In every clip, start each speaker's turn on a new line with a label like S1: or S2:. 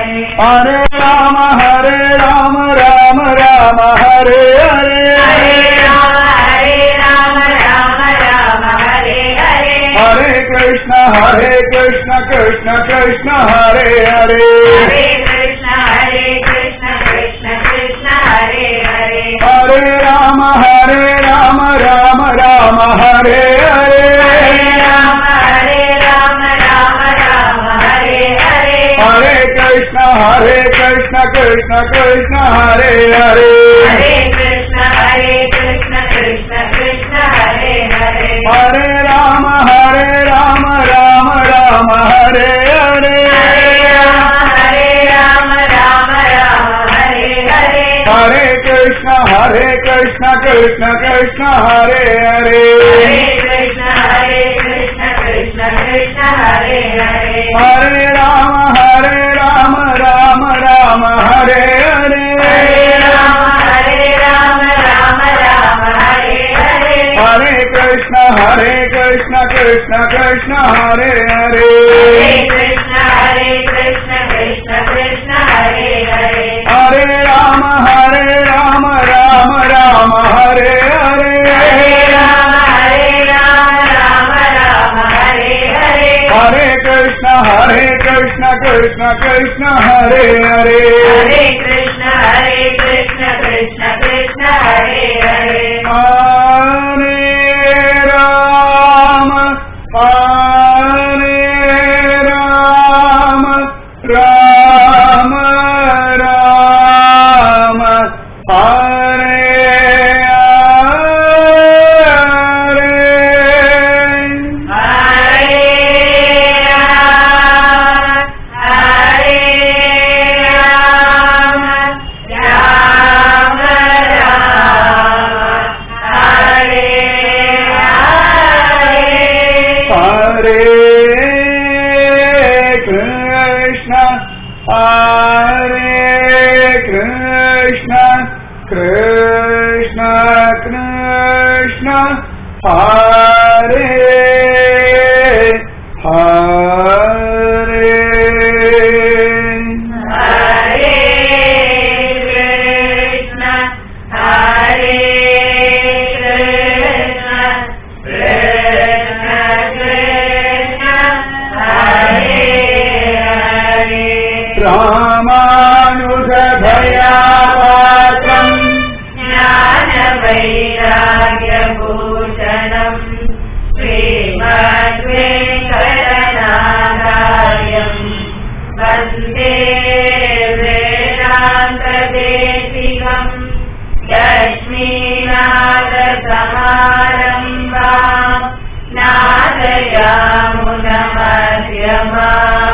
S1: हरे राम हरे राम राम राम हरे हरे
S2: हरे राम हरे राम राम राम हरे हरे
S1: हरे कृष्ण हरे कृष्ण कृष्ण कृष्ण हरे हरे
S2: हरे कृष्ण हरे कृष्ण कृष्ण कृष्ण हरे हरे
S1: हरे राम हरे राम राम राम हरे हरे
S2: हरे राम हरे राम राम राम हरे हरे
S1: हरे कृष्ण हरे कृष्ण कृष्ण कृष्ण हरे हरे
S2: हरे कृष्ण हरे कृष्ण कृष्ण कृष्ण हरे हरे
S1: हरे राम हरे राम राम राम हरे हरे
S2: हरे राम हरे राम राम राम हरे हरे
S1: हरे कृष्ण हरे कृष्ण कृष्ण कृष्ण हरे हरे
S2: हरे कृष्ण हरे कृष्ण कृष्ण कृष्ण हरे हरे
S1: हरे राम हरे राम राम राम हरे हरे
S2: हरे राम हरे राम राम राम हरे हरे
S1: हरे कृष्ण हरे कृष्ण कृष्ण कृष्ण हरे हरे
S2: हरे कृष्ण हरे कृष्ण कृष्ण कृष्ण हरे हरे
S1: हरे राम हरे राम राम राम हरे हरे
S2: हरे राम हरे राम राम राम हरे हरे
S1: हरे कृष्ण हरे कृष्ण कृष्ण कृष्ण हरे हरे
S2: हरे कृष्ण हरे कृष्ण कृष्ण कृष्ण हरे हरे
S1: हरे राम हरे राम राम राम हरे हरे
S2: हरे राम हरे राम राम राम हरे हरे
S1: हरे कृष्ण हरे कृष्ण कृष्ण कृष्ण हरे हरे
S2: हरे कृष्ण हरे कृष्ण कृष्ण कृष्ण हरे हरे
S1: रामानुजभयापात्रम्
S2: ज्ञानवैराग्यभूषणम् श्रीमद्वेङ्कटनाथार्यम् वन्दे वेदान्तदेशिकम् लक्ष्मीनाथसमारम्भा नादयामुनमध्यमा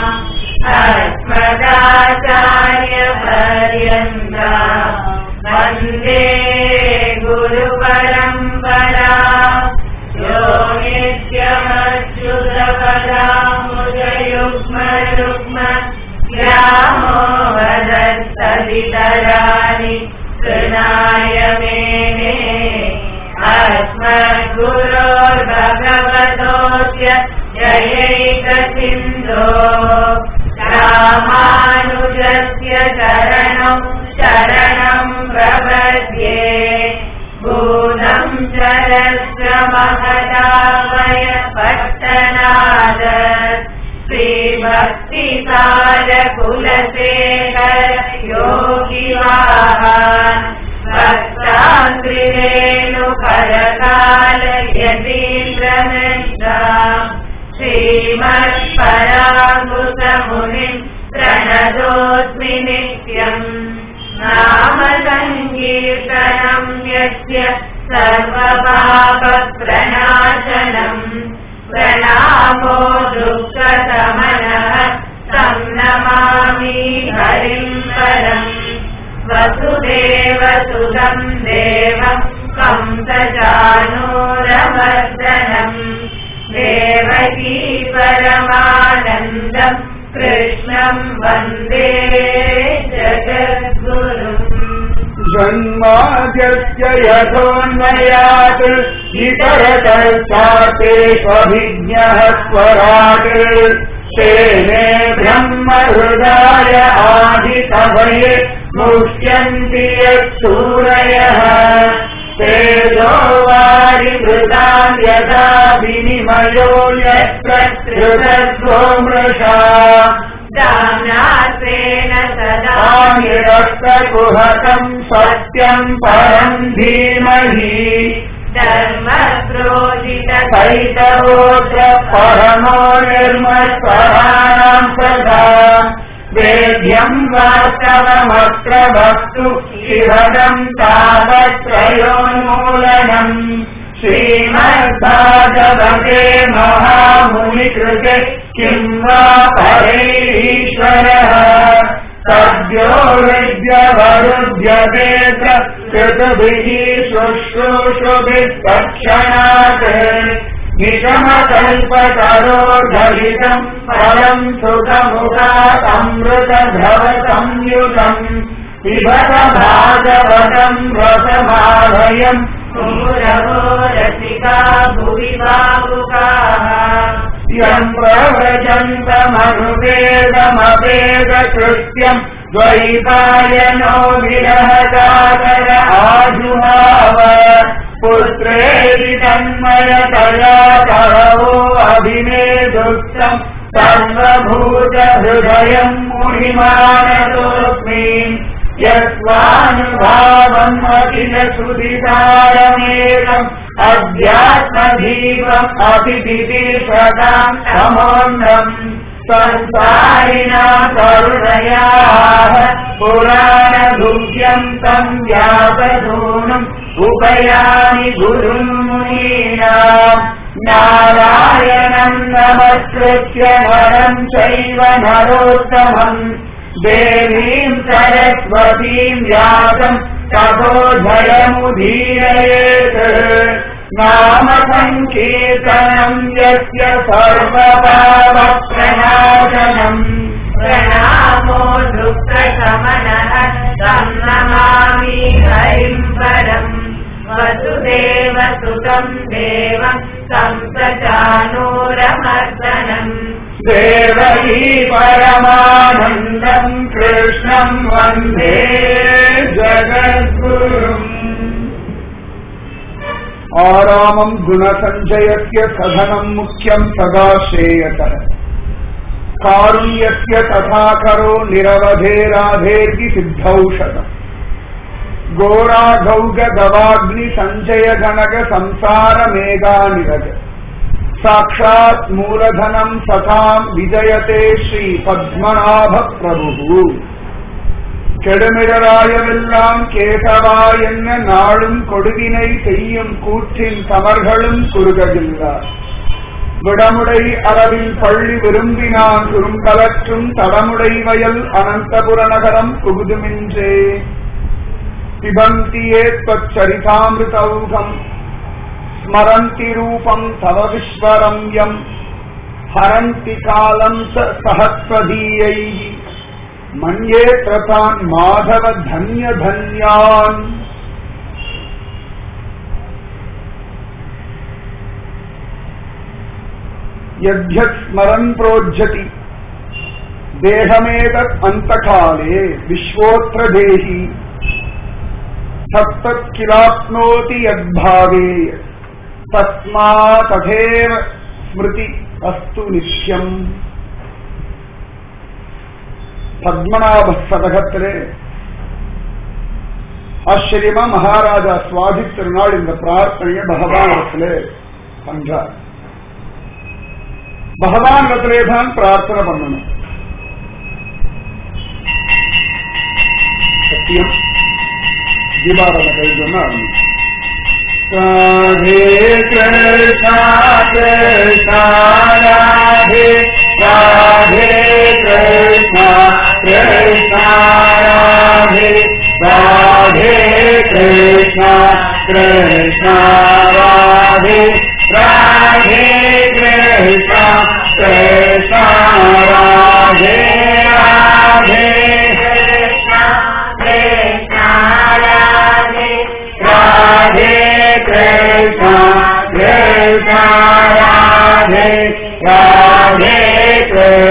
S2: अस्मदाचार्यपर्यन्ता वन्दे गुरुपरम्परा यो नित्यमच्युतपदामुदयुग्मयुग्म ग्रामो वदस्तदितराणि कृणाय मेने अस्मद्गुरोर्भगवतोऽस्य जयैकसिन्धो रामानुजस्य शरणौ शरणं प्रपद्ये भूतं शरस्य महदावय पट्टनाद श्रीभक्तिसारकुलशेखर योगिवाहान् भक्ताङ्ग्रिरेणुकरकाल यतीन्द्रमिश्रा श्रीमत्पराङ्कुशमुनिम् प्रणतोऽस्मि नित्यम् नाम सङ्कीर्तनम् यस्य सर्वपापप्रणाशनम् प्रणामो दुःखतमनः तं नमामि हरिम् परम् वसुदेवसुतं देवं कंसचानूरमर्दनम् देवकी परमानन्दम् कृष्णं वन्दे जगद्गुरुम्
S1: जन्माद्यस्य यथोन्मयात् इतरतश्चातेष्वभिज्ञः स्वराट् तेने ब्रह्महृदाय आदिकवये मुह्यन्ति यत्सूरयः तेजो वारिभृताम् यथा विनिमयो यत्र त्रिदर्भो मृषा
S2: दाम्नात्वेन सदा
S1: रक्तकुहकम् सत्यम् परम् धीमहि
S2: धर्मक्रोधितकैतवोऽत्र
S1: परमो निर्मत्पराणाम् सदा वेद्यम् वास्तवमत्र वस्तु शिवदम् तावत्रयोन्मूलनम् श्रीमद्भागवते महामुनिकृते किम् वा परैरीश्वरः सद्यो विद्यवरुध्यतेऽत्र कृतभिः शुश्रूषुभिः तत्क्षणात् निगमकल्पतरोर्धरितम् फलम् सुखमुखातमृतभवसंयुतम् पिबत भागवतम् रसमालयम्
S2: मुहुरवो रसिका भुवि भावुकाः
S1: यम् प्रव्रजन्तमनुवेदमवेदकृत्यम् द्वैपायनो विरहदातर आजुहाव पुत्रेति तन्मयतया परवो अभिनेदुक्तम् सर्वभूतहृदयम् मुनिमानतोऽस्मि यस्वानुभावम् अखिलसुधितारमेकम् अध्यात्मधीपम् अभिदिशताम् समोन्नम् संसारिणा करुणयाः पुराणगुह्यम् तम् व्यासधूनम् उपयामि गुरुम् मुनीनाम् नारायणम् नमस्कृत्य नरम् चैव नरोत्तमम् देवीम् सरस्वतीम् व्यासम् ततो जयमुदीरयेत् नाम सङ्कीर्तनम् यस्य सर्वपावप्रणाशनम्
S2: प्रणामो दुःखशमनः तं नमामि हरिम् परम् वसुदेव सुतम् देवम् तं सचानूरमर्दनम्
S1: देवही परमानन्दम् कृष्णम् वन्दे जगद्गुरुम् आरामम् गुणसञ्चयस्य सधनम् मुख्यम् सदा श्रेयसः कारुण्यस्य तथा करो निरवधेराधेर्ति सिद्धौषधम् घोराघौग गवाग्नि सञ्चय गणग संसार मेघानिरज साक्षात् मूलधनम् सताम् विजयते श्री पद्मनाभ प्रभुः கெடுமிடராயமெல்லாம் கேசவா என்ன நாளும் கொடுவினை செய்யும் கூற்றின் சமர்களும் குறுகவில்லார் விடமுடை அளவில் பள்ளி விரும்பினான் குறுங்கலற்றும் தடமுடை வயல் அனந்தபுர நகரம் புகுதுமின்றே பிபந்தியே त्वच्चरितामृतौघम् स्मरन्ति रूपम् तव विश्वरम्यम् हरन्ति कालम् स सहस्रदीयैः मन्ये प्रतान् माधव धन्य धन्यान् यद्यत् स्मरन् प्रोज्झति देहमेतत् अन्तकाले विश्वोऽत्र देहि तत्तत् किलाप्नोति यद्भावे तस्मा तथेव स्मृति अस्तु नित्यम् பத்மநாப சதகத்திலே ஆச்சரியமா மகாராஜா சுவாதி திருநாள் இந்த பிரார்த்தனையை பகவானிடத்திலே பண்றார் பகவானிடத்திலே தான் பிரார்த்தனை பண்ணணும் சத்தியம் தீபாவளி கைதுன்னா ராதே கிருஷ்ணா கிருஷ்ணா ராதே ராதே கிருஷ்ணா கிருஷ்ணா ராதே ராதே கிருஷ்ணா கிருஷ்ணா ராதே ராதே கிருஷ்ணா கிருஷ்ணா ராதே ராதே
S2: कृष्ण कृष्ण राधे
S1: राधे कृष्ण कृष्ण राधे राधे कृष्ण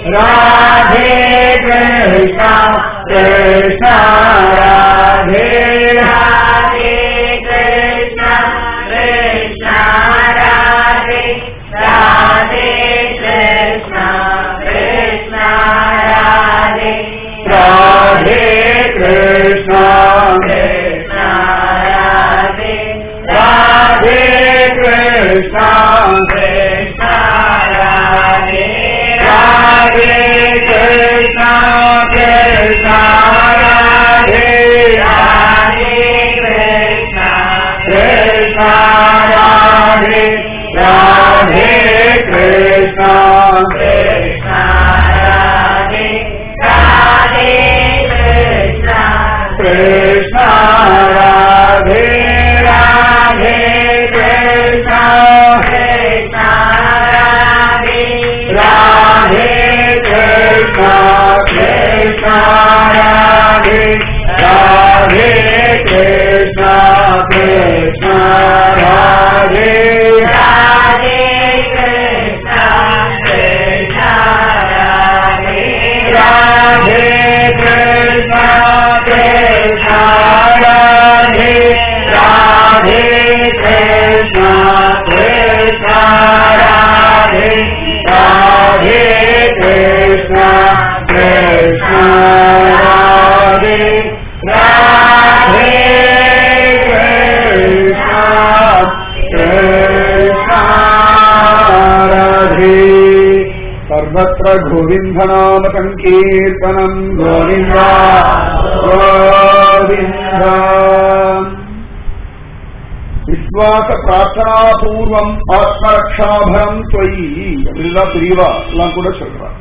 S1: राधे कृष्णा कृष्णा राधे
S2: राधे कृष्ण कृष्ण राधे राधे कृष्ण कृष्ण राधे
S1: राधे कृष्णा
S2: कृष्ण राधे
S1: राधे कृष्णा
S2: कृष्ण राधे
S1: राधे कृष्णा कृष्णा राधे
S2: राधे कृष्ण
S1: कृष्णा राधे राधे कृष्णा
S2: कृष्ण राधे राधे कृष्ण
S1: कृष्णा राधे राधे कृष्णा
S2: कृष्ण राधे
S1: राधे कृष्णा कृष्णा राधे राधे कृष्णा कृष्णा राधे
S2: राधे कृष्ण कृष्ण राधे
S1: राधे कृष्णा कृष्णा राधे राधे कृष्णा कृष्णा राधे राधे कृष्णा कृष्णा राधे राधे कृष्णा कृष्णा राधे सर्वत्र गोविन्दनाम सङ्कीर्तनम् गोविन्द गोविन्द விஸ்வாச பிரார்த்தனா பூர்வம் ஆத்மரக்ஷாபரம் தொய் அப்படிதான் பிரிவா எல்லாம் கூட சொல்றார்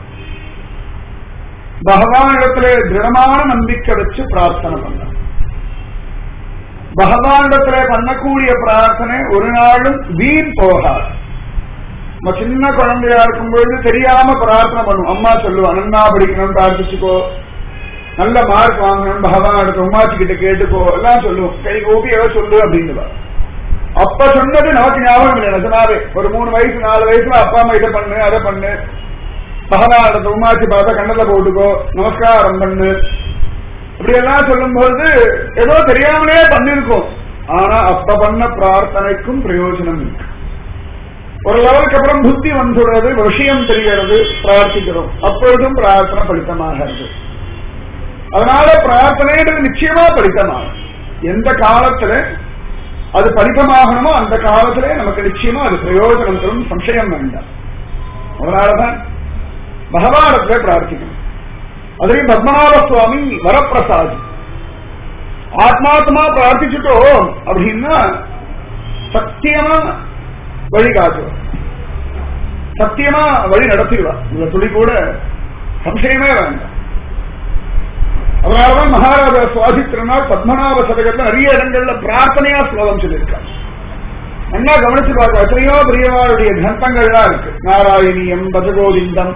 S1: பகவான் இடத்துல திருடமான நம்பிக்கை வச்சு பிரார்த்தனை பண்ண பகவானிடத்துல பண்ணக்கூடிய பிரார்த்தனை ஒரு நாளும் வீண் போகாது நம்ம சின்ன குழந்தையா இருக்கும் பொழுது தெரியாம பிரார்த்தனை பண்ணுவோம் அம்மா சொல்லுவோம் நன்னா படிக்கணும் பிரார்த்திச்சுக்கோ நல்ல மார்க் வாங்கணும் பகவான் அடுத்த உமாச்சி கிட்ட கேட்டுக்கோ எல்லாம் சொல்லுவோம் கை கூப்பி ஏதோ சொல்லு அப்படின்னு அப்ப சொன்னது நமக்கு ஞாபகம் இல்லை நிஜமாவே ஒரு மூணு வயசு நாலு வயசுல அப்பா அம்மா இதை பண்ணு அதை பண்ணு பகவான் அடுத்த உமாச்சி பார்த்தா கண்ணல போட்டுக்கோ நமஸ்காரம் பண்ணு இப்படி எல்லாம் சொல்லும்போது ஏதோ தெரியாமலே பண்ணிருக்கோம் ஆனா அப்ப பண்ண பிரார்த்தனைக்கும் பிரயோஜனம் இருக்கு ஒரு லெவலுக்கு அப்புறம் புத்தி வந்துடுறது விஷயம் தெரிகிறது பிரார்த்திக்கிறோம் அப்பொழுதும் பிரார்த்தனை பலித்தமாகிறது அதனால பிரார்த்தனைன்றது நிச்சயமா பலித்தமாகும் எந்த காலத்துல அது பலிதமாகணுமோ அந்த காலத்திலே நமக்கு நிச்சயமா அது பிரயோஜனம் தரும் சம்சயம் வேண்டாம் அதனாலதான் பகவானத்துல பிரார்த்திக்கணும் அதுலயும் பத்மநாப சுவாமி வரப்பிரசாதி ஆத்மாத்மா பிரார்த்திச்சுட்டோம் அப்படின்னா சத்தியமா வழி காட்டுவார் சத்தியமா வழி நடத்திடுவா இந்த துளி கூட சம்சயமே வேண்டாம் அதனாலதான் மகாராஜா சுவாசித்திரனால் பத்மநாப சதகத்துல நிறைய இடங்கள்ல பிரார்த்தனையா ஸ்லோகம் சொல்லியிருக்காங்க நல்லா கவனிச்சு பார்க்க எத்தனையோ பிரியவாருடைய கிரந்தங்கள்லாம் இருக்கு நாராயணியம் பஜகோவிந்தம்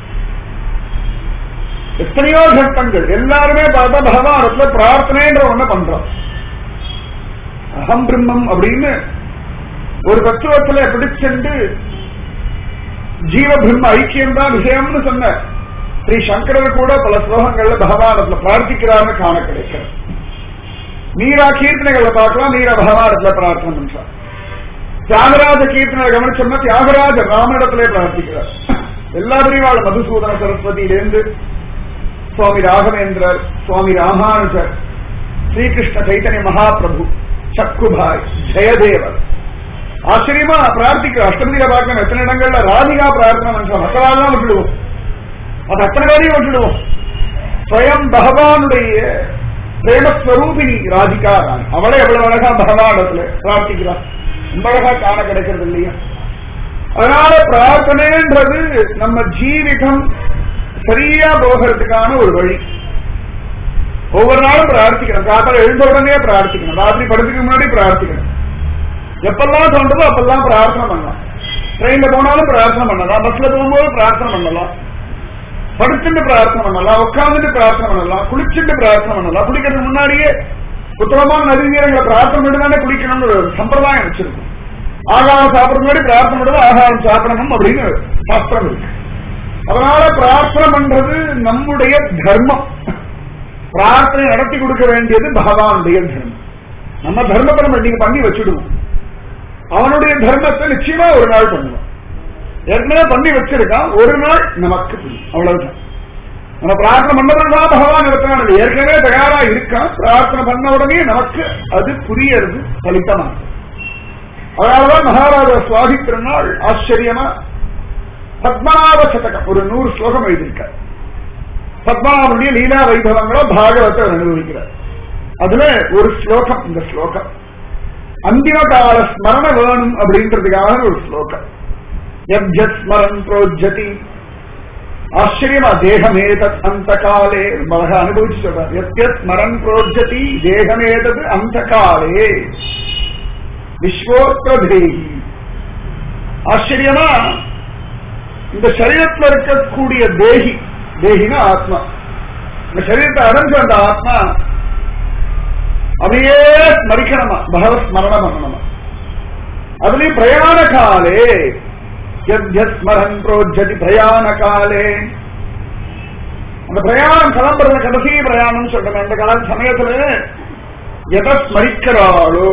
S1: எத்தனையோ கிரந்தங்கள் எல்லாருமே பார்த்தா பகவானத்துல பிரார்த்தனைன்ற ஒண்ணு பண்றோம் அகம் பிரம்மம் அப்படின்னு ஒரு தத்துவத்துல பிடிச்சென்று ஜீவ பிரம்ம ஐக்கியம் தான் விஷயம்னு சொன்ன ஸ்ரீ சங்கரர் கூட பல ஸ்லோகங்கள்ல பகவானத்துல பிரார்த்திக்கிறார்னு காண கிடைக்கிறது மீரா கீர்த்தனைகளை பார்க்கலாம் மீரா பகவானத்துல பிரார்த்தனை பண்றார் தியாகராஜ கீர்த்தனை கவனிச்சோம்னா தியாகராஜ ராமனிடத்திலே பிரார்த்திக்கிறார் எல்லா பிரிவாளும் மதுசூதன சரஸ்வதியிலிருந்து சுவாமி ராகவேந்திரர் சுவாமி ராமானுஜர் ஸ்ரீகிருஷ்ண சைத்தன்ய மகாபிரபு சக்குபாய் ஜெயதேவர் ஆச்சரியமா பிரார்த்திக்கிற அஷ்டபதியில பார்க்கணும் எத்தனை இடங்கள்ல ராதிகா பிரார்த்தனை பண்றோம் மற்றவாள்லாம் விட்டுடுவோம் அது அத்தனை பேரையும் விட்டுடுவோம் ஸ்வயம் பகவானுடைய பிரேமஸ்வரூபிணி ராதிகா ராணி அவளே எவ்வளவு அழகா பகவானத்துல பிரார்த்திக்கிறார் ரொம்ப அழகா காண கிடைக்கிறது இல்லையா அதனால பிரார்த்தனைன்றது நம்ம ஜீவிதம் சரியா போகிறதுக்கான ஒரு வழி ஒவ்வொரு நாளும் பிரார்த்திக்கணும் காத்தால எழுந்த உடனே பிரார்த்திக்கணும் ராத்திரி படுத்துக்கு முன்னாடி பிரார்த்திக்கணும் எப்பெல்லாம் தோன்றதோ அப்பெல்லாம் பிரார்த்தனை பண்ணலாம் ட்ரெயின்ல போனாலும் பிரார்த்தனை பண்ணலாம் பஸ்ல போகும்போது பிரார்த்தனை பண்ணலாம் படுத்துட்டு பிரார்த்தனை பண்ணலாம் உட்கார்ந்துட்டு பிரார்த்தனை பண்ணலாம் குளிச்சுட்டு பிரார்த்தனை பண்ணலாம் குளிக்கிறதுக்கு முன்னாடியே உத்தமமான நதி நீரங்களை பிரார்த்தனை பண்ணி தானே குளிக்கணும்னு ஒரு சம்பிரதாயம் வச்சிருக்கும் ஆகாரம் சாப்பிடுறது முன்னாடி பிரார்த்தனை பண்ணுறது ஆகாரம் சாப்பிடணும் அப்படின்னு சாஸ்திரம் இருக்கு அதனால பிரார்த்தனை பண்றது நம்முடைய தர்மம் பிரார்த்தனை நடத்தி கொடுக்க வேண்டியது பகவானுடைய தர்மம் நம்ம தர்மத்தை நம்ம இன்னைக்கு பண்ணி வச்சுடுவோம் அவனுடைய தர்மத்தை நிச்சயமா ஒரு நாள் பண்ணுவோம் ஏற்கனவே பண்ணி வச்சிருக்கான் ஒரு நாள் நமக்கு புரியும் அவ்வளவுதான் நம்ம பிரார்த்தனை பண்ணதான் பகவான் இருக்கிறான் ஏற்கனவே தயாரா இருக்கான் பிரார்த்தனை பண்ண உடனே நமக்கு அது புரியறது பலித்தமாகும் அதனாலதான் மகாராஜா சுவாதி திருநாள் ஆச்சரியமா பத்மநாப சதகம் ஒரு நூறு ஸ்லோகம் எழுதியிருக்கார் பத்மநாபனுடைய லீலா வைபவங்களோ பாகவத்தை அவர் அனுபவிக்கிறார் அதுல ஒரு ஸ்லோகம் இந்த ஸ்லோகம் அந்திம கால ஸ்மரண வேணும் அப்படின்றதுக்காக ஒரு ஸ்லோகம் யப்ஜத் ஸ்மரன் புரோஜதி ஆச்சரியமா தேகமேதத் அந்த காலே ரொம்ப அழகா அனுபவிச்சு சொல்றார் எத்யத் ஸ்மரன் புரோஜதி தேகமேதத் அந்த காலே விஸ்வோத்ரதேகி ஆச்சரியமா இந்த சரீரத்தில் இருக்கக்கூடிய தேகி தேகினா ஆத்மா இந்த சரீரத்தை அடைஞ்ச அந்த ஆத்மா அதையே ஸ்மரிக்கணுமா பகவத் ஸ்மரணம் பண்ணணுமா அதுலயும் பிரயாண காலே ஸ்மரன் புரோஜதி பிரயாண காலே அந்த பிரயாணம் கிளம்புறது கடைசி பிரயாணம் சொல்றேன் அந்த கால சமயத்துல எதை ஸ்மரிக்கிறாளோ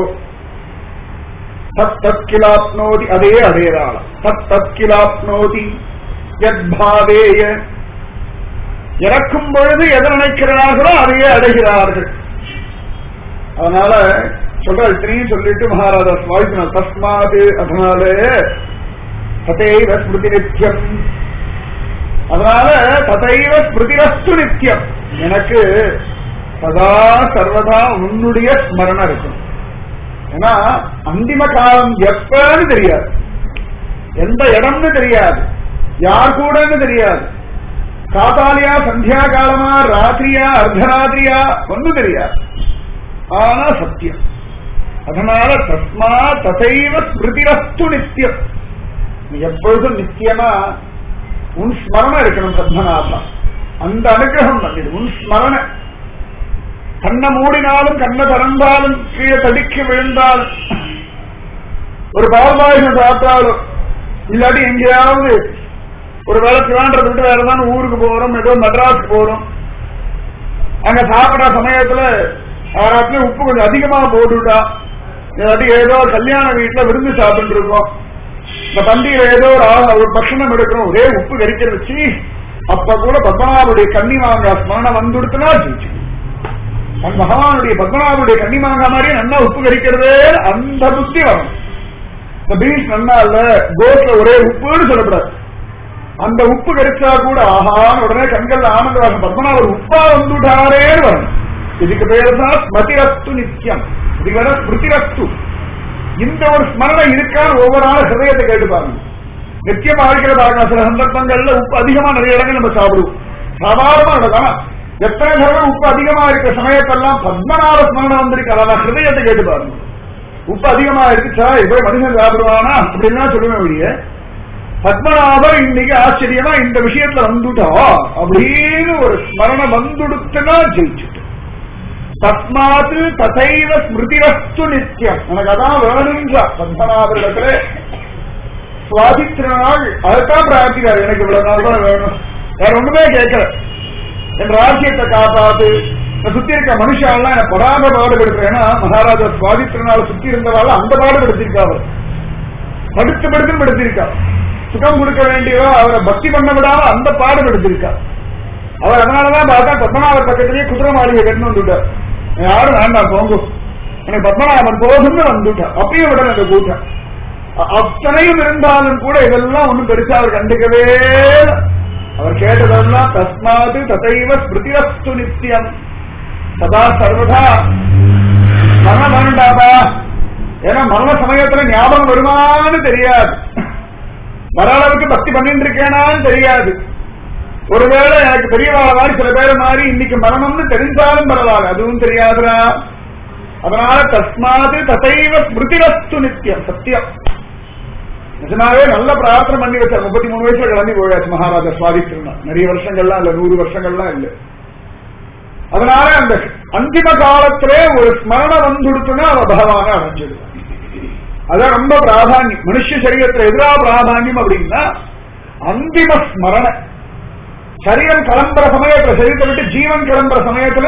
S1: தத் தத் கிலாப்னோதி அதே அடையறாள் தத் தத் கிலாப்னோதி யத் பாவேய இறக்கும் பொழுது எதை நினைக்கிறார்களோ அதையே அடைகிறார்கள் அதனால சொல்ற இத்தனையும் சொல்லிட்டு மகாராஜா சுவாமினார் தஸ்மாது அதனால ததைவ ஸ்மிருதி நித்தியம் அதனால ததைவ ஸ்மிருதிரஸ்து நித்தியம் எனக்கு சதா சர்வதா உன்னுடைய ஸ்மரணம் இருக்கும் ஏன்னா அந்திம காலம் எப்பன்னு தெரியாது எந்த இடம்னு தெரியாது யார் கூடன்னு தெரியாது காத்தாலியா சந்தியா காலமா ராத்திரியா அர்த்தராத்திரியா ஒன்னும் தெரியாது ஆனா சத்தியம் அதனால தஸ்மா ததைவ ஸ்மிருதிரஸ்து நித்தியம் நீ எப்பொழுதும் நித்தியமா உன் ஸ்மரணம் இருக்கணும் பத்மநாபா அந்த அனுகிரகம் பண்ணிடு உன் ஸ்மரண கண்ணை மூடினாலும் கண்ணை திறந்தாலும் கீழே தடிக்க விழுந்தாலும் ஒரு பால்பாயசம் சாப்பிட்டாலும் இல்லாட்டி எங்கேயாவது ஒரு வேலை திருவாண்டத்தை விட்டு வேற ஏதாவது ஊருக்கு போறோம் ஏதோ மெட்ராஸ்க்கு போறோம் அங்க சாப்பிடுற சமயத்துல யாராச்சும் உப்பு கொஞ்சம் அதிகமா போட்டுட்டா இல்லாட்டி ஏதோ ஒரு கல்யாண வீட்டுல விருந்து சாப்பிட்டு இருக்கோம் இந்த பண்டிகையில ஏதோ ஒரு ஆ- ஒரு பட்சணம் எடுக்கிறோம் ஒரே உப்பு கறிக்க வச்சு அப்ப கூட பத்மநாபுடைய கன்னி மாங்கா ஸ்மரணம் வந்துடுத்துனா ஜெயிச்சு அந்த பகவானுடைய பத்மநாபுடைய கன்னி மாங்கா மாதிரியே நல்லா உப்பு கறிக்கிறதே அந்த புத்தி வரும் இந்த பீச் நல்லா இல்ல கோட்ல ஒரே உப்புன்னு சொல்லக்கூடாது அந்த உப்பு கரிச்சா கூட ஆஹான்னு உடனே கண்கள்ல ஆனந்தவாசம் பத்மநாபர் உப்பா வந்துட்டாரேன்னு வரும் இதுக்கு பேர் தான் ஸ்மதிரஸ்து நித்தியம் இதுக்கு பேர் ஸ்மிருதிரஸ்து இந்த ஒரு ஸ்மரணம் இருக்கான்னு ஒவ்வொரு நாளும் ஹிருதயத்தை கேட்டு பாருங்க நித்தியம் வாழ்க்கையில பாருங்க சில சந்தர்ப்பங்கள்ல உப்பு அதிகமா நிறைய இடங்கள் நம்ம சாப்பிடுவோம் சாதாரணமா நடக்கலாம் எத்தனை தடவை உப்பு அதிகமா இருக்க சமயத்தெல்லாம் பத்மநாப ஸ்மரணம் வந்திருக்கு அதான் ஹிருதயத்தை கேட்டு பாருங்க உப்பு அதிகமா இருக்குச்சா இப்ப மனுஷன் சாப்பிடுவானா அப்படின்லாம் சொல்லுவேன் ஒழிய பத்மநாபர் இன்னைக்கு ஆச்சரியமா இந்த விஷயத்துல வந்துட்டா அப்படின்னு ஒரு ஸ்மரணம் வந்துடுத்துனா ஜெயிச்சுட்டு தஸ்மாத்து ததைவ ஸ்மிருதிரஸ்து நித்தியம் எனக்கு அதான் வேணும்ன்றா பத்மநாபரிடத்துல சுவாதித்திரநாள் அதுதான் பிரார்த்திக்காரு எனக்கு இவ்வளவு நாள் தான் வேணும் வேற ஒண்ணுமே கேட்கல என் ராஜ்யத்தை காப்பாத்து நான் சுத்தி இருக்க மனுஷாலாம் என்ன படாத பாடுபடுத்துறேன்னா மகாராஜா சுவாதித்திரநாள் சுத்தி இருந்தவாள் அந்த பாடுபடுத்திருக்கா அவர் படுத்து படுத்து படுத்திருக்கா சுகம் கொடுக்க வேண்டியவா அவரை பக்தி பண்ண விடாம அந்த பாடுபடுத்திருக்கா அவர் அதனாலதான் பார்த்தா பத்மநாபர் பக்கத்திலேயே குதிரை மாளிகை கட்டு வந்துட்டார் யாரும் வேண்டாம் போங்க எனக்கு பத்மநாபன் போதும்னு வந்துட்டார் அப்பயும் விடல அந்த கூட்டம் அ- அத்தனையும் இருந்தாலும் கூட இதெல்லாம் ஒண்ணும் பெருசா அவர் கண்டுக்கவே இல்ல. அவர் கேட்டதெல்லாம் தஸ்மாது ததைவ ஸ்மிருதிரஸ்து நித்தியம் சதா சர்வதா மரணம் வேண்டாப்பா ஏன்னா மரண சமயத்துல ஞாபகம் வருமான்னு தெரியாது வர அளவுக்கு பக்தி பண்ணிட்டு இருக்கேனான்னு தெரியாது ஒருவேளை எனக்கு பெரியவாள மாதிரி சில பேர் மாதிரி இன்னைக்கு மரணம்னு தெரிஞ்சாலும் பரவாயில்ல அதுவும் தெரியாதுடா அதனால தஸ்மாது ததைவ ஸ்மிருதிரஸ்து நித்தியம் சத்தியம் நிஜமாவே நல்ல பிரார்த்தனை பண்ணி வச்சார் முப்பத்தி மூணு வயசுல கிளம்பி போயாச்சு மகாராஜா சுவாதித்திருந்தா நிறைய வருஷங்கள்லாம் இல்ல நூறு வருஷங்கள்லாம் இல்ல அதனால அந்த அந்திம காலத்திலே ஒரு ஸ்மரணம் வந்துடுத்துனா அவ பகவான அடைஞ்சிடுவான் அதான் ரொம்ப பிராதானியம் மனுஷ சரீரத்துல எதிரா பிராதானியம் அப்படின்னா அந்திம ஸ்மரண சரீரம் கிளம்புற சமயத்துல சரீரத்தை விட்டு ஜீவன் கிளம்புற சமயத்துல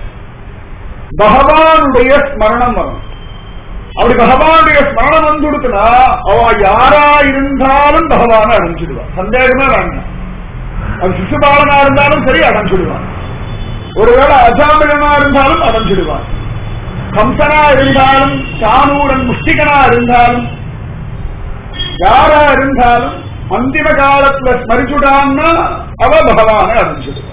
S1: பகவானுடைய ஸ்மரணம் வரும் அப்படி பகவானுடைய ஸ்மரணம் வந்து கொடுத்தனா அவ யாரா இருந்தாலும் பகவான அடைஞ்சிடுவான் சந்தேகமே வேண்டாம் அது சிசுபாலனா இருந்தாலும் சரி அடைஞ்சிடுவான் ஒருவேளை அஜாமிலனா இருந்தாலும் அடைஞ்சிடுவான் கம்சனா இருந்தாலும் சானூரன் முஷ்டிகனா இருந்தாலும் யாரா இருந்தாலும் அந்திம காலத்துல ஸ்மரிச்சுட்டான்னா அவ பகவான அடைஞ்சிடுவான்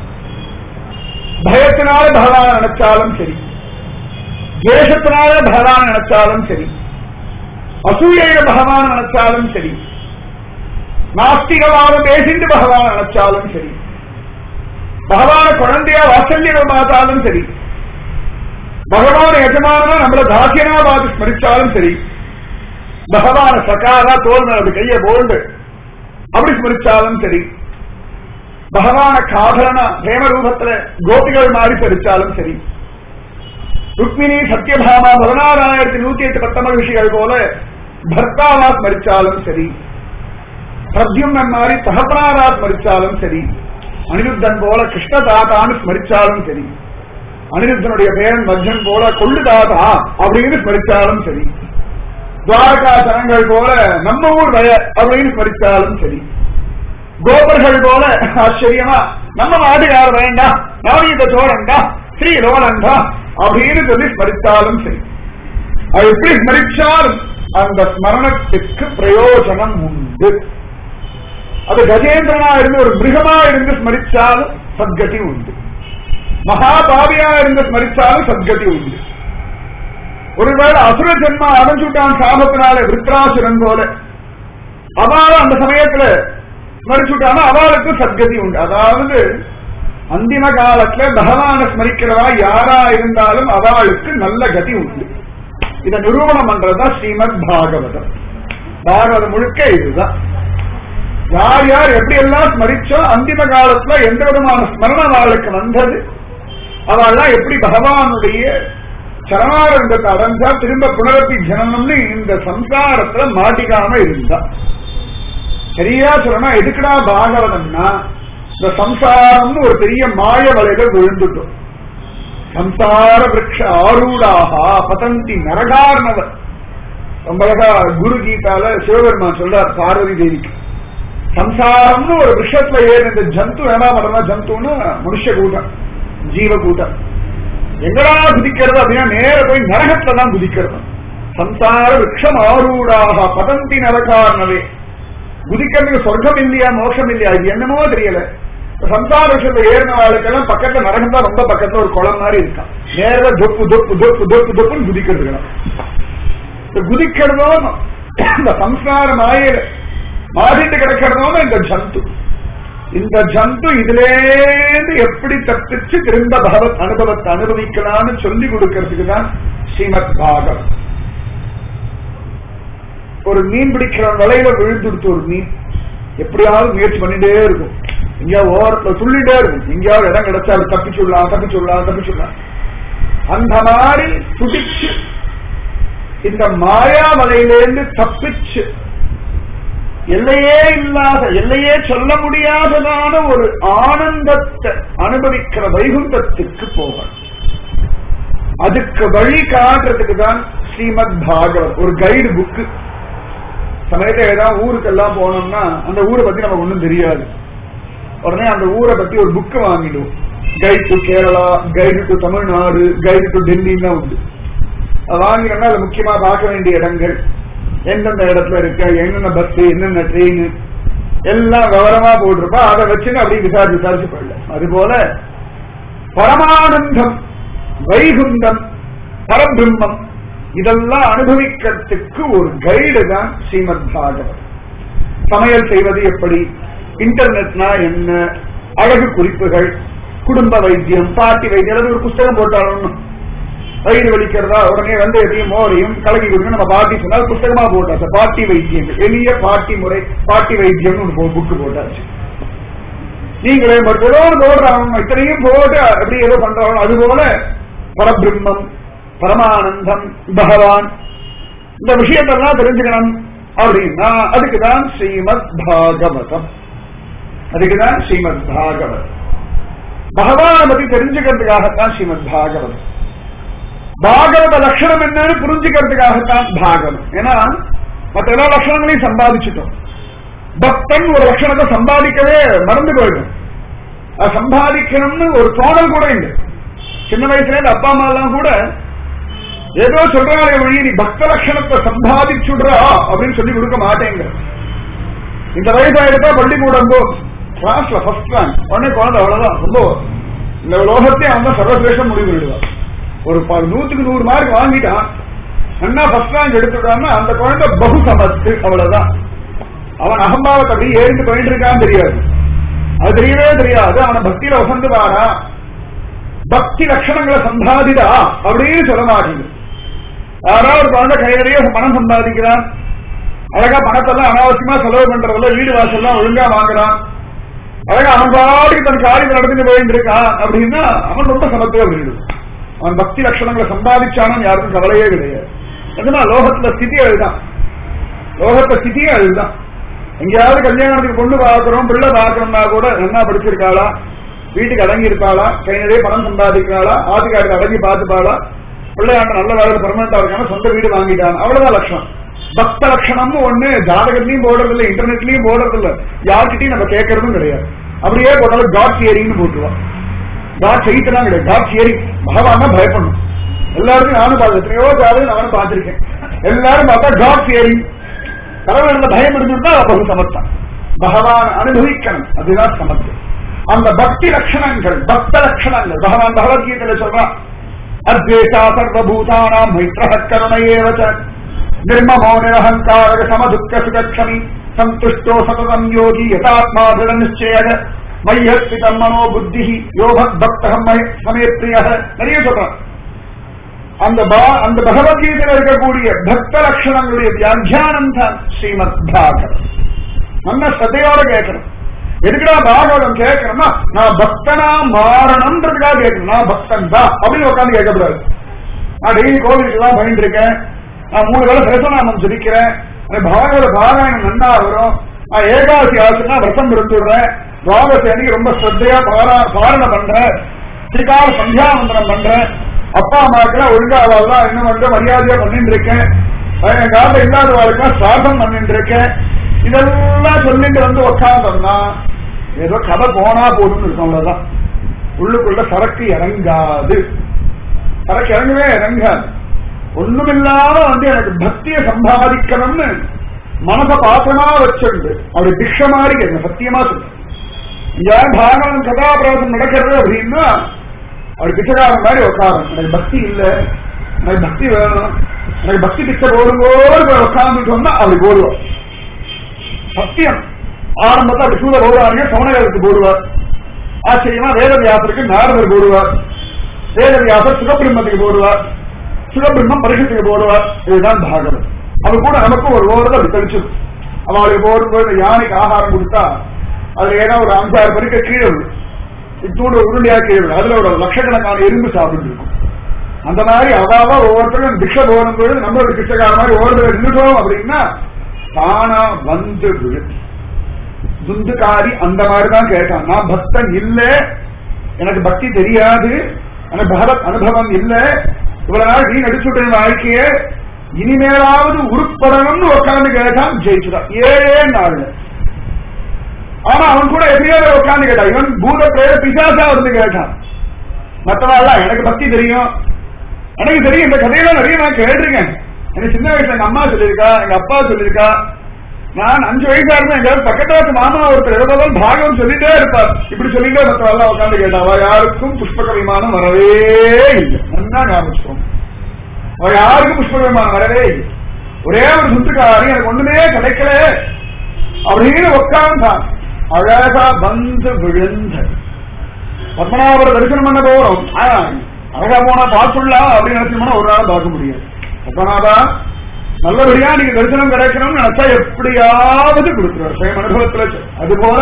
S1: பயத்தினால பகவான நினைச்சாலும் சரி தேசத்தினால பகவான் நினைச்சாலும் சரி அசூயையில பகவான் நினைச்சாலும் சரி நாஸ்திகவாதம் பேசிட்டு பகவான் நினைச்சாலும் சரி பகவான குழந்தையா வாசல்யம் பார்த்தாலும் சரி பகவான எஜமானா நம்மள தாக்கியனா பார்த்து ஸ்மரிச்சாலும் சரி பகவான சகாரா தோல் மேல கைய போல்டு அப்படி ஸ்மரிச்சாலும் சரி பகவான காதலனா பிரேம ரூபத்துல கோபிகள் மாறி ஸ்மரிச்சாலும் சரி ருக்மிணி சத்யபாமா பதினாறாயிரத்தி நூத்தி எட்டு பத்தொன்பது விஷயங்கள் போல பர்த்தாவா ஸ்மரிச்சாலும் சரி பிரத்யும்னன் மாதிரி தகப்பனாரா ஸ்மரிச்சாலும் சரி அனிருத்தன் போல கிருஷ்ணதாதான்னு ஸ்மரிச்சாலும் சரி அனிருத்தனுடைய பேரன் மஜன் போல கொள்ளு தாதா அப்படின்னு ஸ்மரிச்சாலும் சரி துவாரகா ஜனங்கள் போல நம்ம ஊர் வய அப்படின்னு ஸ்மரிச்சாலும் சரி கோபர்கள் போல ஆச்சரியமா நம்ம நாடுகார் வேண்டாம் நவநீத சோழன்டா ஸ்ரீ லோலன்டா அப்படின்னு சொல்லி ஸ்மரித்தாலும் சரி அது எப்படி ஸ்மரிச்சாலும் அந்த ஸ்மரணத்துக்கு பிரயோஜனம் உண்டு அது கஜேந்திரனா இருந்து ஒரு மிருகமா இருந்து ஸ்மரிச்சாலும் சத்கதி உண்டு மகாபாவியா இருந்து ஸ்மரிச்சாலும் சத்கதி உண்டு ஒருவேளை அசுர ஜென்மா அடைஞ்சுட்டான் சாபத்தினால விருத்ராசுரன் போல அவளும் அந்த சமயத்துல ஸ்மரிச்சுட்டானா அவளுக்கு சத்கதி உண்டு அதாவது அந்திம காலத்துல பகவான ஸ்மரிக்கிறவா யாரா இருந்தாலும் அவளுக்கு நல்ல கதி உண்டு இதை நிரூபணம் பண்றதுதான் ஸ்ரீமத் பாகவதம் பாகவதம் முழுக்க இதுதான் யார் யார் எப்படி எல்லாம் ஸ்மரிச்சோ அந்திம காலத்துல எந்த விதமான ஸ்மரணம் அவளுக்கு வந்தது அவள்லாம் எப்படி பகவானுடைய சரணாரங்கத்தை அடைஞ்சா திரும்ப புனரப்பி ஜனனம்னு இந்த சம்சாரத்துல மாட்டிக்காம இருந்தா சரியா சொல்லணும் எதுக்குடா பாகவதம்னா இந்த சம்சாரம்னு ஒரு பெரிய மாய வலையில விழுந்துட்டோம் சம்சார விரக்ஷ ஆரூடாக பதந்தி நரகார்ணவர் ரொம்ப அழகா குரு கீதால சிவபெருமான் சொல்றார் பார்வதி தேவிக்கு சம்சாரம்னு ஒரு விஷயத்துல ஏறு இந்த ஜந்து என்ன பண்ணா ஜந்துன்னு மனுஷ கூட்டம் ஜீவ கூட்டம் எங்கடா குதிக்கிறது அப்படின்னா நேர போய் நரகத்துல தான் குதிக்கிறது சம்சார விரக்ஷம் ஆரூடாக பதந்தி நரகார்ணவே குதிக்கிறதுக்கு சொர்க்கம் இல்லையா மோட்சம் இல்லையா இது என்னமோ தெரியல சம்சார விஷயத்துல ஏறின வாழ்க்கெல்லாம் பக்கத்துல நரகம் தான் ரொம்ப பக்கத்துல ஒரு குளம் மாதிரி இருக்கான் நேர தொப்பு தொப்பு தொப்பு தொப்பு தொப்புன்னு குதிக்கிறதுக்கலாம் இந்த குதிக்கிறதும் இந்த சம்சார மாயில மாறிட்டு கிடக்கிறதும் இந்த ஜந்து இந்த ஜந்து இதுலேருந்து எப்படி தப்பிச்சு திரும்ப பகவத் அனுபவத்தை அனுபவிக்கலாம்னு சொல்லி கொடுக்கறதுக்கு தான் ஸ்ரீமத் பாகம் ஒரு மீன் பிடிக்கிற வலையில விழுந்துடுத்து ஒரு மீன் எப்படியாவது முயற்சி பண்ணிட்டே இருக்கும் எங்கேயாவது ஓரத்துல துள்ளிட்டே இருக்கும் எங்கேயாவது இடம் கிடைச்சா அது தப்பிச்சுடலாம் தப்பிச்சுடலாம் தப்பிச்சுடலாம் அந்த மாதிரி துடிச்சு இந்த மாயா வலையிலேருந்து தப்பிச்சு எல்லையே இல்லாத எல்லையே சொல்ல முடியாததான ஒரு ஆனந்தத்தை அனுபவிக்கிற வைகுந்தத்துக்கு போகணும் அதுக்கு வழி காட்டுறதுக்கு தான் ஸ்ரீமத் பாகவத் ஒரு கைடு புக்கு சமயத்துல ஏதாவது ஊருக்கெல்லாம் போனோம்னா அந்த ஊரை பத்தி நமக்கு ஒன்றும் தெரியாது உடனே அந்த ஊரை பத்தி ஒரு புக்கு வாங்கிடுவோம் guide to Kerala guide to Tamil Nadu guide to டெல்லின்னு தான் உண்டு அது வாங்கினோம்னா அது முக்கியமா பார்க்க வேண்டிய இடங்கள் எந்தெந்த இடத்துல இருக்கு என்னென்ன பஸ் என்னென்ன ட்ரெயின் எல்லாம் விவரமா போட்டிருப்பா அதை வச்சுன்னு அப்படியே விசாரிச்சு விசாரிச்சு போயிடல அது போல பரமானந்தம் வைகுந்தம் பரபிரம்மம் இதெல்லாம் அனுபவிக்கிறதுக்கு ஒரு கைடு தான் ஸ்ரீமத் பாகவத் சமையல் செய்வது எப்படி இன்டர்நெட்னா என்ன அழகு குறிப்புகள் குடும்ப வைத்தியம் பாட்டி வைத்தியம் ஏதாவது ஒரு புஸ்தகம் போட்டாலும் வயிறு வலிக்கிறதா உடனே வந்து எதையும் மோரையும் கலக்கி கொடுங்க நம்ம பாட்டி சொன்னால் புஸ்தகமா போட்டாச்சு பாட்டி வைத்தியம் எளிய பாட்டி முறை பாட்டி வைத்தியம்னு ஒரு புக்கு போட்டாச்சு நீங்களே மட்டும் ஏதோ ஒன்று போடுறாங்க இத்தனையும் போட்டு அப்படி ஏதோ பண்றாங்க அது போல பரபிரம்மம் பரமானந்தம் பகவான் இந்த விஷயத்தெல்லாம் தெரிஞ்சுக்கணும் அப்படின்னா அதுக்குதான் ஸ்ரீமத் பாகவதம் அதுக்குதான் ஸ்ரீமத் பாகவத் பகவானை பத்தி தெரிஞ்சுக்கிறதுக்காகத்தான் ஸ்ரீமத் பாகவத் பாகவத லட்சணம் என்னன்னு புரிஞ்சுக்கிறதுக்காகத்தான் பாகவம் ஏன்னா மற்ற எல்லா லட்சணங்களையும் சம்பாதிச்சுட்டோம் பக்தன் ஒரு லட்சணத்தை சம்பாதிக்கவே மறந்து போயிடும் அது சம்பாதிக்கணும்னு ஒரு தோணல் கூட இல்லை சின்ன வயசுல இருந்து அப்பா அம்மா எல்லாம் கூட ஏதோ சொல்றாங்க வழி நீ பக்த லட்சணத்தை சம்பாதிச்சுடுறா அப்படின்னு சொல்லி கொடுக்க மாட்டேங்க இந்த வயசாயிட்டா பள்ளிக்கூடம் போ கிளாஸ்ல ஃபர்ஸ்ட் ரேங்க் உடனே குழந்தை அவ்வளவுதான் ரொம்ப இந்த லோகத்தையும் அவன் தான் சர்வசிரேஷ்டம் முடிவு பண்ணிடுவான் ஒரு ப- நூத்துக்கு நூறு மார்க் வாங்கிட்டான் அண்ணா ஃபர்ஸ்ட் ரேங்க் எடுத்துட்டான்னா அந்த குழந்தை பகு சமத்து அவ்வளவுதான் அவன் அகம்பாவத்தை அப்படியே ஏறிட்டு போயிட்டு இருக்கான்னு தெரியாது அது தெரியவே தெரியாது அவனை பக்தியில வசந்து வாரா பக்தி லட்சணங்களை சம்பாதிடா அப்படின்னு சொல்ல மாட்டேங்குது யாராவது ஒரு குழந்தை கை நிறைய பணம் சம்பாதிக்கிறான் அழகா பணத்தெல்லாம் அனாவசியமா செலவு பண்றதில்ல வீடு வாசல்லாம் ஒழுங்கா வாங்குறான் அழகா அவன் பாட்டுக்கு தன் காரியத்தை நடந்துட்டு போயிட்டு இருக்கான் அப்படின்னா அவன் ரொம்ப சமத்துவ வீடு அவன் பக்தி லட்சணங்களை சம்பாதிச்சானும் யாருக்கும் கவலையே கிடையாது நிஜமா லோகத்துல ஸ்திதி அதுதான் லோகத்துல ஸ்திதியே அதுதான் எங்கேயாவது கல்யாணத்துக்கு பொண்ணு பார்க்கிறோம் பிள்ளை பார்க்கணும்னா கூட என்ன படிச்சிருக்காளா வீட்டுக்கு அடங்கி இருப்பாளா கை நிறைய பணம் சம்பாதிக்கிறாளா ஆத்துக்காருக்கு அடங்கி பார்த்துப்பாளா பிள்ளையாண்ட நல்ல வேலையில பெர்மனண்டா இருக்கான சொந்த வீடு வாங்கிட்டான் அவ்வளவுதான் லட்சணம் பக்த லட்சணம்னு ஒண்ணு ஜாதகத்திலயும் போடுறது இல்ல இன்டர்நெட்லயும் போடுறது இல்ல யார்கிட்டயும் நம்ம கேட்கறதும் கிடையாது அப்படியே போட்டாலும் காட் தியரின்னு போட்டுருவான் காட் செய்யலாம் கிடையாது காட் தியரி பகவான் தான் பயப்படணும் எல்லாருக்கும் நானும் பார்த்து எத்தனையோ ஜாதகம் நானும் பார்த்திருக்கேன் எல்லாரும் பார்த்தா காட் தியரி கடவுள் பயம் இருந்துட்டா பகு சமர்த்தம் பகவான் அனுபவிக்கணும் அதுதான் சமர்த்தம் அந்த பக்தி லட்சணங்கள் பக்த லட்சணங்கள் பகவான் பகவத்கீதையில சொல்றான் அத்வேஷா சர்வபூதானாம் மைத்ரஹ கருணையேவச்ச நிர்மமோ நிரஹங்காரக சமதுக்க சுகக்ஷமி சந்துஷ்டோ சததம் யோகி யதாத்மா திட நிச்சயக மையஸ்திதம் மனோ புத்தி யோக பக்தகம் சமய பிரிய நிறைய சொல்றான் அந்த பா- அந்த பகவத்கீதையில் இருக்கக்கூடிய பக்த லட்சணங்களுடைய வியாக்கியானம் தான் ஸ்ரீமத் பாகவத் நல்ல சதையோட கேட்கணும் எதுக்குடா பாகவதம் கேட்கணும்னா நான் பக்தனா மாறணும்ன்றதுக்காக கேட்கணும் நான் பக்தன் தான் அப்படின்னு உட்காந்து கேட்கக்கூடாது நான் டெய்லி கோவிலுக்கு தான் பயந்து இருக்கேன் நான் மூணு வேளை சிரசநாமம் ஜபிக்கிறேன் எனக்கு பாகவத பாராயணம் நன்னா வரும் நான் ஏகாசி ஆசுனா விரதம் இருந்துடுறேன் துவாதசி அன்னைக்கு ரொம்ப ஸ்ரத்தையா பாரா பாரணம் பண்றேன் திரிகால சந்தியாவந்தனம் பண்றேன் அப்பா அம்மாக்கெல்லாம் ஒழுங்கா அவெல்லாம் என்ன பண்ற மரியாதையா பண்ணிட்டு இருக்கேன் என் காலத்துல இல்லாத வாழ்க்கை சாதம் பண்ணிட்டு இருக்கேன் இதெல்லாம் சொல்லிட்டு வந்து உட்காந்தோம்னா ஏதோ கதை போனா போதும்னு இருக்கும் அவ்வளவுதான் உள்ளுக்குள்ள சரக்கு இறங்காது சரக்கு இறங்கவே இறங்காது ஒண்ணுமில்லாம வந்து எனக்கு பக்தியை சம்பாதிக்கணும்னு மனச பாசமா வச்சுண்டு அப்படி திக்ஷ மாதிரி கேட்க சத்தியமா சொல்றேன் இங்க பாகவன் கதாபிரதம் நடக்கிறது அப்படின்னா அவர் பிச்சைக்காரன் மாதிரி உட்காரம் எனக்கு பக்தி இல்ல எனக்கு பக்தி வேணும் எனக்கு பக்தி பிச்சை போடும்போது போய் உட்கார்ந்துட்டோம்னா அப்படி போடுவார் சத்தியம் ஆரம்பத்தில் அப்படி சூழ போடுவாங்க சமணகருக்கு போடுவார் ஆச்சரியமா வேதவியாசருக்கு நாரதர் போடுவார் வேதவியாசர் சுகபிரம்மத்துக்கு போடுவார் சுகபிரம்மம் பரிசத்துக்கு போடுவார் இதுதான் பாகவத் அது கூட நமக்கும் ஒரு ஓரத்தை அப்படி தெளிச்சிடும் அவளுக்கு போடும்போது யானைக்கு ஆகாரம் கொடுத்தா அதுல ஏன்னா ஒரு அஞ்சாறு பருக்க கீழே விழும் இத்தூண்டு உருண்டையா கீழே விழும் அதுல ஒரு லட்சக்கணக்கான எறும்பு சாப்பிட்டு இருக்கும் அந்த மாதிரி அவாவா ஒவ்வொருத்தரும் திக்ஷ போடும்போது நம்ம ஒரு கிருஷ்ணக்கார மாதிரி ஒவ்வொருத்தர் நின்றுட்டோம் அப்படின்னா தானா வந்து விழும் துந்துகாரி அந்த மாதிரிதான் கேட்டான் நான் பக்தன் இல்ல எனக்கு பக்தி தெரியாது எனக்கு பகவத் அனுபவம் இல்ல இவ்வளவு நாள் நீ நடிச்சுட்டேன் வாழ்க்கைய இனிமேலாவது உருப்படணும்னு உட்கார்ந்து கேட்டான் ஜெயிச்சுட்டான் ஏழே நாள்ல ஆனா அவன் கூட எப்படியோ உட்கார்ந்து கேட்டான் இவன் பூத பிரேத பிசாசா வந்து கேட்டான் மத்தவாள் எனக்கு பக்தி தெரியும் எனக்கு தெரியும் இந்த கதையெல்லாம் நிறைய நான் கேட்டிருக்கேன் எனக்கு சின்ன வயசுல எங்க அம்மா சொல்லியிருக்கா எங்க அப்பா சொல்லியிருக்கா நான் அஞ்சு வயசா இருந்தேன் எங்க பக்கத்துல மாமா ஒருத்தர் எழுதாலும் பாகம் சொல்லிட்டே இருப்பார் இப்படி சொல்லிட்டே மற்றவெல்லாம் உட்காந்து கேட்டாவா யாருக்கும் புஷ்பக விமானம் வரவே இல்லை நல்லா ஞாபகம் அவ யாருக்கும் புஷ்பக விமானம் வரவே இல்லை ஒரே ஒரு சுத்துக்காரி எனக்கு ஒண்ணுமே கிடைக்கல அப்படின்னு உட்கார்ந்தான் அழகா வந்து விழுந்த பத்மநாபரை தரிசனம் பண்ண போறோம் ஆனா, அழகா போனா பார்த்துடலாம் அப்படின்னு நினைச்சோம்னா ஒரு நாள் பார்க்க முடியாது பத்மநாபா நல்லபடியா நீங்க தரிசனம் கிடைக்கணும்னு நினைச்சா எப்படியாவது கொடுத்துருவார் சுயம் அனுபவத்துல சொல். அது போல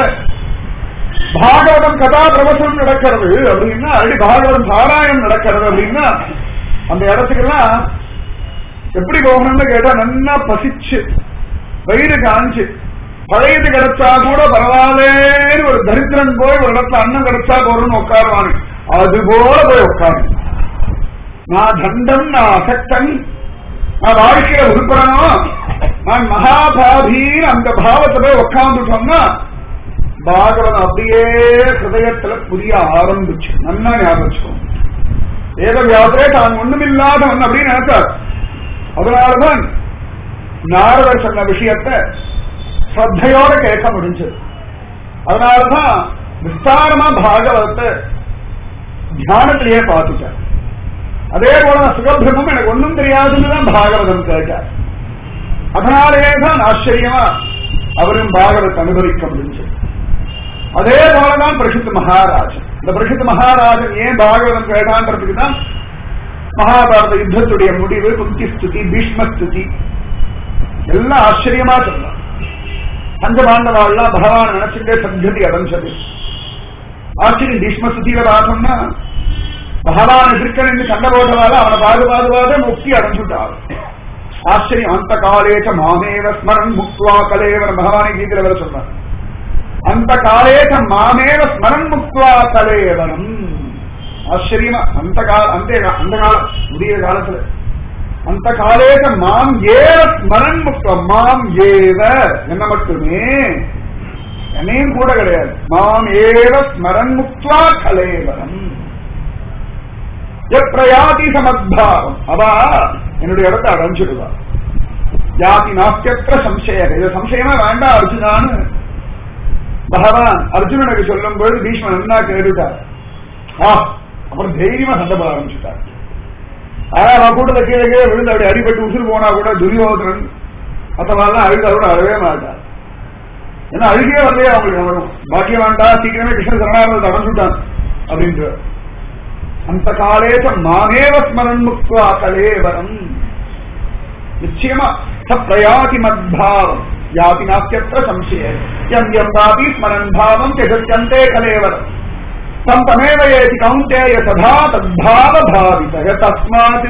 S1: பாகவதம் கதா பிரவசனம் நடக்கிறது அப்படின்னா அப்படி பாகவதம் பாராயணம் நடக்கிறது அப்படின்னா அந்த இடத்துக்கெல்லாம் எப்படி போகணும்னு கேட்டா நல்லா பசிச்சு வயிறு காஞ்சு பழையது கிடைச்சா கூட பரவாயில்லேன்னு ஒரு தரித்திரன் போய் ஒரு இடத்துல அன்னம் கிடைச்சா போறோம்னு உட்காருவானு அது போல போய் உட்காரு நான் தண்டம் நான் அசக்தன் நான் வாழ்க்கையில உருப்படணும் நான் மகாபாபின்னு அந்த பாவத்தை போய் உட்காந்துட்டோம்னா பாகவதம் அப்படியே ஹிருதயத்துல புரிய ஆரம்பிச்சு நன்னா ஞாபகம் வச்சுக்கோங்க வேதவியாசரே தான் ஒண்ணுமில்லாதவன் அப்படின்னு நினைச்சார் அதனாலதான் நாரதர் சொன்ன விஷயத்தை ஸ்ரத்தையோட கேட்க முடிஞ்சது அதனாலதான் விஸ்தாரமா பாகவதத்தை தியானத்திலேயே பார்த்துட்டார் அதே போல சுகபிரமம் எனக்கு ஒன்றும் தெரியாதுன்னு தான் பாகவதம் கேட்டார் அதனாலேயே தான் ஆச்சரியமா அவரும் பாகவத் அனுபவிக்க முடிஞ்சது அதே போலதான் பிரசித்த மகாராஜன் இந்த பிரசித்த மகாராஜன் ஏன் பாகவதம் கேட்டான்றதுக்கு தான் மகாபாரத யுத்தத்துடைய முடிவு குந்தி ஸ்துதி பீஷ்ம ஸ்துதி எல்லாம் ஆச்சரியமா சொல்லலாம் பஞ்சபாண்டவாள்லாம் பகவான் நினைச்சுட்டே சத்கதி அடைஞ்சது ஆச்சரியம் பீஷ்ம ஸ்துதியில பார்த்தோம்னா பகவான் எதிர்க்கணும் சண்டை போட்டதால அவனை பாது பாதுவாத முக்தி அடைஞ்சுட்டார் ஆச்சரியம் அந்த காலேச்ச மாமேவ ஸ்மரன் முக்வா கலேவன் பகவானை கீதையில வர சொன்னார் அந்த காலேச்ச மாமேவ ஸ்மரன் முக்வா கலேவனம் ஆச்சரியமா அந்த கால அந்த அந்த காலம் முடிய காலத்துல அந்த காலேச்ச மாம் ஏவ ஸ்மரன் முக்வா மாம் ஏவ என்ன மட்டுமே என்னையும் கூட கிடையாது மாம் ஏவ ஸ்மரன் முக்வா கலேவனம் எப்பிரயாதி சமத்பாவம் அவா என்னுடைய இடத்தை அடைஞ்சிடுவா யாதி நாஸ்தியற்ற சம்சயம் இது சம்சயமா வேண்டாம் அர்ஜுனான்னு பகவான் அர்ஜுனனுக்கு சொல்லும் பொழுது பீஷ்மன் என்ன கேட்டுட்டார் ஆ அப்புறம் தைரியமா சண்டை போட ஆரம்பிச்சுட்டார் ஆனா அவன் கூட்டத்தை கீழே கீழே விழுந்து அப்படி அடிபட்டு உசுறு போனா கூட துரியோதனன் மற்றவெல்லாம் அழுதா கூட அழவே மாட்டார் ஏன்னா அழுகே வரலையே அவங்களுக்கு அவனும் பாக்கியம் வேண்டாம் சீக்கிரமே கிருஷ்ண சரணாரத்தை அடைஞ்சுட்டான் அப்படின்ற அந்த காலேச மாமேவ ஸ்மரன் முக்வா கலேவரம் நிச்சயமா சப்ரயாதி மத்பாவம் யாதி நாஸ்தியற்ற சம்சய எம் எம் வாபி ஸ்மரன் பாவம் திகத்தியந்தே கலேவரம் தம் தமேவ ஏதி கௌந்தேய சதா தத்பாவ பாவித தஸ்மாத்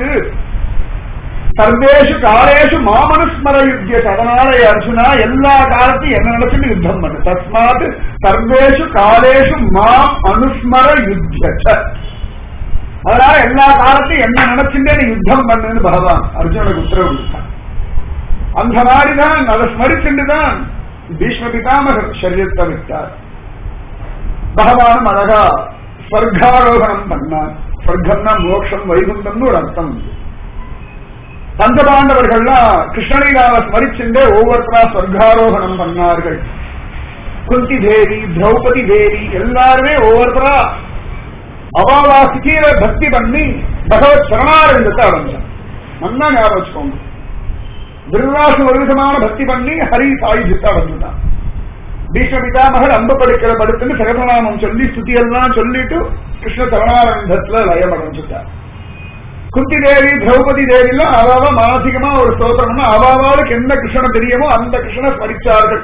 S1: சர்வேஷு காலேஷு மாமனுஸ்மர யுத்திய அதனால அர்ஜுனா எல்லா காலத்தையும் என்ன நினைச்சுட்டு யுத்தம் பண்ணு தஸ்மாத் சர்வேஷு காலேஷு மாம் அனுஸ்மர யுத்திய அதனால எல்லா காலத்தையும் என்ன நினைச்சுட்டே நீ யுத்தம் பண்ணுன்னு பகவான் அர்ஜுனுக்கு உத்தரவு கொடுத்தான் அந்த மாதிரிதான் அதை ஸ்மரிச்சுட்டு தான் பீஷ்ம பிதாமகர் சரீரத்தை விட்டார் பகவானும் அழகா ஸ்வர்காரோகணம் பண்ணான் ஸ்வர்க்கம்னா மோட்சம் வைகுண்டம்னு ஒரு அர்த்தம் உண்டு பஞ்சபாண்டவர்கள்லாம் கிருஷ்ணலீலாவை ஸ்மரிச்சுட்டே ஒவ்வொருத்தரா ஸ்வர்காரோகணம் பண்ணார்கள் குந்தி தேவி திரௌபதி தேவி எல்லாருமே ஒவ்வொருத்தரா அவாவாசி கீழே பக்தி பண்ணி பகவத் சரணாரவிந்தத்தை அடைஞ்சான் நல்லா ஞாபகம் வச்சுக்கோங்க திருவாசு ஒரு விதமான பக்தி பண்ணி ஹரி சாயுஜத்தை அடைஞ்சுட்டான் பீஷ்ம பிதாமகர் அம்பு படுக்கிற படுத்துன்னு சகசநாமம் சொல்லி ஸ்துதி எல்லாம் சொல்லிட்டு கிருஷ்ண சரணாரவிந்தத்துல லயம் அடைஞ்சுட்டார் குந்தி தேவி திரௌபதி தேவிலாம் அவாவ மானசிகமா ஒரு ஸ்தோத்திரம்னா அவாவாளுக்கு என்ன கிருஷ்ணன் தெரியுமோ அந்த கிருஷ்ணனை ஸ்மரிச்சார்கள்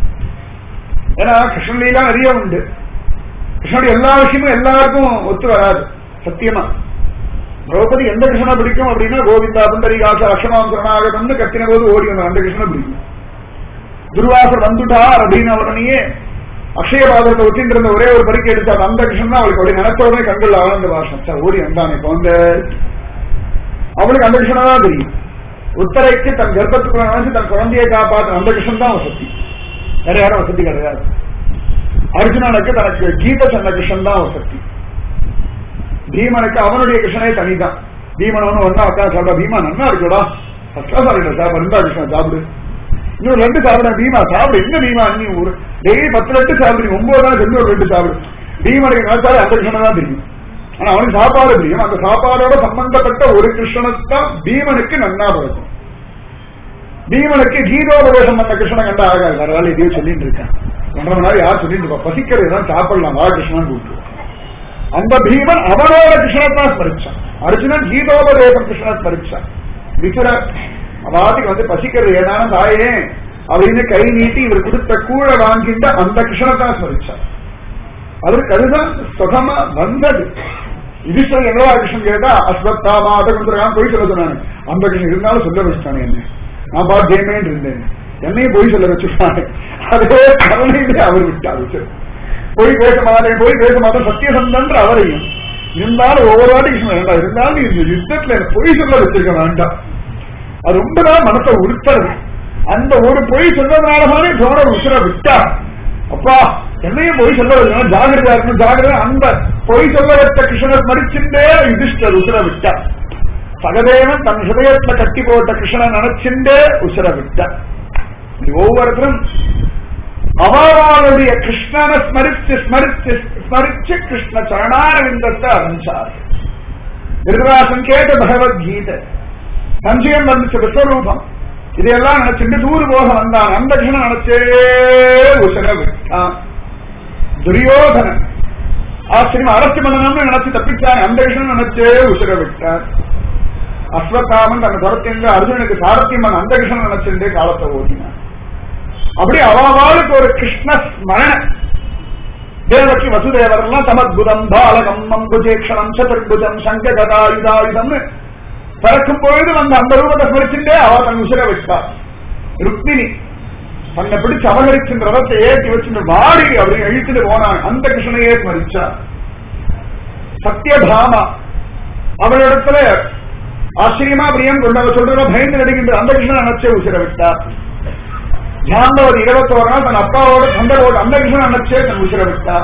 S1: ஏன்னா கிருஷ்ணலீலா நிறைய உண்டு கிருஷ்ணனுடைய எல்லா விஷயமும் எல்லாருக்கும் ஒத்து வராது சத்தியமா திரௌபதி எந்த கிருஷ்ணனை பிடிக்கும் அப்படின்னா கோவிந்தா புண்டரிகாச அக்ஷமாம் சரணாகதம்னு கத்தின போது ஓடி வந்த அந்த கிருஷ்ணனை பிடிக்கும் துர்வாசர் வந்துட்டார் அப்படின்னு உடனேயே அக்ஷயபாதத்தை ஒட்டிட்டு இருந்த ஒரே ஒரு பறிக்கை எடுத்தார் அந்த கிருஷ்ணன் தான் அவளுக்கு அப்படி நினைச்ச கண்கள் ஆனந்த வாசம் சார் ஓடி வந்தான் இப்ப வந்து அவளுக்கு அந்த கிருஷ்ணனா தான் தெரியும் உத்தரைக்கு தன் கர்ப்பத்துக்குள்ள நினைச்சு தன் குழந்தையை காப்பாற்ற அந்த கிருஷ்ணன் தான் வசதி வேற யாரும் வசதி கிடையாது அர்ஜுனனுக்கு தனக்கு கீத சொன்ன கிருஷ்ணன் தான் வசதி பீமனுக்கு அவனுடைய கிருஷ்ணனே தனிதான் பீமன் ஒண்ணு ஒன்னா உட்காந்து சாப்பிடா பீமா நன்னா இருக்குடா ஃபர்ஸ்ட் கிளாஸ் ஆகிட்ட சாப்பிடு ரெண்டா கிருஷ்ணன் சாப்பிடு இன்னும் ரெண்டு சாப்பிட பீமா சாப்பிடு என்ன பீமா நீ ஒரு டெய்லி பத்து லட்டு சாப்பிடு ஒன்பது நாள் ரெண்டு ஒரு ரெண்டு சாப்பிடு பீமனுக்கு நினைச்சாலே அந்த கிருஷ்ணன் தான் தெரியும் ஆனா அவனுக்கு சாப்பாடு தெரியும் அந்த சாப்பாடோட சம்பந்தப்பட்ட ஒரு கிருஷ்ணனைத்தான் பீமனுக்கு நன்னா பழக்கம் பீமனுக்கு கீதோபதேசம் பண்ண கிருஷ்ணன் கண்டா ஆகாது வேற வேலை இதையே சொல்லிட்டு இருக்கேன் ஒன்றரை மணி நேரம் யார் சொல்லிட்டு இருப்பா பசிக்கிறது தான் சாப்பிடலாம் வா கிருஷ்ணன் கூப்பிட்டு அந்த பீமன் அவனோட கிருஷ்ணத்தான் ஸ்மரிச்சான் அர்ஜுனன் கீதோபதேசம் கிருஷ்ணன் ஸ்மரிச்சான் விசுர அவாதிக்கு வந்து பசிக்கிறது ஏதான தாயே அப்படின்னு கை நீட்டி இவர் கொடுத்த கூழ வாங்கிட்ட அந்த கிருஷ்ணத்தான் ஸ்மரிச்சான் அதற்கு அதுதான் சுகமா வந்தது யுதிஷ்டர் என்னவா கிருஷ்ணன் கேட்டா அஸ்வத்தாமா அதை கொடுத்துருக்கான் போய் சொல்ல சொன்னாங்க அந்த கிருஷ்ணன் இருந்தாலும் சொல்ல வச்சுட்டானே என்ன நான் பாத்தியமேன்னு இருந்தேன் என்னையும் பொய் சொல்ல வச்சுட்டாங்க அதே கருணையிலே அவர் விட்டார் வச்சு பொய் பேச மாட்டேன் பொய் பேச மாட்டேன் சத்தியசந்தன்ற அவரையும் இருந்தாலும் ஒவ்வொரு வாட்டி வேண்டாம் இருந்தாலும் இந்த யுத்தத்துல எனக்கு பொய் சொல்ல வச்சிருக்க வேண்டாம் அது ரொம்ப தான் மனசை உறுத்தது அந்த ஒரு பொய் சொன்னதுனாலதானே துரோணர் உசுர விட்டார் அப்பா என்னையும் பொய் சொல்ல வைக்கணும் ஜாகிரதா இருக்கணும் ஜாகிரதா அந்த பொய் சொல்ல வைத்த கிருஷ்ணர் மறிச்சுட்டே யுதிஷ்டர் உசுர விட்டார் சகதேவன் தன் ஹிருதயத்துல கட்டி போட்ட கிருஷ்ணன் நினைச்சுட்டே உசுர விட்டார் இது ஒவ்வொருத்தரும் அவர்களுடைய கிருஷ்ணனை ஸ்மரிச்சு ஸ்மரிச்சு ஸ்மரிச்சு கிருஷ்ண சரணாரவிந்தத்தை அடைஞ்சார் திருதராசன் கேட்ட பகவத்கீதை சஞ்சயம் வந்துச்சு விஸ்வரூபம் இதையெல்லாம் நினைச்சுட்டு தூரு போக வந்தான் அந்த கிருஷ்ணன் நினைச்சே உசர விட்டான் துரியோதனன் ஆச்சரியம் அரசு பண்ணணும்னு நினைச்சு தப்பிச்சான் அந்த கிருஷ்ணன் நினைச்சே உசர விட்டான் அஸ்வத்தாமன் தன்னை துரத்தின்ற அர்ஜுனுக்கு சாரத்தியம் பண்ண அந்த கிருஷ்ணன் நினைச்சிருந்தே காலத்தை ஓட்டினான் அப்படி அவளுக்கு ஒரு கிருஷ்ண ஸ்மரண தேவகி வசுதேவர் எல்லாம் தமத்புதம் பாலகம் மம்புஜேக்ஷணம் சதுர்புஜம் சங்க கதாயுதாயுதம்னு பிறக்கும் பொழுது வந்த அந்த ரூபத்தை ஸ்மரிச்சுட்டே அவ தன் உசிர வச்சார் ருக்மிணி தன்னை பிடிச்சு அபகரிக்கின்ற ரதத்தை ஏற்றி வச்சுட்டு வாடி அப்படின்னு இழுத்துட்டு போனான் அந்த கிருஷ்ணனையே ஸ்மரிச்சார் சத்யபாமா அவளிடத்துல ஆச்சரியமா பிரியம் கொண்டவ சொல்ற பயந்து நடிக்கின்ற அந்த கிருஷ்ணன் நினைச்சே உசிர விட்டார் ஜாம்பவதி இருபத்தோரு நாள் தன் அப்பாவோட சண்டை போட்டு அந்த கிருஷ்ணன் நினைச்சே தன் உசிர விட்டார்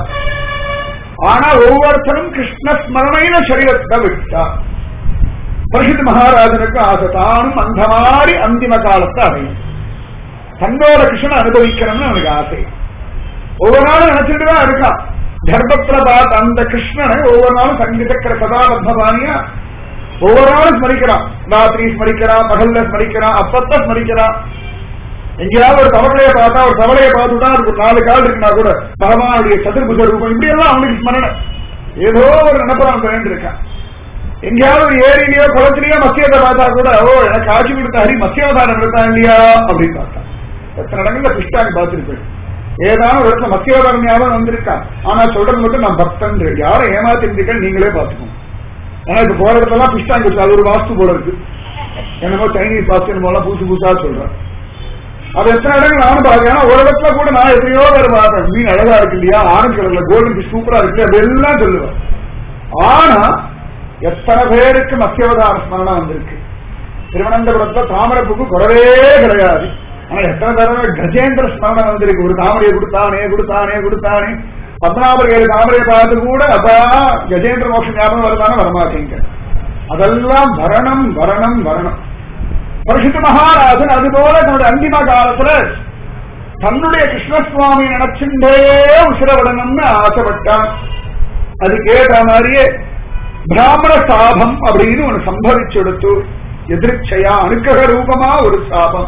S1: ஆனா ஒவ்வொருத்தரும் கிருஷ்ண ஸ்மரணையில சரீரத்தை விட்டார் பரிசுத்த மகாராஜனுக்கு ஆசை தானும் அந்த மாதிரி அந்திம காலத்தை அடையும் தன்னோட கிருஷ்ணனை அனுபவிக்கணும்னு அவனுக்கு ஆசை ஒவ்வொரு நாளும் நினைச்சிட்டு தான் இருக்கான் கர்ப்பத்துல பார்த்த அந்த கிருஷ்ணனை ஒவ்வொரு நாளும் சங்கீதக்கிற சதாபத்மபாணியா ஒவ்வொரு நாளும் ஸ்மரிக்கிறான் ராத்திரி ஸ்மரிக்கிறான் பகல்ல ஸ்மரிக்கிறான் அப்பத்த ஸ்மரிக்கிறான் எங்கேயாவது ஒரு தவளையை பார்த்தா ஒரு தவளையை பார்த்துட்டா அதுக்கு ஒரு நாலு கால் இருக்குன்னா கூட பகவானுடைய சதுர்புஜ ரூபம் இப்படி எல்லாம் அவனுக்கு ஸ்மரணை ஏதோ ஒரு நினப்பதான் வேண்டு இருக்கான் எங்கேயாவது ஒரு ஏரியிலயோ குளத்திலயோ மத்தியத்தை பார்த்தா கூட ஓ எனக்கு ஆட்சி கொடுத்த ஹரி மத்தியவதாரம் எடுத்தான் இல்லையா அப்படின்னு பார்த்தான் எத்தனை இடங்கள்ல கிருஷ்ணாங்க பார்த்திருப்பேன் ஏதாவது ஒரு இடத்துல மத்தியவதாரம் ஞாபகம் வந்திருக்கா ஆனா சொல்றது மட்டும் நான் பக்தன் யாரை ஏமாத்திருந்தீங்க நீங்களே பார்த்துக்கோங்க ஆனா இப்ப போற இடத்துல பிஷ்டாங்க இருக்கு அது ஒரு வாஸ்து போல இருக்கு என்னமோ சைனீஸ் வாஸ்து போல புதுசு புதுசா சொல்றேன் அது எத்தனை இடங்கள் நானும் பார்க்கிறேன் ஒரு இடத்துல கூட நான் எத்தனையோ பேர் பார்த்தேன் மீன் அழகா இருக்கு இல்லையா ஆரஞ்சு கலர்ல கோல்டன் ஃபிஷ் சூப்பரா இருக்கு அதெல்லாம் சொல்லுவேன் ஆனா எத்தனை பேருக்கு மத்தியவதார ஸ்மரணம் வந்திருக்கு திருவனந்தபுரத்துல தாமரப்புக்கு குறவே கிடையாது ஆனா எத்தனை தடவை கஜேந்திர ஸ்மரணம் வந்திருக்கு ஒரு தாமரையை கொடுத்தானே கொடுத்தானே கொடுத்தானே பத்மநாபர் ஏழு தாமரையை பார்த்து கூட அப்பா கஜேந்திர மோட்சம் ஞாபகம் வருதானே வரமாட்டேங்க அதெல்லாம் வரணம் வரணம் வரணம் பரிசுத்த மகாராஜன் அதுபோல தன்னுடைய அந்திம காலத்துல தன்னுடைய கிருஷ்ணசுவாமி நினைச்சுட்டே உசிரவிடணும்னு ஆசைப்பட்டான் அதுக்கு ஏற்ற மாதிரியே பிராமண சாபம் அப்படின்னு ஒண்ணு சம்பவிச்சு எடுத்து எதிர்ச்சையா அனுக்கிரக ரூபமா ஒரு சாபம்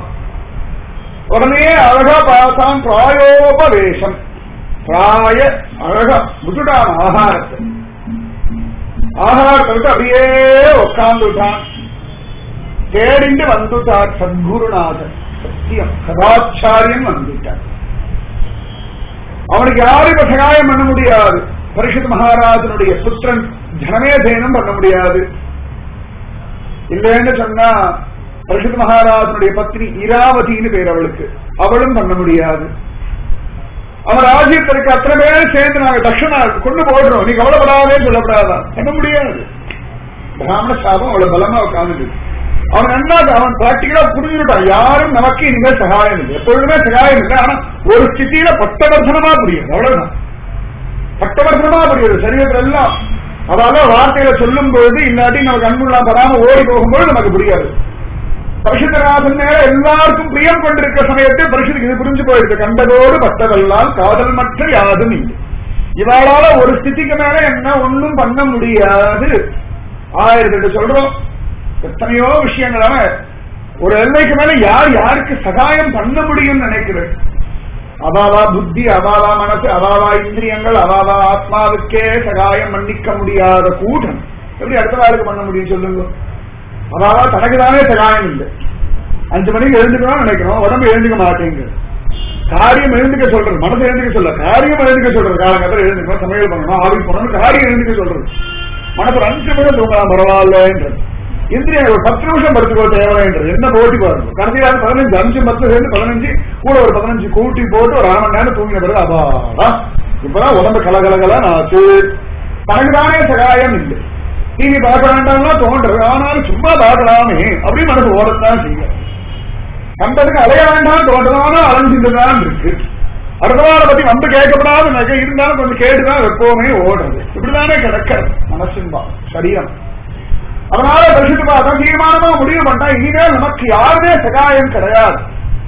S1: உடனே அழகா பார்த்தான் பிராயோபவேஷம் பிராய அழகா விட்டுட்டான் ஆகாரத்தை ஆகாரத்தை விட்டு அப்படியே உட்கார்ந்துட்டான் தேடிண்டு வந்துட்டார் சத்குருநாதன் சத்தியம் சதாச்சாரியம் வந்துட்டார் அவனுக்கு யாரும் இப்ப சகாயம் பண்ண முடியாது பரிஷத் மகாராஜனுடைய புத்திரன் ஜனமேதேனம் பண்ண முடியாது இல்லைன்னு சொன்னா பரிஷத் மகாராஜனுடைய பத்னி இராவதின்னு பேர் அவளுக்கு அவளும் பண்ண முடியாது அவன் ராஜ்யத்திற்கு அத்தனை பேரும் சேர்ந்து நாங்க தட்சணா கொண்டு போடுறோம் நீ கவலைப்படாதே சொல்லப்படாதா பண்ண முடியாது பிராமண சாபம் அவ்வளவு பலமா உட்கார்ந்து அவன் என்ன அவன் பிராக்டிகலா புரிஞ்சுட்டான் யாரும் நமக்கு இனிமேல் சகாயம் இல்லை எப்பொழுதுமே சகாயம் இல்லை ஆனா ஒரு ஸ்திதியில பட்டவர்த்தனமா புரியுது அவ்வளவுதான் பட்டவர்த்தனமா புரியுது சரீரத்துல எல்லாம் அதாவது வார்த்தையில சொல்லும் பொழுது இல்லாட்டி நம்ம கண்முள்ளா படாம ஓடி போகும்போது நமக்கு புரியாது பரிசுத்தராசன் மேல எல்லாருக்கும் பிரியம் கொண்டிருக்க சமயத்தில் பரிசுக்கு இது புரிஞ்சு போயிருக்கு கண்டதோடு பட்டதெல்லாம் காதல் மற்ற யாதும் இல்லை இவாளால ஒரு ஸ்திதிக்கு மேல என்ன ஒண்ணும் பண்ண முடியாது ஆயிரத்தி எட்டு சொல்றோம் எத்தனையோ விஷயங்களான ஒரு எல்லைக்கு மேல யார் யாருக்கு சகாயம் பண்ண முடியும்னு நினைக்கிறேன் அவாவா புத்தி அவாவா மனசு அவாவா இந்திரியங்கள் அவாவா ஆத்மாவுக்கே சகாயம் மன்னிக்க முடியாத கூட்டம் எப்படி அடுத்த நாளுக்கு பண்ண முடியும் சொல்லுங்க அவாவா தனக்குதானே சகாயம் இல்லை அஞ்சு மணிக்கு எழுந்துக்கணும்னு நினைக்கிறோம் உடம்பு எழுந்துக்க மாட்டேங்க காரியம் எழுந்துக்க சொல்றது மனசு எழுந்துக்க சொல்ல காரியம் எழுந்துக்க சொல்றது காலங்கத்தில் எழுந்துக்கணும் சமையல் பண்ணணும் ஆவி பண்ணணும் காரியம் எழுந்துக்க சொல்றது மனசு ஒரு அஞ்சு நிமிடம் தூங்கலாம் பரவாயில்லன்றது இந்திரிய ஒரு பத்து நிமிஷம் படுத்துக்கோ தேவைன்றது என்ன போட்டி பாருங்க கடைசியில அது பதினஞ்சு அஞ்சு பத்து சேர்ந்து பதினஞ்சு கூட ஒரு பதினஞ்சு கூட்டி போட்டு ஒரு அரை மணி நேரம் தூங்கின பிறகு அபாடா இப்பதான் உடம்பு கலகலகலன்னு ஆச்சு தனக்கு தானே சகாயம் இல்லை டிவி பார்க்க வேண்டாம்னா தோன்றது ஆனாலும் சும்மா பார்க்கலாமே அப்படின்னு மனசு ஓடத்தான் செய்யும் கண்டதுக்கு அலைய வேண்டாம் தோன்றதான அலைஞ்சிட்டு தான் இருக்கு அடுத்தவார பத்தி வந்து கேட்கப்படாத நகை இருந்தாலும் கொஞ்சம் கேட்டுதான் எப்பவுமே ஓடுறது இப்படிதானே கிடக்கிறது மனசுன்பா சரீரம் அதனால பரிசுத்து பார்த்தா தீர்மானமா முடிவு பண்ணா இனிமேல் நமக்கு யாருமே சகாயம் கிடையாது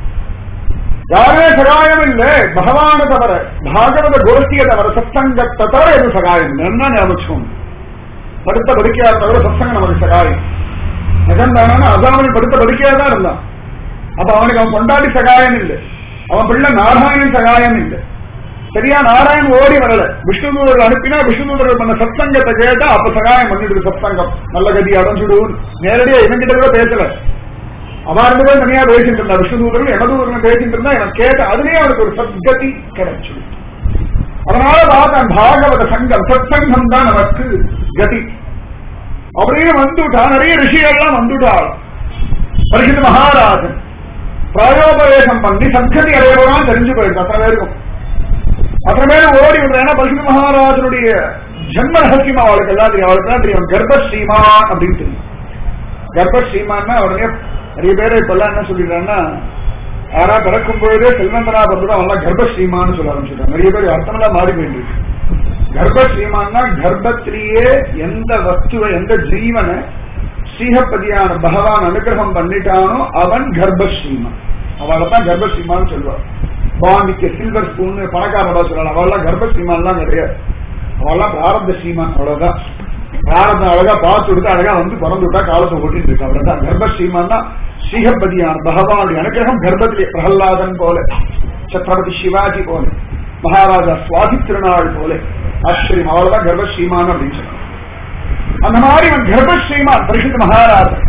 S1: யாருமே சகாயம் இல்ல பகவான தவிர பாகவத கோஷ்டியை தவிர சத்சங்கத்தை தவிர எதுவும் சகாயம் இல்லை என்ன ஞாபகம் படுத்த படுக்கையா தவிர சத்சங்கம் நமக்கு சகாயம் நிஜம்தானா அசாமணி படுத்த படுக்கையா தான் இருந்தான் அப்ப அவனுக்கு அவன் கொண்டாடி சகாயம் இல்லை அவன் பிள்ளை நாராயணன் சகாயம் இல்லை சரியா நாராயணன் ஓடி வரல விஷ்ணுதூதர்கள் அனுப்பினா விஷ்ணுதூதர்கள் பண்ண சத்சங்கத்தை கேட்டா அப்ப சகாயம் பண்ணிடுது சத்சங்கம் நல்ல கதி அடைஞ்சுடுவோம் நேரடியா இவங்கிட்ட கூட பேசல அவன் ரெண்டு பேரும் தனியா பேசிட்டு இருந்தா விஷ்ணுதூதர்கள் எமதூதர்கள் பேசிட்டு இருந்தா இவன் கேட்ட அதுலயே அவனுக்கு ஒரு சத்கதி கிடைச்சிடும் அதனால பார்த்தான் பாகவத சங்கம் சத்சங்கம் தான் நமக்கு கதி அப்படியே வந்துட்டா நிறைய ரிஷிகள்லாம் வந்துட்டாள் பரிசுத்த மகாராஜன் பிராயோபவேசம் பண்ணி சத்கதி அடையவதான் தெரிஞ்சு போயிருக்கு அத்தனை பேருக்கும் அத்தனை பேரும் ஓடி வந்து ஏன்னா பரிசுத்த மகாராஜனுடைய ஜென்ம ரகசியம் அவளுக்கு எல்லாம் தெரியும் அவளுக்கு எல்லாம் தெரியும் கர்ப்பஸ்ரீமான் அப்படின்னு தெரியும் கர்ப்பஸ்ரீமான்னா உடனே நிறைய பேர் இப்ப எல்லாம் என்ன சொல்லிடுறாங்கன்னா யாரா பிறக்கும் பொழுதே செல்வந்தனா பிறந்தா அவன் கர்ப்பஸ்ரீமான்னு சொல்ல ஆரம்பிச்சிருக்காங்க நிறைய பேர் அர்த்தமெல்லாம் மாறி போயிட்டு கர்ப்பஸ்ரீமான்னா கர்ப்பத்திலேயே எந்த வஸ்துவை எந்த ஜீவனை ஸ்ரீஹப்பதியான பகவான் அனுகிரகம் பண்ணிட்டானோ அவன் கர்ப்பஸ்ரீமான் அவளை தான் கர்ப்பஸ்ரீமான்னு சொல்லுவாள் பாண்டிக்கு சில்வர் ஸ்பூன் பணக்காரடா சொல்லலாம் அவள்லாம் கர்ப்பஸ்ரீமான்லாம் கிடையாது அவள்லாம் பிராரப்த ஸ்ரீமான் அவ்வளவுதான் பிராரப்தம் அழகா பார்த்து விட்டு அழகா வந்து பிறந்து விட்டா காலத்தை ஓட்டிட்டு இருக்கு அவ்வளவுதான் கர்ப்பஸ்ரீமான்னா ஸ்ரீஹப்பதியான பகவானுடைய அனுகிரகம் கர்ப்பத்திலே பிரகல்லாதன் போல சத்ரபதி சிவாஜி போல மகாராஜா சுவாதி திருநாள் போல ஆச்சரியம் அவள்தான் கர்ப்பஸ்ரீமான் அப்படின்னு சொன்னாங்க அந்த மாதிரி இவன் கர்ப்பஸ்ரீமான் பரிசுத்த மகாராஜன்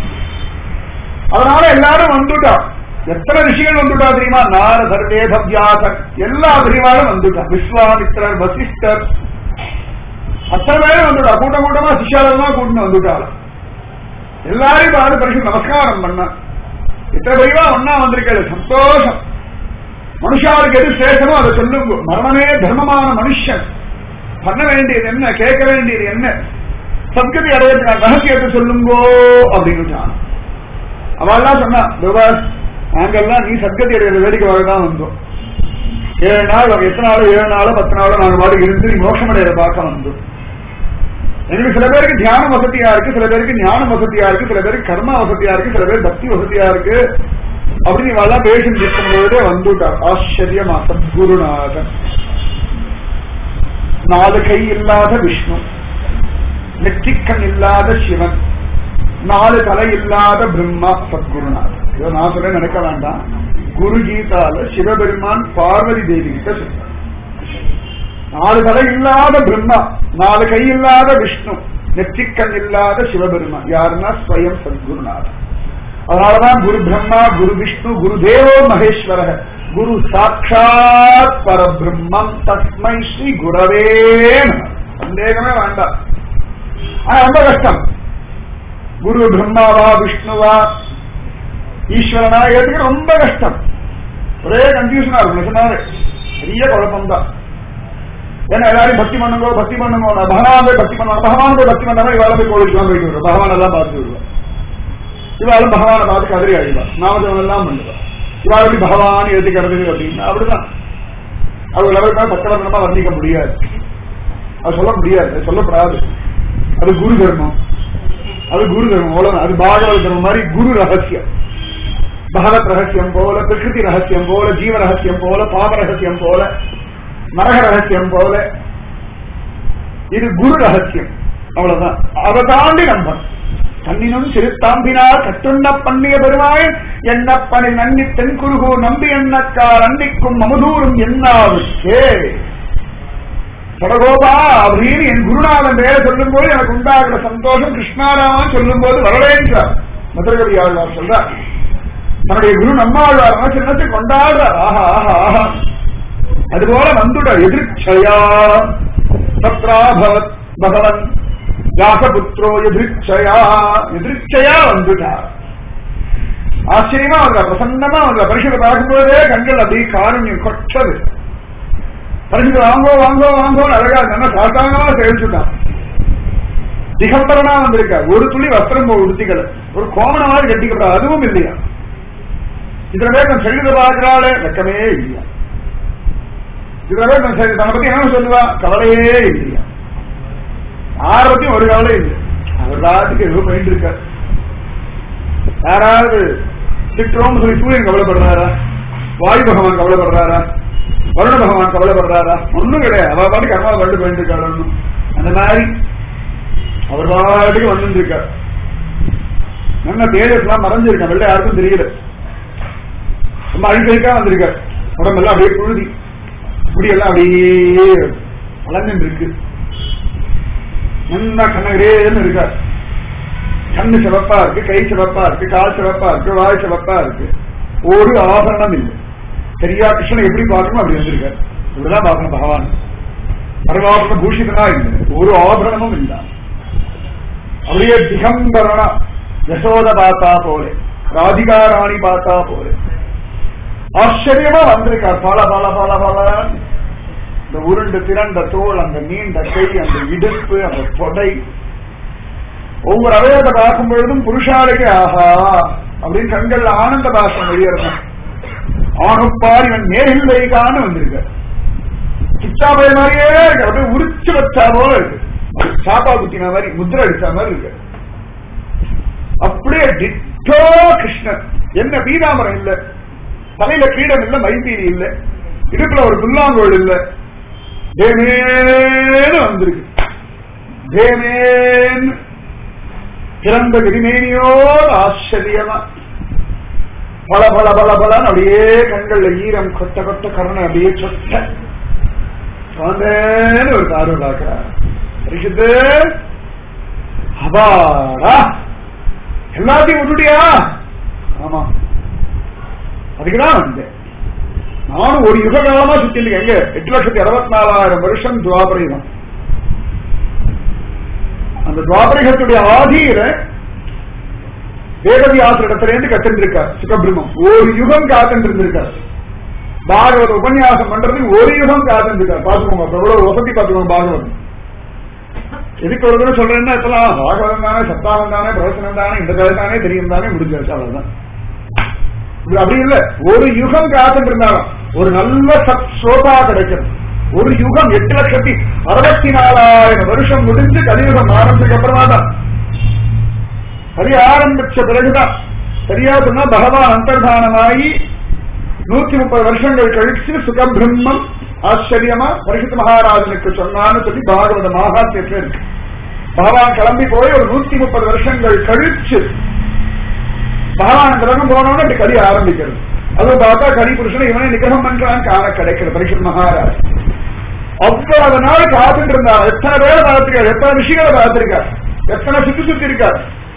S1: அதனால எல்லாரும் வந்துட்டா எத்தனை ரிஷிகள் வந்துட்டா தெரியுமா நாரதர் வேதவியாசர் எல்லா பிரிவாலும் வந்துட்டா விஸ்வாமித்திரர் வசிஷ்டர் அத்தனை பேரும் வந்துட்டா கூட்டம் கூட்டமா சிஷாலமா கூட்டின்னு வந்துட்டாள் எல்லாரையும் பார்த்து பரிசு நமஸ்காரம் பண்ண இத்தனை பிரிவா ஒன்னா வந்திருக்கிறது சந்தோஷம் மனுஷாவுக்கு எது சேஷமோ அதை சொல்லுங்க மரணமே தர்மமான மனுஷன் பண்ண வேண்டியது என்ன கேட்க வேண்டியது என்ன சத்கதி அடையறதுக்கு ரகசியத்தை சொல்லுங்கோ அப்படின்னு அவெல்லாம் சொன்னா துபாஸ் நாங்கெல்லாம் நீ சத்கதி அடையிற வேடிக்கை வரதான் வந்தோம் ஏழு நாள் எத்தனை நாள் ஏழு நாளோ பத்து நாளோ நாங்க பாட்டு இருந்து நீ மோட்சம் அடையிற பார்க்க வந்தோம் எங்களுக்கு சில பேருக்கு தியானம் வசதியா இருக்கு சில பேருக்கு ஞானம் வசதியா இருக்கு சில பேருக்கு கர்மா வசதியா இருக்கு சில பேர் பக்தி வசதியா இருக்கு அப்படின்னு இவெல்லாம் பேசிட்டு இருக்கும்போதே வந்துட்டார் ஆச்சரியமா சத்குருநாதன் நாலு கை இல்லாத விஷ்ணு நெற்றிக்கண் இல்லாத சிவன் நாலு தலை இல்லாத பிரம்மா சத்குருநாதன் இதை நான் சொல்ல நினைக்க வேண்டாம் குரு கீதால சிவபெருமான் பார்வதி தேவி கிட்ட சொல்றார் நாலு தலை இல்லாத பிரம்மா நாலு கை இல்லாத விஷ்ணு நெற்றிக்கண் இல்லாத சிவபெருமான் யாருன்னா ஸ்வயம் சத்குருநாதன் அதனாலதான் குரு பிரம்மா குரு விஷ்ணு குரு தேவோ மகேஸ்வர குரு சாட்சாத் பரபிரம்மம் தஸ்மை ஸ்ரீ குரவே நமः. சந்தேகமே வேண்டாம் ஆனா ரொம்ப கஷ்டம் குரு பிரம்மாவா விஷ்ணுவா ஈஸ்வரனா ஏத்துக்க ரொம்ப கஷ்டம் ஒரே கன்ஃபியூஷனா இருக்கும் சொன்னாரு பெரிய குழப்பம் தான் ஏன்னா எல்லாரும் பக்தி பண்ணுங்க பக்தி பண்ணுங்க பகவான் போய் பக்தி பண்ணுவாங்க பகவான் போய் பக்தி பண்ணா இவாள போய் கோவிலுக்கு போயிட்டு வருவோம் பகவான் எல்லாம் பார்த்து வருவோம் இவாளும் பகவானை பார்த்து கதறி அழிவா நாமஜம் எல்லாம் பண்ணுவா இவாள் எப்படி பகவான் ஏத்துக்கிறது அப்படின்னா அப்படிதான் அவர் லெவலுக்காக பக்கவர்ணமா வர்ணிக்க முடியாது அது சொல்ல முடியாது அது சொல்லப்படாது அது குரு தர்மம் அது குரு தர்மம் அவ்வளவுதான் அது பாகவத தர்மம் மாதிரி குரு ரகசியம் பகவத் ரகசியம் போல பிரகிருதி ரகசியம் போல ஜீவ ரகசியம் போல பாப ரகசியம் போல நரக ரகசியம் போல இது குரு ரகசியம் அவ்வளவுதான் அதை தாண்டி நம்பன் கண்ணினும் சிறுத்தாம்பினால் கட்டுண்ண பண்ணிய பெருமாள் எண்ணப்பனை நன்னி தென்குருகூ நம்பி எண்ணக்கார் அன்னிக்கும் மமதூரும் என்னாவுக்கே சடகோபா அப்படின்னு என் குருநாதன் பேரை சொல்லும் போது எனக்கு உண்டாகிற சந்தோஷம் கிருஷ்ணாராமன் சொல்லும் போது வரவேற்றார் மதுரகவி ஆழ்வார் சொல்றார் தன்னுடைய குரு நம்மாழ்வார் சின்னத்தை கொண்டாடுறார் ஆஹா ஆஹா ஆஹா அதுபோல வந்துட எதிர்ச்சயா தத்ராபவத் பகவன் தாசபுத்திரோ எதிர்ச்சயா எதிர்ச்சையா வந்துட்டார் ஆச்சரியமா வந்தா பிரசன்னமா வந்தா பரிசுத்தை பார்க்கும்போதே கண்கள் அப்படியே காரண்யம் கொட்டது பரிசுத்தை வாங்கோ வாங்கோ வாங்கோ அழகா நல்லா சாத்தாங்கமா சேவிச்சுட்டான் திகம்பரனா வந்திருக்க ஒரு துளி வஸ்திரம் உடுத்திக்கல ஒரு கோமண மாதிரி கட்டிக்கப்பட அதுவும் இல்லையா இதுல பேர் நான் சரீரத்தை பார்க்கிறாளே வெக்கமே இல்லையா இதுல பேர் நான் சரி தன்னை பத்தி என்ன சொல்லுவா கவலையே இல்லையா யார பத்தியும் ஒரு கவலை இல்லை அவர் ராத்துக்கு எதுவும் பண்ணிட்டு இருக்கார் யாராவது திட்டுறோம்னு சொல்லி சூரியன் கவலைப்படுறாரா வாயு பகவான் கவலைப்படுறாரா வருண பகவான் கவலைப்படுறாரா ஒண்ணும் கிடையாது அவ பாட்டுக்கு அம்மா பாட்டு போயிட்டு இருக்காரு ஒண்ணும் அந்த மாதிரி அவர் பாட்டுக்கு வந்துட்டு இருக்கார் நல்ல தேஜஸ் எல்லாம் மறைஞ்சிருக்கேன் வெளில யாருக்கும் தெரியல ரொம்ப அழுக்கழுக்கா வந்திருக்கார் உடம்பெல்லாம் அப்படியே புழுதி முடியெல்லாம் அப்படியே வளர்ந்துட்டு இருக்கு நல்லா கண்ணகிரேன்னு இருக்கார் கண்ணு சிவப்பா இருக்கு கை சிவப்பா இருக்கு கால் சிவப்பா இருக்கு வாய் சிவப்பா இருக்கு ஒரு ஆபரணம் இல்லை சரியா கிருஷ்ணன் எப்படி பார்க்கணும் அப்படி வந்திருக்கார் இப்படிதான் பார்க்கணும் பகவான் சர்வாபரண பூஷிதனா இல்லை ஒரு ஆபரணமும் இல்ல அப்படியே திகம்பரணா யசோத பார்த்தா போலே ராதிகா ராணி பார்த்தா போலே ஆச்சரியமா வந்திருக்கார் பல பல பல பல இந்த உருண்டு திரண்ட தோல் அந்த நீண்ட கை அந்த இடுப்பு அந்த தொடை ஒவ்வொரு அவயத்தை பார்க்கும் பொழுதும் புருஷாளுக்கு ஆஹா அப்படின்னு கண்கள்ல ஆனந்த பாசம் வெளியேறணும் ஆணுப்பார் இவன் நேரில் வைகான்னு வந்திருக்க கிச்சாபய மாதிரியே இருக்கு அப்படியே உரிச்சு வச்சா போல இருக்கு சாப்பா குத்தின மாதிரி முத்திரை அடிச்ச மாதிரி இருக்கு அப்படியே டிட்டோ கிருஷ்ணன் என்ன பீதாமரம் இல்ல தலையில கிரீடம் இல்ல மைப்பீரி இல்ல இடுப்புல ஒரு புல்லாங்கோல் இல்ல தேமேன்னு வந்திருக்கு தேமேன்னு பிறந்த கிரிமேனியோடு ஆச்சரியமா பல பல பல பலன்னு அப்படியே கண்கள்ல ஈரம் கொட்ட கொட்ட கருணை அப்படியே சொட்ட வந்தேன்னு ஒரு காரு பார்க்கிறார் பரிசுத்து அபாடா எல்லாத்தையும் விட்டுட்டியா ஆமா அதுக்குதான் வந்தேன் நானும் ஒரு யுக காலமா சுத்தி இல்லைங்க எங்க எட்டு லட்சத்தி அறுபத்தி நாலாயிரம் வருஷம் துவாபரிகம் அந்த துவாபரிகத்துடைய ஆதியில வேதவி ஆசிரியத்திலேருந்து கத்திருந்திருக்கார் சுகபிரமம் ஒரு யுகம் காத்திருந்திருக்கார் பாகவத உபன்யாசம் பண்றது ஒரு யுகம் காத்திருந்திருக்கார் பாத்துக்கோங்க அப்ப எவ்வளவு வசதி பாத்துக்கோங்க பாகவதம் எதுக்கு ஒரு தடவை சொல்றேன்னா இப்பெல்லாம் பாகவதம் தானே சப்தாகம் தானே பிரவசனம் தானே இந்த கதை தானே தெரியும் தானே முடிஞ்சாச்சு அவ்வளவுதான் இது அப்படி இல்ல ஒரு யுகம் காத்துட்டு இருந்தாலும் ஒரு நல்ல சத் ஸ்ரோதா கிடைக்கிறது ஒரு யுகம் எட்டு லட்சத்தி அறுபத்தி நாலாயிரம் வருஷம் முடிஞ்சு கலியுகம் ஆரம்பிச்சதுக்கு அப்புறமா தான் கலி ஆரம்பிச்ச பிறகுதான் சரியா சொன்னா பகவான் அந்தர்தானமாகி நூத்தி முப்பது வருஷங்கள் கழிச்சு சுகம் பிரம்மம் ஆச்சரியமா பரிசுத்த மகாராஜனுக்கு சொன்னான்னு சொல்லி பாகவத மகாத்தியத்துல இருக்கு பகவான் கிளம்பி போய் ஒரு நூத்தி முப்பது வருஷங்கள் கழிச்சு பகவான் கிரகம் போனோன்னு அப்படி கலி ஆரம்பிக்கிறது அது பார்த்தா கலி புருஷனை இவனை நிகிரகம் பண்றான் காண கிடைக்கிறது பரிசுத்த மகாராஜ் அவ்வளவு நாள் காத்துட்டு இருந்தார் எத்தனை பேரை பார்த்திருக்கார் எத்தனை விஷயங்களை பார்த்திருக்கார் எத்தனை சுத்தி சுத்தி இருக்கார்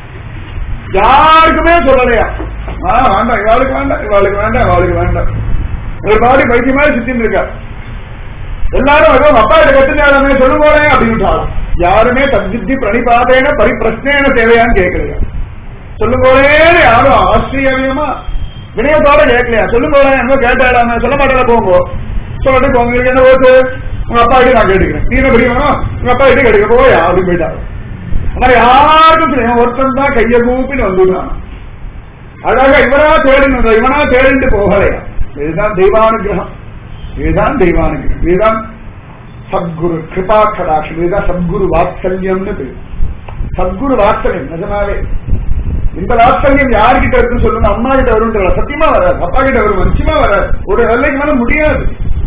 S1: யாருக்குமே சொல்லலையா ஆ வேண்டாம் இவாளுக்கு வேண்டாம் இவாளுக்கு வேண்டாம் இவாளுக்கு வேண்டாம் ஒரு பாடி பைத்திய மாதிரி சுத்தின்னு இருக்கார் எல்லாரும் ஏதோ அப்பா கிட்ட கத்துனாலுமே சொல்லு போறேன் அப்படின்னு யாருமே தத்வித்தி பிரணிபாதேன பரிப்பிரஸ்னேன தேவையான்னு கேட்கலையா சொல்லு போறேன்னு யாரும் ஆச்சரியமா வினயத்தோட கேட்கலையா சொல்லு போறேன் என்ன கேட்டாடாம சொல்ல மாட்டால போங்க சொல்லிட்டு போங்க உங்களுக்கு என்ன ஓட்டு உங்க அப்பா கிட்ட நான் கேட்டுக்கிறேன் நீ என்ன படிக்கணும் உங்க அப்பா கிட்ட கேட்டுக்க போயா அப்படின்னு போயிட்டாரு ஆனா யாருக்கும் தெரியும் ஒருத்தன் தான் கைய கூப்பின்னு வந்துடுறான் அழகா இவரா தேடினது இவனா தேடிட்டு போகலையா இதுதான் தெய்வானுகிரகம் இதுதான் தெய்வானுகிரகம் இதுதான் சத்குரு கிருபா கடாட்சம் இதுதான் சத்குரு வாத்சல்யம்னு பேரு சத்குரு வாத்சல்யம் நிஜமாவே இந்த வாத்சல்யம் யார்கிட்ட இருக்குன்னு சொல்லுங்க அம்மா கிட்ட வரும் சத்தியமா வராது அப்பா கிட்ட வரும் நிச்சயமா வராது ஒரு வேலைக்கு மேல முடியாது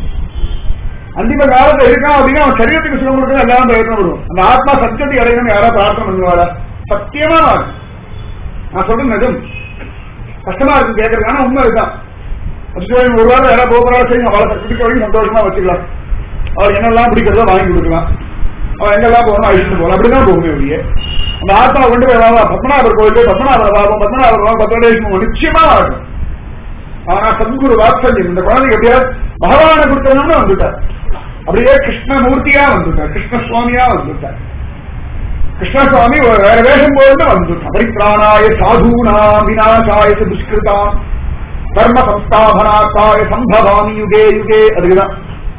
S1: அந்திம காலத்துல இருக்கான் அப்படின்னா அவன் சரீரத்துக்கு சுகம் கொடுக்க எல்லாம் பிரயத்னம் வரும் அந்த ஆத்மா சத்தியத்தை அடையணும் யாராவது பிரார்த்தனை பண்ணுவாரா சத்தியமா நான் நான் சொல்றது நிஜம் கஷ்டமா இருக்கு கேட்கறது ஆனா உண்மை இதுதான் அச்சுவன் ஒரு வாரம் யாராவது போகிறாலும் சரி அவளை பிடிக்க வரைக்கும் சந்தோஷமா வச்சுக்கலாம் அவர் என்னெல்லாம் பிடிக்கிறதோ வாங்கி கொடுக்கலாம் அவன் எங்கெல்லாம் போகணும் அழிச்சுட்டு போகலாம் அப்படிதான் போகணும் அப்படியே அந்த ஆத்மா கொண்டு போய் வாங்க பத்மநாபர் கோயில் பத்மநாபர் பாபம் பத்மநாபர் பாபம் பத்மநாபர் நிச்சயமா ஆகும் ஆனா சத்குரு வாத்சல்யம் இந்த குழந்தைக்கு எப்படியாவது பகவானை கொடுத்தணும்னு வந்துட்டார் அப்படியே கிருஷ்ணமூர்த்தியா வந்துட்டார் கிருஷ்ண சுவாமியா வந்துட்டார் கிருஷ்ணசுவாமி ஒரு வேற வேஷம் போட்டு வந்துட்டான் பரித்ராணாய சாதூனாம் விநாசாய ச துஷ்கிருதாம் தர்ம சம்ஸ்தாபனாத்தாய சம்பவாமி யுகே யுகே அதுக்குதான்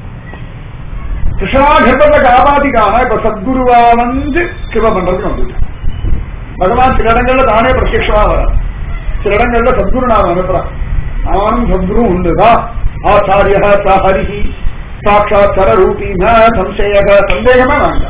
S1: கிருஷ்ணா கர்ப்பத்தை காப்பாத்திக்காம இப்ப சத்குருவா வந்து கிருப பண்றதுக்கு வந்துட்டான் பகவான் சில இடங்கள்ல தானே பிரத்யட்சமா வர சில இடங்கள்ல சத்குருநாதன் அனுப்புறான் நானும் சத்குரு உண்டுதான் ஆச்சாரிய ச ஹரிஹி சாட்சாத் சரரூபி ந சம்சயக சந்தேகமே வேண்டாம்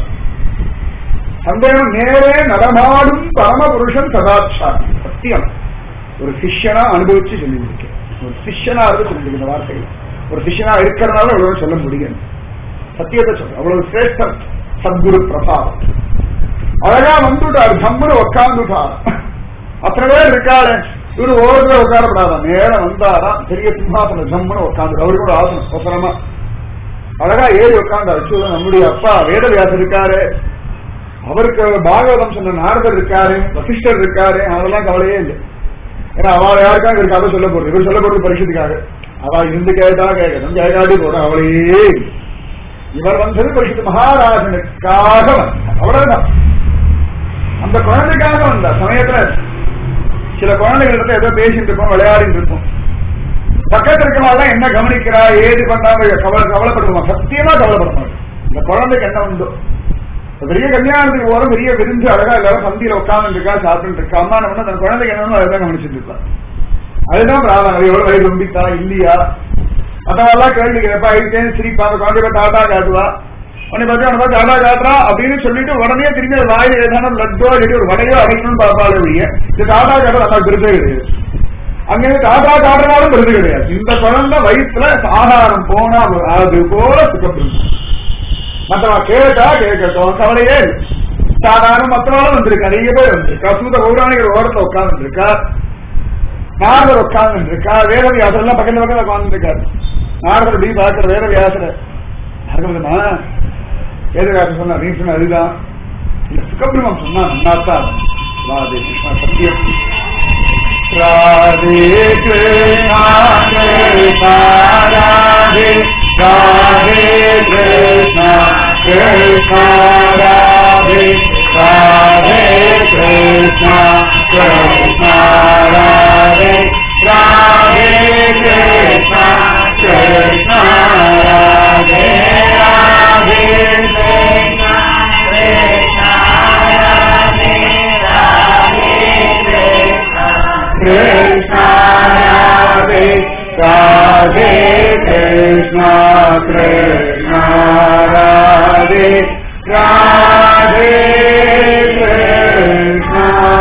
S1: சந்தேகம் நேரே நடமாடும் பரமபுருஷன் சதாச்சாரி சத்தியம் ஒரு சிஷ்யனா அனுபவிச்சு சொல்லியிருக்கேன் ஒரு சிஷ்யனா இருந்து சொல்லிருக்கு இந்த வார்த்தையில ஒரு சிஷ்யனா இருக்கிறதுனால அவ்வளவு சொல்ல முடியும் சத்தியத்தை சொல்ற அவ்வளவு சிரேஷ்டம் சத்குரு பிரபாவம் அழகா வந்துட்டார் ஜம்முன்னு உட்காந்துட்டார் அத்தனை பேர் இருக்காரு இவரு ஓரத்துல உட்காரப்படாதான் நேரம் வந்தாராம் பெரிய சிம்ஹாசனம் ஜம்முன்னு உட்காந்து அவரு கூட ஆசனம் அவசரமா அழகா ஏறி உட்காந்து நம்முடைய அப்பா வேதவியாசர் இருக்காரு அவருக்கு பாகவதம் சொன்ன நாரதர் இருக்காரு வசிஷ்டர் இருக்காரு அதெல்லாம் கவலையே இல்லை ஏன்னா அவள் யாருக்காக இவருக்கு கதை சொல்ல போறது இவர் சொல்ல போறது பரிசுக்காக அவ இருந்து கேட்டா கேட்கணும் கேட்காட்டி போட அவளையே இல்லை. இவர் வந்தது பரிசுத்த மகாராஜனுக்காக வந்தார் அவ்வளவுதான் அந்த குழந்தைக்காக வந்த சமயத்துல சில குழந்தைகளிடத்துல ஏதோ பேசிட்டு இருப்போம் விளையாடிட்டு இருப்போம் பக்கத்துல இருக்கவங்க என்ன கவனிக்கிறா ஏது பண்ணாம கவலை கவலைப்படுவோம் சத்தியமா கவலைப்படுவாங்க இந்த குழந்தைக்கு என்ன உண்டோ இப்ப பெரிய கல்யாணத்துக்கு போறோம் பெரிய விருந்து அழகா எல்லாரும் சந்தியில உட்கார்ந்து இருக்கா சாப்பிட்டு இருக்கா அம்மா நம்ம தன் குழந்தைக்கு என்னன்னு அதுதான் கவனிச்சுட்டு இருக்கா அதுதான் பிராணம் அது எவ்வளவு வயது ரொம்பித்தா இல்லையா அதெல்லாம் கேள்வி கேட்பா ஐட்டேன் சிரிப்பா அந்த குழந்தைய தாத்தா காட்டுவா உடனே பார்த்து அவனை பார்த்து தாத்தா காட்டுறா அப்படின்னு சொல்லிட்டு உடனே திரும்பி அது வாயில் ஏதான லட்டோ இல்லாட்டி ஒரு வடையோ அடைக்கணும்னு பார்ப்பாளே ஒழிய இது தாத்தா காட்டுறது அந்த விருதே கிடையாது அங்கே தாத்தா காட்டுறதாலும் விருது கிடையாது இந்த குழந்தை வயிற்றுல ஆகாரம் போனா அது போல சுக்கப்படுது மற்றவ கேட்டா கேட்கட்டும் கவலையே இல்லை. சாதாரண மற்றவாளும் வந்திருக்கா நிறைய பேர் வந்திருக்கா சூத பௌராணிகர் ஓரத்துல உட்கார்ந்து இருக்கா நாரதர் உட்கார்ந்து இருக்கா வேதவியாசர் எல்லாம் பக்கத்துல பக்கத்துல உட்கார்ந்து இருக்காரு நாரதர் இப்படி பார்க்கிற வேதவியாசர் பாகவதமா வேதவியாசர் சொன்னா நீ சொன்ன அதுதான் இந்த சுகபிரமம் சொன்னா நன்னாத்தான் ராதே கிருஷ்ணா சத்தியம் ராதே கிருஷ்ணா கிருஷ்ணா ராதே ராதே கிருஷ்ணா கிருஷ்ணா ராதே ராதே கிருஷ்ணா கிருஷ்ணா ராதே ராதே கிருஷ்ணா கிருஷ்ணா ராதே ராதே கிருஷ்ணா கிருஷ்ணா ராதே ராதே கிருஷ்ணா ராதே ராதே கிருஷ்ணா கிருஷ்ணா ராதே ராதே கிருஷ்ணா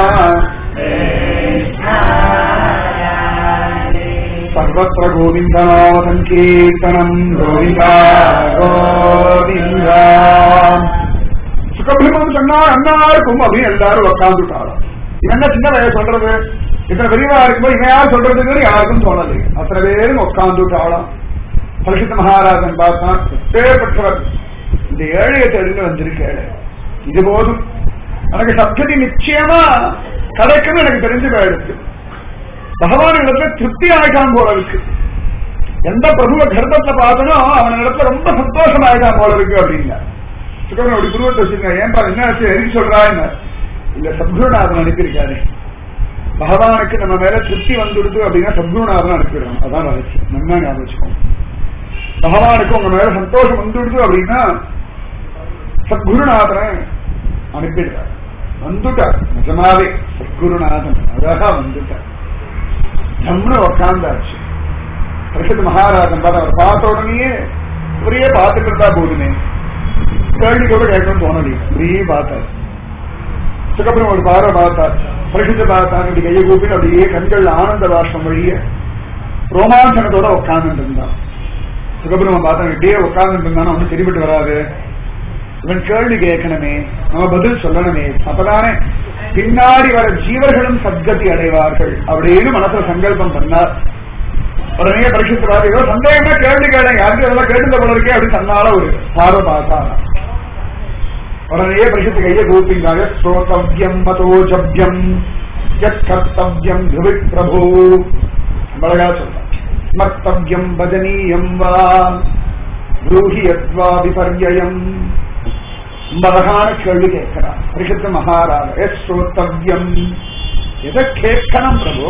S1: सर्वत्र गोविन्दनाम सङ्कीर्तनम् गोविन्दा கோவிந்தா சுகபிரமம் சொன்னா அண்ணா இருக்கும் அப்படின்னு எல்லாரும் உட்காந்துட்டாராம் இவன் என்ன சின்ன வயசு சொல்றது இத்தனை பெரியவா இருக்கும்போது இவன் யார் சொல்றதுன்னு யாருக்கும் தோணலை அத்தனை பேரும் உட்காந்துட்டாளாம் பரிசுத்த மகாராஜன் பார்த்தான் எப்பேற்பட்டவர் இந்த ஏழையை தெரிந்து வந்திருக்கேன் இது போதும் எனக்கு சப்ததி நிச்சயமா கிடைக்கும் எனக்கு தெரிஞ்சு போயிடுச்சு பகவான் இடத்துல திருப்தி ஆயிட்டான் போல இருக்கு எந்த பிரபுவ கர்ப்பத்துல பார்த்தனோ அவன் இடத்துல ரொம்ப சந்தோஷம் ஆயிட்டான் போல இருக்கு அப்படின்னா சுகவன் அப்படி குருவத்தை வச்சிருக்காங்க ஏன்பா என்ன ஆச்சு எதுக்கு சொல்றா என்ன இல்ல சத்குருநாதன் அனுப்பியிருக்காரு பகவானுக்கு நம்ம மேல திருப்தி வந்துடுது அப்படின்னா சத்குருநாதன் அனுப்பிடுறோம் அதான் ரகசியம் நல்லா ஞாபகம் வச்சுக்கோங்க பகவானுக்கு உங்க மேல சந்தோஷம் வந்துடுது அப்படின்னா சத்குருநாதனை அனுப்பிடுறார் வந்துட்டார் நிஜமாவே சத்குருநாதன் அழகா வந்துட்டார் ஜம்னு உட்காந்தாச்சு பிரசித்த மகாராஜன் பார்த்து அவர் பார்த்த உடனேயே ஒரே பார்த்துட்டு இருந்தா போதுமே கேள்வி கூட கேட்கணும்னு தோணலையே அப்படியே பார்த்தார் அதுக்கப்புறம் ஒரு பார்வை பார்த்தார் பிரசித்த பார்த்தார் அப்படி கையை கூப்பிட்டு அப்படியே கண்கள் ஆனந்த பாஷ்பம் வழிய ரோமாஞ்சனத்தோட உட்கார்ந்து இருந்தான் சுகபிரமம் பார்த்தா இப்படியே உட்கார்ந்து இருந்தானா ஒன்னும் சரிபட்டு வராது இவன் கேள்வி கேட்கணுமே நம்ம பதில் சொல்லணுமே அப்பதானே பின்னாடி வர ஜீவர்களும் சத்கதி அடைவார்கள் அப்படின்னு மனசுல சங்கல்பம் பண்ணார் உடனே பரிசுத்து பார்த்து ஏதோ சந்தேகமா கேள்வி கேட்டேன் யாருக்கு அதெல்லாம் கேட்டு போல இருக்கே அப்படின்னு தன்னால ஒரு பார்வை பார்த்தாங்க உடனே பரிசுத்து கையை கூப்பிங்காக ஸ்ரோதவ்யம் மதோஜப்யம் யத் கர்த்தவ்யம் துவி பிரபு அழகா சொல்றான் மர்த்தவ்யம் பஜனீயம் வா ப்ரூஹி யத்வா விபர்யம் ரொம்ப அழகான கேள்வி கேட்கிறார் பரிசுத்த மகாராஜா எஸ் ஸ்ரோத்தவ்யம் எதை கேட்கணும் பிரபு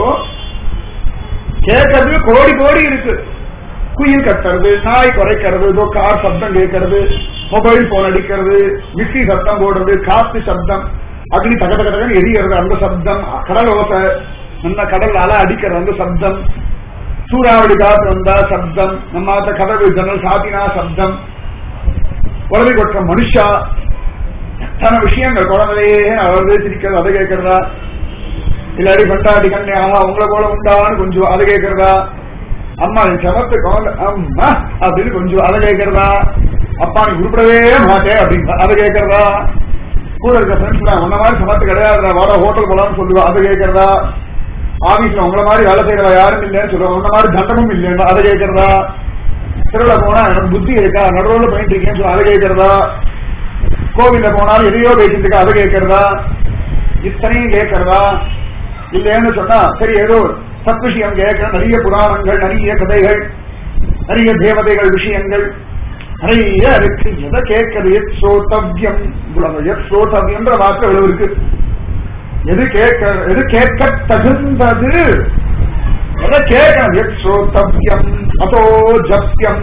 S1: கேட்கறது கோடி கோடி இருக்கு குயில் கத்துறது நாய் குறைக்கிறது ஏதோ கார் சப்தம் கேட்கறது மொபைல் போன் அடிக்கிறது மிக்சி சத்தம் போடுறது காத்து சப்தம் அக்னி தக தக தகன்னு எரிகிறது அந்த சப்தம் கடல் ஓசை நல்ல கடல் அலை அடிக்கிறது அந்த சப்தம் சூறாவளி காத்து வந்தா சப்தம் நம்ம கதவு ஜன்னல் சாத்தினா சப்தம் உடலை கொற்ற மனுஷா எத்தனை விஷயங்கள் குழந்தையே அவரது சிரிக்கிறது அதை கேட்கறதா இல்லாடி பண்டாடி கண்ணே ஆஹா உங்களை போல உண்டான்னு கொஞ்சம் அதை கேட்கறதா அம்மா என் சமத்து குழந்தை அம்மா அப்படின்னு கொஞ்சம் அதை கேட்கறதா அப்பா நீ உருப்படவே மாட்டேன் அப்படின்னு அதை கேட்கறதா கூட இருக்க ஃப்ரெண்ட்ஸ்ல உன்ன மாதிரி சமத்து கிடையாது வாடா ஹோட்டல் போலாம்னு சொல்லுவா அதை கேட்கறதா ஆபீஸ்ல உங்களை மாதிரி வேலை செய்யறவா யாரும் இல்லைன்னு சொல்லுவா உன்ன மாதிரி தண்டமும் இல்லைன்னு அதை கேட்கறதா திருவிழா போனா எனக்கு புத்தி இருக்கா நடுவில் பண்ணிட்டு இருக்கேன்னு சொல்லி அதை கேட்கறதா கோவில்ல போனாலும் எதையோ பேசிட்டு இருக்கா அதை கேட்கறதா இத்தனையும் கேட்கறதா இல்லைன்னு சொன்னா சரி ஏதோ சத் விஷயம் கேட்க நிறைய புராணங்கள் நிறைய கதைகள் நிறைய தேவதைகள் விஷயங்கள் நிறைய இருக்கு எதை கேட்கறது எத் சோதவ்யம் இவ்வளவு எத் சோதவ்யம்ன்ற வார்த்தை இவ்வளவு இருக்கு எது கேட்க எது கேட்க தகுந்தது எதை கேட்கணும் எத் சோதவ்யம் அதோ ஜப்யம்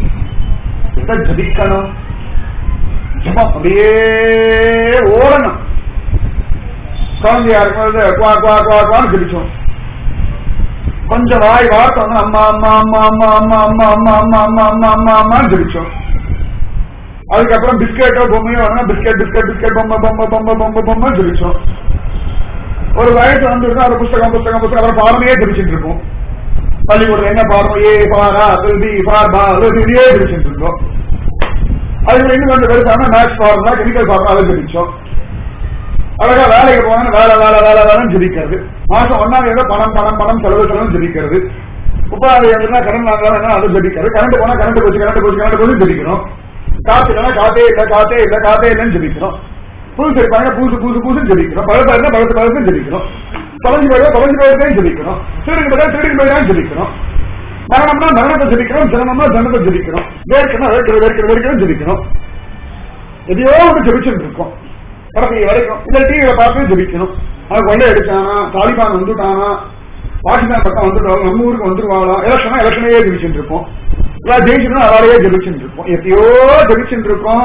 S1: எதை ஜபிக்கணும் ஜபம் அப்படியே ஓடணும் குழந்தையா இருக்கும்போது குவா குவா குவா குவான்னு ஜபிச்சோம் கொஞ்சம் வாய் வார்த்தை வந்து அம்மா அம்மா அம்மா அம்மா அம்மா அம்மா அம்மா அம்மா அம்மா அம்மா அம்மா அம்மான்னு ஜபிச்சோம் அதுக்கப்புறம் பிஸ்கெட்டோ பொம்மையோ வரணும் பிஸ்கெட் பிஸ்கெட் பிஸ்கெட் பொம்மை பொம்மை பொம்மை பொம்மை பொம்மை ஜபிச்சோம் ஒரு வயசு வந்துருந்தா ஒரு புஸ்தகம் புஸ்தகம் புஸ்தகம் அப்புறம் பாடமே ஜபிச்சுட்டு இருப்போம் பள்ளிக்கூடம் என்ன பாடம் ஏ பாரா பி பார் பா இதையே ஜபிச்சுட்டு இருந்தோம் அதுக்கு இன்னும் கொஞ்சம் பெருசான மேத்ஸ் ஃபார்முலா கெமிக்கல் ஃபார்முலா அதை ஜபிச்சோம் அழகா வேலைக்கு போனா வேலை வேலை வேலை வேலைன்னு ஜபிக்கிறது மாசம் ஒன்னாம் தேதி பணம் பணம் பணம் செலவு செலவு ஜபிக்கிறது முப்பதாம் தேதி கரண்ட் வாங்கலாம் அது ஜபிக்கிறது கரண்ட் போனா கரண்ட் போச்சு கரண்ட் போச்சு கரண்ட் போச்சு ஜபிக்கணும் காத்து இல்லைன்னா காத்தே இல்ல காத்தே இல்ல காத்தே இல்லைன்னு ஜபிக்கிறோம் புதுசு இருப்பாங்க புதுசு புதுசு புதுசு ஜபிக்கிறோம் பழத்தா இருந்தா பழத்து பழத்து ஜபிக்கிறோம் தொலைஞ்சு போயிடும் தொலைஞ்சு போயிடுதான் ஜபிக்கிறோம் திருடுக்கு போயிட்டா திருடுக்கு போயிதான் ஜபிக்கிறோம் மரணம்னா மரணத்தை ஜபிக்கிறோம் ஜனனம்னா ஜனத்தை ஜபிக்கிறோம் வேர்க்கணும் வேர்க்கிற வேர்க்கிற வேர்க்கிறோம் ஜபிக்கிறோம் எதையோ ஒன்று ஜபிச்சுட்டு இருக்கோம் கடைசி வரைக்கும் இந்த டிவியில பார்த்து ஜபிக்கணும் அவன் கொள்ளை அடிச்சானா தாலிபான் வந்துட்டானா பாகிஸ்தான் பக்கம் வந்துட்டாங்க நம்ம ஊருக்கு வந்துருவாங்களா எலெக்ஷனா எலெக்ஷனையே ஜபிச்சுட்டு இருப்போம் எல்லாம் ஜெயிச்சுனா அவரையே ஜபிச்சுட்டு இருப்போம் எத்தையோ ஜபிச்சுட்டு இருக்கோம்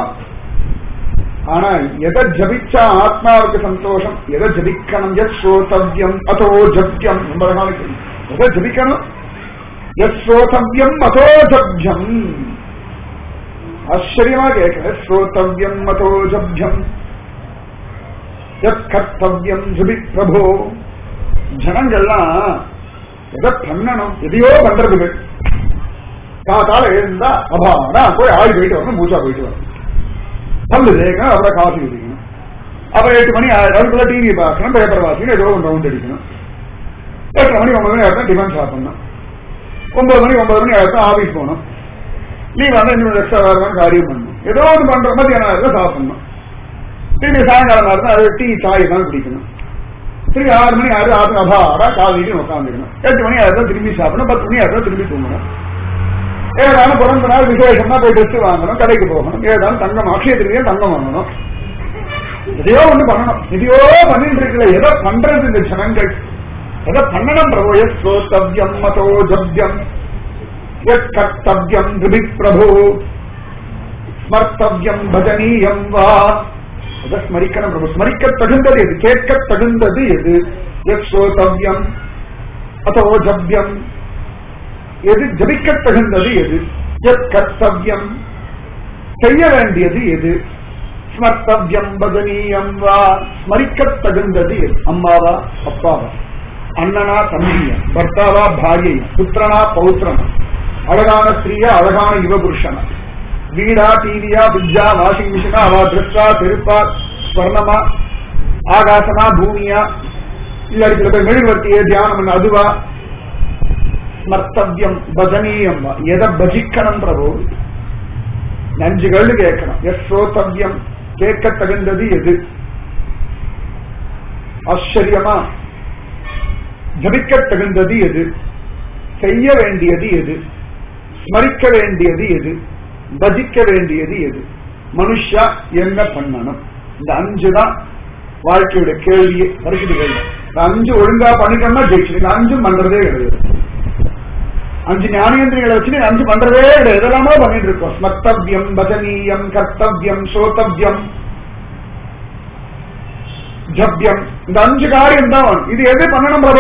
S1: ஆனா எதை ஜபிச்சா ஆத்மாவுக்கு சந்தோஷம் எதை ஜபிக்கணும் எத் ஸ்ரோதவ்யம் அதோ ஜப்யம் ரொம்ப அழகான கேள்வி. எதை ஜபிக்கணும் எத் ஸ்ரோதவ்யம் அதோ ஜப்யம் ஆச்சரியமா கேட்கிற ஸ்ரோதவ்யம் அதோ ஜப்யம் எத் கர்த்தவ்யம் ஜபி பிரபோ ஜனங்கள்லாம் எதை பண்ணணும் எதையோ பண்றதுகள் காத்தால எழுந்தா அபாடா போய் ஆள் போயிட்டு வரணும் பூஜா போயிட்டு வரணும் பல்லு தேய்க்கணும் அப்புறம் காஃபி குடிக்கணும் அப்புறம் எட்டு மணி அதுக்குள்ள டிவி பார்க்கணும் பேப்பர் வாசிக்கணும் ஏதோ ஒன்று ரவுண்ட் அடிக்கணும் எட்டரை மணி ஒன்பது மணி ஆயிரத்தா டிஃபன் சாப்பிடணும் ஒன்பது மணி ஒன்பது மணி ஆயிரத்தா ஆபீஸ் போகணும் லீவ் வந்து இன்னும் எக்ஸ்ட்ரா வரணும் காரியம் பண்ணணும் ஏதோ ஒன்று பண்ற மத்தியானம் ஆயிரத்தா சாப்பிடணும் திரும்பி சாயங்காலம் இருந்தா அது டீ சாய் தான் குடிக்கணும் திரும்பி ஆறு மணி ஆறு ஆறு அபாரா காலையிலும் உட்காந்துக்கணும் எட்டு மணி ஆயிரத்தா திரும்பி சாப்பிடணும் பத்து மணி ஆயிரத்தா திரும்பி தூங்கணும் ஏதாலும் பிறந்த நாள் விசேஷமா போய் ட்ரெஸ் வாங்கணும் கடைக்கு போகணும் ஏதாலும் தங்கம் அக்ஷயத்திலேயே தங்கம் வாங்கணும் எதையோ ஒண்ணு பண்ணணும் எதையோ பண்ணிட்டு இருக்கல எதை பண்றது இந்த ஜனங்கள் எதை பண்ணணும் பிரபு எஸ் ஸ்ரோத்தவ்யம் மதோ ஜப்யம் எத் கர்த்தவ்யம் திபி பிரபு ஸ்மர்த்தவ்யம் பஜனீயம் வா எதை ஸ்மரிக்கணும் பிரபு ஸ்மரிக்க தகுந்தது எது கேட்க தகுந்தது எது எத் ஸ்ரோதவ்யம் அதோ ஜப்யம் எது ஜபிக்க தகுந்தது எது எத் கர்த்தவ்யம் செய்ய வேண்டியது எது ஸ்மர்த்தவ்யம் பஜனீயம் வா ஸ்மரிக்க தகுந்தது எது அம்மாவா அப்பாவா அண்ணனா தம்பியா பர்த்தாவா பாரியா புத்திரனா பௌத்திரனா அழகான ஸ்திரீயா அழகான யுவபுருஷனா வீடா டிவியா பிஜ்ஜா வாஷிங் மிஷினா அவா திருஷ்டா செருப்பா ஸ்வர்ணமா ஆகாசமா பூமியா இல்லாடி சில பேர் மெழுகுவர்த்தியே தியானம் பண்ண அதுவா ஸ்மர்த்தவ்யம் பஜனீயம் வா எதை பஜிக்கணும் பிரபு நஞ்சுகள் கேட்கணும் எஸ் ஸ்ரோதவ்யம் கேட்க தகுந்தது எது ஆச்சரியமா ஜபிக்க தகுந்தது எது செய்ய வேண்டியது எது ஸ்மரிக்க வேண்டியது எது பஜிக்க வேண்டியது எது மனுஷா என்ன பண்ணணும் இந்த அஞ்சு தான் வாழ்க்கையோட கேள்வியே பரிசுத்த கேள்வி இந்த அஞ்சு ஒழுங்கா பண்ணிட்டோம்னா ஜெயிச்சு இந்த அஞ்சும் பண்றதே கிடையாது அஞ்சு ஞானேந்திரிகளை வச்சு நீ அஞ்சு பண்றதே கிடையாது எதெல்லாமோ பண்ணிட்டு இருக்கோம் ஸ்மர்த்தவியம் பஜனீயம் கர்த்தவியம் சோதவியம் ஜப்யம் இந்த அஞ்சு காரியம் தான் இது எது பண்ணணும் பிரபு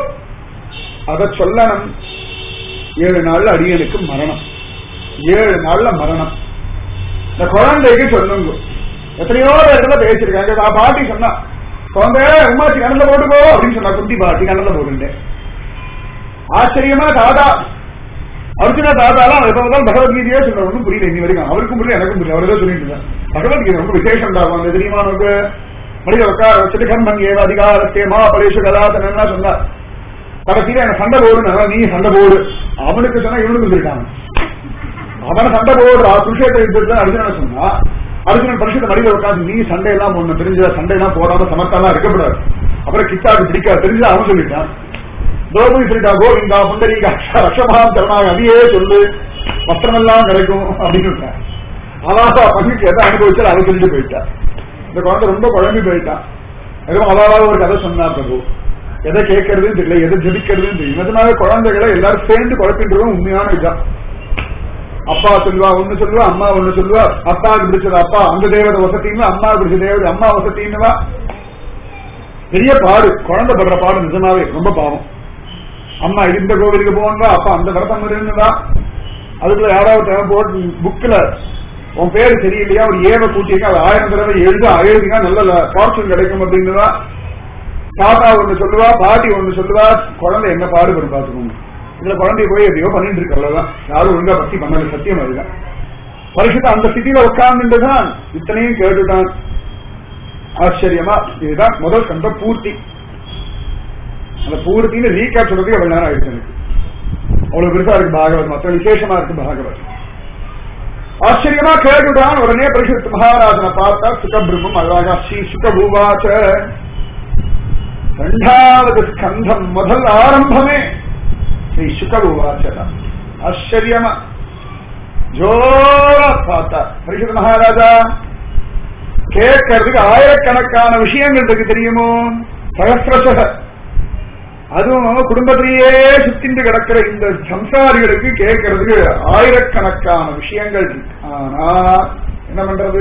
S1: அத சொல்லணும் ஏழு நாள்ல அடியனுக்கு மரணம் ஏழு நாள்ல மரணம் இந்த குழந்தைக்கு சொல்லுங்க எத்தனையோ இடத்துல பேசிருக்காங்க நான் பாட்டி சொன்னா குழந்தை உமாச்சி கண்ணில் போட்டுக்கோ அப்படின்னு சொன்னா குட்டி பாட்டி கண்ணில் போட்டுட்டேன் ஆச்சரியமா தாத்தா அர்ஜுனா தாத்தாலாம் எப்ப பார்த்தாலும் பகவத்கீதையே சொல்ற ஒன்றும் புரியல இன்னி வரைக்கும் அவருக்கும் புரியல எனக்கும் புரியல அவரே சொல்லிட்டு இருந்தார் பகவத்கீதை ரொம்ப விசேஷம் தான் அந்த தெரியுமா நமக்கு மனித உட்கார வச்சுட்டு கர்மன் ஏவ அதிகாரத்தே மா பரேஷு கதாசனா சொன்னார் கடைசியில எனக்கு சண்டை போடு நீ சண்டை போடு அவனுக்கு சொன்னா இவனுக்கு சொல்லிட்டாங்க அவன் சண்டை போடுறா குருஷேத்திர யுத்தத்தை அர்ஜுனனை சொன்னா அர்ஜுனன் பரிசுத்த மடியில உட்காந்து நீ சண்டையெல்லாம் ஒண்ணு தெரிஞ்ச சண்டையெல்லாம் போடாம சமத்தெல்லாம் இருக்கக்கூடாது அப்புறம் கித்தாக்கு பிடிக்காது தெரிஞ்சா அவன் சொல்லிட்டான் திரௌபதி சொல்லிட்டா கோவிந்தா புண்டரீகா ரஷமாம் தரணாக அதையே சொல்லு வஸ்திரமெல்லாம் கிடைக்கும் அப்படின்னு விட்டான் அவாசா பங்குக்கு எதை அனுபவிச்சாலும் அதை சொல்லிட்டு போயிட்டா இந்த குழந்தை ரொம்ப குழம்பி போயிட்டான் எதுவும் அவாவா ஒரு கதை சொன்னா பிரபு எதை கேட்கறதுன்னு தெரியல எதை ஜபிக்கிறதுன்னு தெரியல நிஜமாவே குழந்தைகளை எல்லாரும் சேர்ந்து குழப்பின்றதும் உண்மையான இதுதான் அப்பா சொல்லுவா ஒண்ணு சொல்லுவா அம்மா ஒண்ணு சொல்லுவா அப்பாவுக்கு பிடிச்சது அப்பா அந்த தேவதை வசத்தின்னு அம்மாவுக்கு பிடிச்ச தேவதை அம்மா வசத்தின்னுவா பெரிய பாடு குழந்தை படுற பாடு நிஜமாவே ரொம்ப பாவம் அம்மா இந்த கோவிலுக்கு போகணுவா அப்பா அந்த விரதம் இருந்துவா அதுக்குள்ள யாராவது தேவை போட்டு புக்ல உன் பேரு சரியில்லையா ஒரு ஏவ கூட்டிங்க அது ஆயிரம் தடவை எழுத எழுதினா நல்ல ஃபார்ச்சூன் கிடைக்கும் அப்படின்னுவா தாத்தா ஒண்ணு சொல்லுவா பாட்டி ஒண்ணு சொல்லுவா குழந்தை என்ன பாடுபடும் பாத்துக்கோங்க இதுல குழந்தைய போய் எதையோ பண்ணிட்டு இருக்கு அவ்வளவுதான் யாரும் ஒழுங்கா பக்தி பண்ணல சத்தியம் அதுதான் பரிசுத்த அந்த ஸ்திதியில உட்கார்ந்துட்டுதான் இத்தனையும் கேட்டுட்டான் ஆச்சரியமா இதுதான் முதல் கண்ட பூர்த்தி அந்த பூர்த்தின்னு ரீகேப் சொல்றதுக்கு அவ்வளவு நேரம் ஆயிடுச்சு எனக்கு அவ்வளவு பெருசா இருக்கு பாகவத் மற்ற விசேஷமா இருக்கு பாகவத் ஆச்சரியமா கேட்டுட்டான் உடனே பரிசுத்த மகாராஜனை பார்த்தா சுகபிரம்மம் அழகா ஸ்ரீ சுகபூவாச்ச ரெண்டாவது ஸ்கந்தம் முதல் ஆரம்பமே ஸ்ரீ சுகபூவாச்சதான் ஆச்சரியமா ஜோரா பார்த்தா பரிசுத்த மகாராஜா கேட்கறதுக்கு ஆயிரக்கணக்கான விஷயங்கள் இருக்கு தெரியுமோ சகசிரசக அதுவும் குடும்பத்திலேயே சுத்திண்டு கிடக்கிற இந்த சம்சாரிகளுக்கு கேட்கறதுக்கு ஆயிரக்கணக்கான விஷயங்கள் இருக்கு ஆனா என்ன பண்றது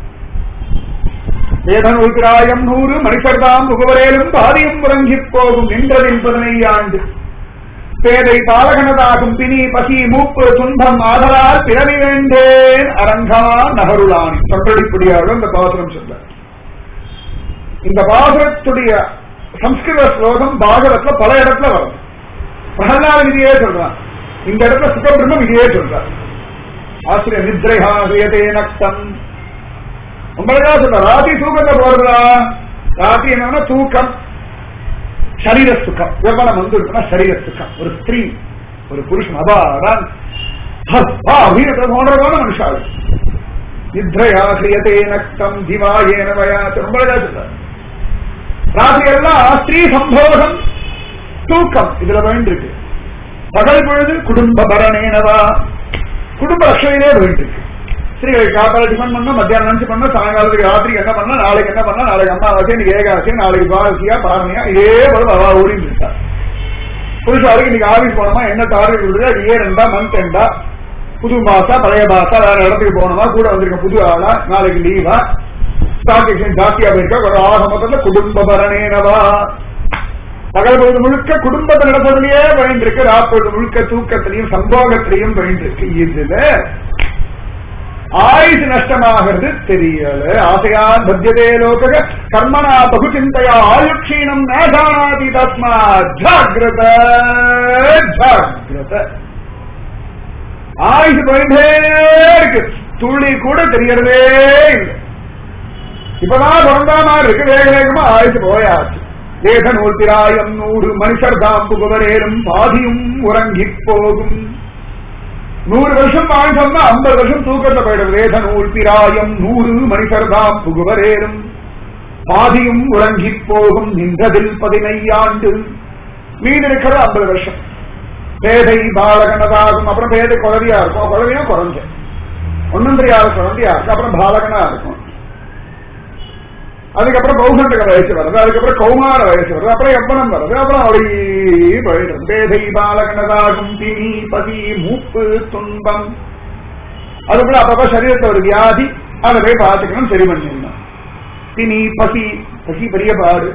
S1: வேதன் உள்கிராயம் நூறு மனுஷர்தாம் முகவரேலும் பாதியும் உறங்கி போகும் நின்றதின் பதினையாண்டு பேதை பாலகனதாகும் பிணி பசி மூப்பு துன்பம் ஆதலால் பிறவி வேண்டேன் அரங்கா நகருளானி தொண்டடிப்படியாக இந்த பாசுரம் சொல்ல இந்த பாசுரத்துடைய சம்ஸ்கிருத ஸ்லோகம் பாகவத்ல பல இடத்துல வரும் பிரகலாத இதையே சொல்றான் இந்த இடத்துல சுகபிரம்மம் இதையே சொல்றார் ஆசிரியர் நித்ரைஹா ஹிரியதே நக்தம் உங்களுக்கா சொல்ற ராத்திரி தூக்கத்தை போறதா ராத்திரி என்னன்னா தூக்கம் சரீர சுகம் எவ்வளவு வந்து இருக்குன்னா சரீர சுகம் ஒரு ஸ்திரீ ஒரு புருஷன் அபாதான் அப்படின்னு போன்றதான மனுஷாள் நித்ரையா கிரியதே நக்தம் திவாயேன வயாச்ச ரொம்ப அழகா சொல்றார் ராத்திரி எல்லாம் ஸ்திரீ சம்போகம் தூக்கம் இதுல வேண்டிருக்கு பகல் பொழுது குடும்ப பரணேனவா குடும்ப ரஷையிலே வேண்டிருக்கு ஸ்திரீகளுக்கு காத்தால டிஃபன் பண்ணா மத்தியானம் லஞ்ச் பண்ணா சாயங்காலத்துக்கு ராத்திரி என்ன பண்ணா நாளைக்கு என்ன பண்ணா நாளைக்கு அம்மாவாசி இன்னைக்கு ஏகாசி நாளைக்கு துவாரசியா பாரணியா இதே போல அவா ஓடிட்டு இருக்கா புருஷாருக்கு இன்னைக்கு ஆபீஸ் போனோமா என்ன டார்கெட் கொடுக்குறது அது ஏ ரெண்டா மந்த் ரெண்டா புது மாசா பழைய மாசா வேற இடத்துக்கு போனோமா கூட வந்திருக்க புது ஆளா நாளைக்கு லீவா ஸ்டாக் எக்ஸ்சேஞ்ச் ஜாஸ்தியா போயிருக்கா ஒரு ஆக மொத்தத்துல குடும்ப பரணேனவா பகல் பொழுது முழுக்க குடும்பத்தை நடப்பதிலேயே பயந்திருக்கு ராப்பொழுது முழுக்க தூக்கத்திலையும் சம்போகத்திலையும் பயந்திருக்கு இதுல ஆயுசு நஷ்டமாகிறது தெரியல ஆசையான் பத்தியதே லோக கர்மனா பகுச்சிந்தையா ஆயுக்ஷீணம் நேதானாதி தஸ்மா ஜாகிரத ஜாகிரத ஆயுசு போயிட்டே இருக்கு துள்ளி கூட தெரியறதே இல்லை இப்பதான் பிறந்தா மாதிரி இருக்கு வேக வேகமா ஆயுசு போயாச்சு வேத நூல்பிராயம் நூறு மனுஷர் தாம் புகவரேறும் பாதியும் உறங்கி போகும் நூறு வருஷம் வாழ்ந்தோம்னா ஐம்பது வருஷம் தூக்கத்தை போயிடும் வேத நூல் பிராயம் நூறு மனுஷர் தாம் புகுவரேறும் பாதியும் உறங்கி போகும் நின்றதில் பதினையாண்டு மீன் இருக்கிறது ஐம்பது வருஷம் பேதை பாலகனதாகும் அப்புறம் பேதை குழவியா இருக்கும் குழவியா குறைஞ்ச ஒன்னும் தெரியாத குழந்தையா இருக்கு அப்புறம் பாலகனா இருக்கும் அதுக்கப்புறம் பௌசண்டக வயசு வருது அதுக்கப்புறம் கௌமார வயசு வருது அப்புறம் எவ்வளம் வருது அப்புறம் அப்படியே போயிடும் பேதை பாலகனதாகும் திணி பதி மூப்பு துன்பம் அதுக்குள்ள அப்பப்ப சரீரத்துல ஒரு வியாதி அதை போய் பார்த்துக்கணும் சரி பண்ணிடணும் திணி பசி பசி பெரிய பாடு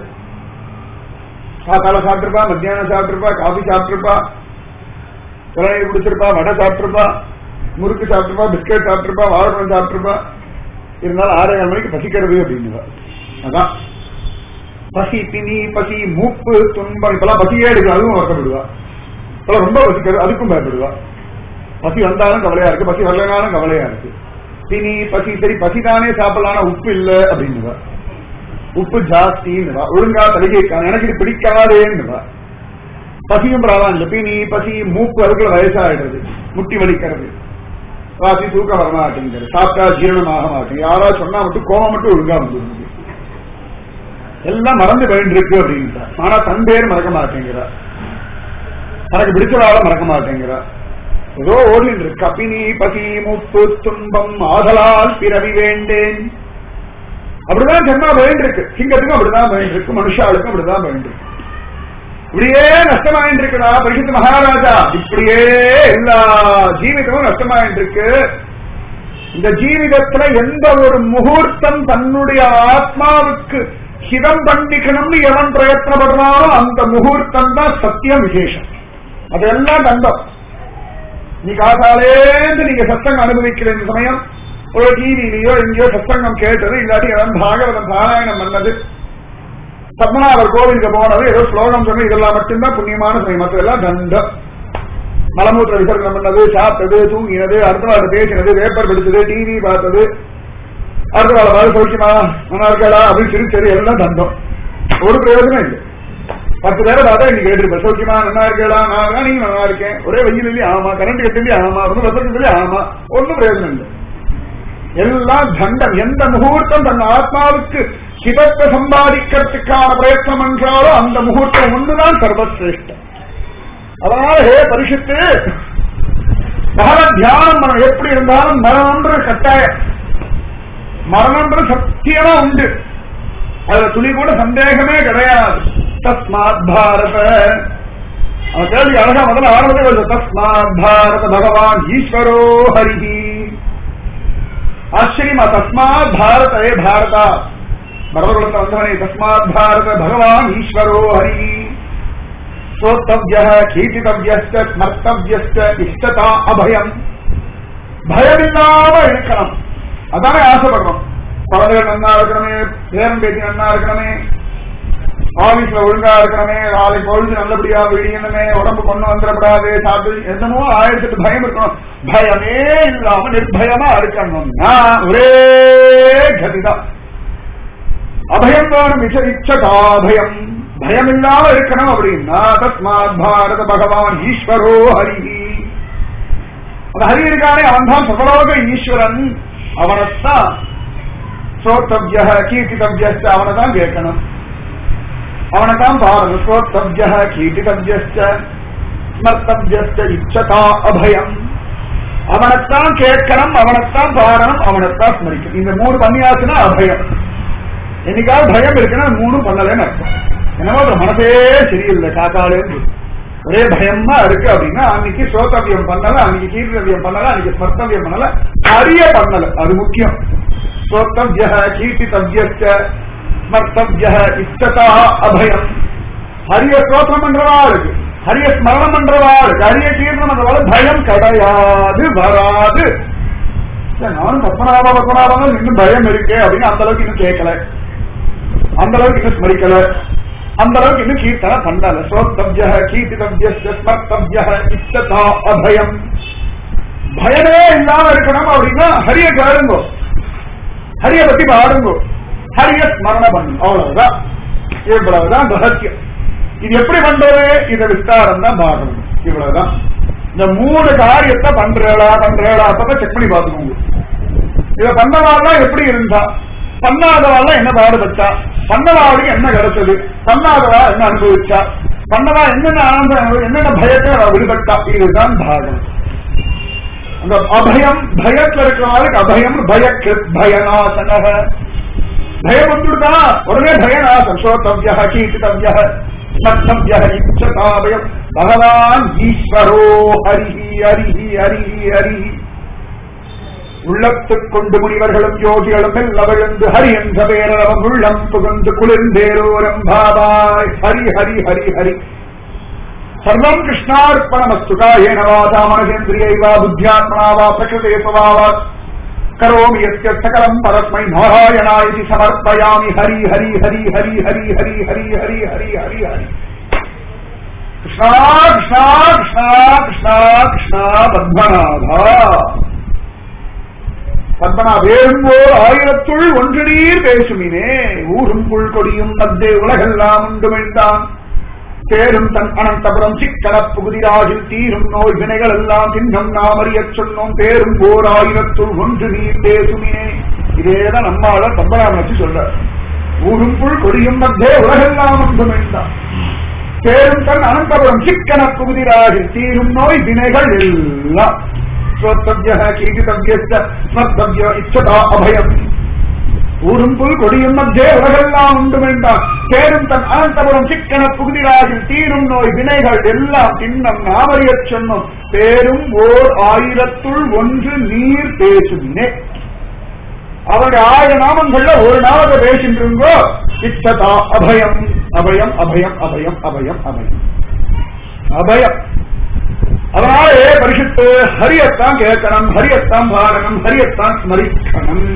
S1: காத்தால சாப்பிட்டுருப்பா மத்தியானம் சாப்பிட்டுருப்பா காபி சாப்பிட்டுருப்பா இளநீர் குடிச்சிருப்பா வடை சாப்பிட்டுருப்பா முறுக்கு சாப்பிட்டுருப்பா பிஸ்கட் சாப்பிட்டுருப்பா வாழைப்பழம் சாப்பிட்டுருப்பா இருந்தாலும் ஆறேழு மணிக்கு பசிக்கிறது அப்படின்னுவா அதான் பசி திணி பசி மூப்பு துன்பம் இப்பெல்லாம் பசியே எடுக்கும் அதுவும் வருத்தப்படுவா இப்பெல்லாம் ரொம்ப பசிக்கிறது அதுக்கும் பயப்படுவா பசி வந்தாலும் கவலையா இருக்கு பசி வரலனாலும் கவலையா இருக்கு திணி பசி சரி பசிதானே சாப்பிடலாம் உப்பு இல்ல அப்படின்னுவா உப்பு ஜாஸ்தின்னுவா ஒழுங்கா தலிகை எனக்கு இது பிடிக்காதேன்னுவா பசியும் பிராதான் இல்ல பிணி பசி மூக்கு அதுக்குள்ள வயசாயிடுறது முட்டி வலிக்கிறது ராசி தூக்கம் வர மாட்டேங்கிறது சாப்பிட்டா ஜீரணமாக மாட்டேங்குது யாரா சொன்னா மட்டும் கோவம் மட்டும் ஒழுங்கா வந்துருது எல்லாம் மறந்து போயிருக்கு அப்படின்ட்டா ஆனா தன் பேர் மறக்க மாட்டேங்கிறா தனக்கு பிடிச்சதால மறக்க மாட்டேங்கிறா ஏதோ ஓடிட்டு இருக்கு கபினி பசி முப்பு துன்பம் ஆதலால் பிறவி வேண்டேன் அப்படிதான் ஜென்மா வேண்டிருக்கு சிங்கத்துக்கும் அப்படிதான் வேண்டிருக்கு மனுஷாளுக்கும் அப்படிதான் வேண்டிருக்கு இப்படியே நஷ்டமாயிட்டு இருக்குடா பரிசுத்த மகாராஜா இப்படியே எல்லா ஜீவிதமும் நஷ்டமாயிட்டு இருக்கு இந்த ஜீவிதத்துல எந்த ஒரு முகூர்த்தம் தன்னுடைய ஆத்மாவுக்கு ஹிதம் பண்ணிக்கணும்னு எவன் பிரயத்னப்படுறானோ அந்த முகூர்த்தம் தான் சத்தியம் விசேஷம் அதெல்லாம் தண்டம் நீ காசாலேந்து நீங்க சத்தங்கம் அனுபவிக்கிற இந்த சமயம் ஒரு டிவிலையோ எங்கேயோ சத்தங்கம் கேட்டது இல்லாட்டி எவன் பாகவதம் பாராயணம் பண்ணது பத்மநாபர் கோவிலுக்கு போனது ஏதோ ஸ்லோகம் சொன்னது இதெல்லாம் மட்டும்தான் புண்ணியமான சமயம் மற்றதெல்லாம் தண்டம் மலமூத்திர விசர்ஜனம் பண்ணது சாப்பிட்டது தூங்கினது அடுத்த நாள் பேசினது பேப்பர் படிச்சது டிவி பார்த்தது அடுத்த நாள் மாதிரி சௌக்கியமா நல்லா இருக்கா அப்படின்னு சிரிச்சது எல்லாம் தண்டம் ஒரு பிரயோஜனம் இல்லை பத்து பேரை பார்த்தா இன்னைக்கு கேட்டிருப்பேன் சௌக்கியமா நல்லா இருக்கா நான் நீங்க நல்லா இருக்கேன் ஒரே வெயில் இல்லையா ஆமா கரண்ட் கட்டி ஆமா ஒன்னும் வசதி இல்லையா ஆமா ஒன்னும் பிரயோஜனம் இல்லை எல்லாம் தண்டம் எந்த முகூர்த்தம் தன் ஆத்மாவுக்கு சிவத்தை சம்பாதிக்கிறதுக்கான பிரயத்னம் என்றாலோ அந்த முகூர்த்தம் ஒன்றுதான் சர்வசிரேஷ்டம் அதனால ஹே பரிசுத்து பகவத் தியானம் மனம் எப்படி இருந்தாலும் மரணம்ன்ற கட்டாயம் மரணம்ன்ற சத்தியமா உண்டு அதுல துளி கூட சந்தேகமே கிடையாது தஸ்மாத் பாரத அவன் கேள்வி அழகா முதல்ல ஆரம்பத்தை வருது தஸ்மாத் பாரத பகவான் ஈஸ்வரோ ஹரிஹி ஆச்சரியமா தஸ்மாத் பாரத ஏ பாரதா பரதகுலத்தை வந்தவனே தஸ்மாத் பாரத பகவான் ஈஸ்வரோ ஹரி ஸ்ரோத்தவ்ய கீர்த்தித்தவ்யஸ்ட ஸ்மர்த்தவ்யஸ்ட இஷ்டதா அபயம் பயமில்லாம இருக்கணும் அதானே ஆசைப்படுறோம் குழந்தைகள் நன்னா இருக்கணுமே பேரன் பேத்தி நன்னா இருக்கணுமே ஆபீஸ்ல ஒழுங்கா இருக்கணுமே நாளைக்கு பொழுது நல்லபடியா விடியணுமே உடம்பு கொண்டு வந்துடக்கூடாது சாப்பிட்டு என்னமோ ஆயிரத்தி பயம் இருக்கணும் பயமே இல்லாம நிர்பயமா இருக்கணும்னா ஒரே கதிதான் அபயம் வேணும் இச்ச இச்சதாபயம் பயம் இல்லாம இருக்கணும் அப்படின்னா தஸ்மாத் பாரத பகவான் ஈஸ்வரோ ஹரி அந்த ஹரி இருக்கானே அவன் தான் சர்வலோக ஈஸ்வரன் அவனைத்தான் ஸ்ரோத்தவ்ய கீர்த்தித்தவ்ய அவனை தான் கேட்கணும் அவனை தான் பாரத ஸ்ரோத்தவ்ய கீர்த்தித்தவ்ய ஸ்மர்த்தவ்ய இச்சதா அபயம் அவனைத்தான் கேட்கணும் அவனைத்தான் பாடணும் அவனைத்தான் ஸ்மரிக்கணும் இந்த மூணு பண்ணியாச்சுன்னா அபயம் என்னைக்காவது பயம் இருக்குன்னா மூணும் பண்ணலன்னு அர்த்தம் என்னமோ அது மனசே சரியில்லை காக்காலே ஒரே பயமா இருக்கு அப்படின்னா அன்னைக்கு சோத்தவியம் பண்ணல அன்னைக்கு கீர்த்தவியம் பண்ணல அன்னைக்கு ஸ்மர்த்தவியம் பண்ணல அரிய பண்ணல அது முக்கியம் சோத்தவிய கீர்த்தித்தவிய ஸ்மர்த்தவிய இஷ்டதா அபயம் ஹரிய ஸ்தோத்திரம் பண்றவா இருக்கு ஹரிய ஸ்மரணம் பண்றவா இருக்கு ஹரிய கீர்த்தனம் பண்றவா பயம் கிடையாது வராது நானும் பத்மநாப பத்மநாபம் இன்னும் பயம் இருக்கு அப்படின்னு அந்த அளவுக்கு இன்னும் கேட்கல அந்த அளவுக்கு இன்னும் ஸ்மரிக்கல அந்த அளவுக்கு இன்னும் கீர்த்தனை பண்ணல ஸ்ரோத்தவ்ய கீர்த்திதவ்ய ஸ்மர்த்தவ்ய இஷ்டதா அபயம் பயமே இல்லாம இருக்கணும் அப்படின்னா ஹரிய கேளுங்கோ ஹரிய பத்தி பாடுங்கோ ஹரிய ஸ்மரண பண்ணும் அவ்வளவுதான் இவ்வளவுதான் ரகசியம் இது எப்படி பண்றது இத விஸ்தாரம் தான் பாடணும் இவ்வளவுதான் இந்த மூணு காரியத்தை பண்றேடா பண்றேடா அப்பதான் செக் பண்ணி பாத்துக்கோங்க இத பண்ணவாள்லாம் எப்படி இருந்தா பண்ணாதவாள் என்ன பாடுபட்டா பண்ணவாளுக்கு என்ன கிடைச்சது பண்ணாதவா என்ன அனுபவிச்சா பண்ணவா என்னென்ன ஆனந்தம் என்னென்ன பயத்தை அவ விடுபட்டா இதுதான் பாகம் அந்த அபயம் பயத்துல இருக்கிறவங்களுக்கு அபயம் பயக்கிருத் பயநாசனக பயம் வந்துடுதா உடனே பயநாசம் சோத்தவ்ய கீர்த்தித்தவ்ய ஸ்மர்த்தவ்ய இச்சதாபயம் பகவான் ஈஸ்வரோ ஹரிஹி ஹரிஹி ஹரிஹி ஹரிஹி உள்ளத்துக் கொண்டு முனிவர்களும் யோகிகளும் மெல்லவிழுந்து ஹரி என்ற பேரளவம் உள்ளம் புகுந்து குளிர்ந்தேரோரம் பாபாய் ஹரி ஹரி ஹரி ஹரி சர்வம் கிருஷ்ணார்ப்பணமஸ்து காயேன வாசா மனசேந்திரியை வா புத்தியாத்மனா வா பிரகிருதேபவா வா கரோமி யஸ்ய சகலம் பரஸ்மை நாராயணாய சமர்ப்பயாமி ஹரி ஹரி ஹரி ஹரி ஹரி ஹரி ஹரி ஹரி ஹரி ஹரி ஹரி கிருஷ்ணா கிருஷ்ணா கிருஷ்ணா கிருஷ்ணா கிருஷ்ணா பத்மநாதா பத்மனா வேறும்போர் ஆயிரத்துள் ஒன்று நீர் பேசுமினே ஊரும் புல் கொடியும் மத்தே உலகெல்லாம் உண்டு மெய்ந்தான் தேரும் தன் அனந்தபுரம் சிக்கன புகுதிராஜில் தீரும் நோய் வினைகள் எல்லாம் தின்னம் நாம் அறியச் சொன்னோம் பேரும் ஓர் ஆயிரத்துள் ஒன்று நீர் பேசுமினே இதேதான் நம்மாளர் பத்மநாபன் வச்சு சொல்ற ஊரும் புல் கொடியும் மத்தே உலகெல்லாம் உண்டு மெய்ந்தான் தேரும் தன் அனந்தபுரம் சிக்கன புகுதிராஜில் தீரும் நோய் வினைகள் எல்லாம் ஸ்ரோத்தவ்ய கீர்த்தித்தவ்ய ஸ்மர்த்தவ்ய இச்சதா அபயம் ஊரும் புல் கொடியும் மத்தியே உலகெல்லாம் உண்டு வேண்டாம் தேரும் தன் அனந்தபுரம் சிக்கன புகுதிராகில் தீரும் நோய் வினைகள் எல்லாம் தின்னம் நாமறியச் சொன்னோம் பேரும் ஓர் ஆயிரத்துள் ஒன்று நீர் பேசுவினே அவருடைய ஆயிரம் நாமங்கள்ல ஒரு நாமத்தை பேசின்றோ இச்சதா அபயம் அபயம் அபயம் அபயம் அபயம் அபயம் அபயம் அதனாலே பரிசுத்து ஹரியத்தான் கேட்கணும் ஹரியத்தான் பாடணும் ஹரியத்தான் ஸ்மரிக்கணும்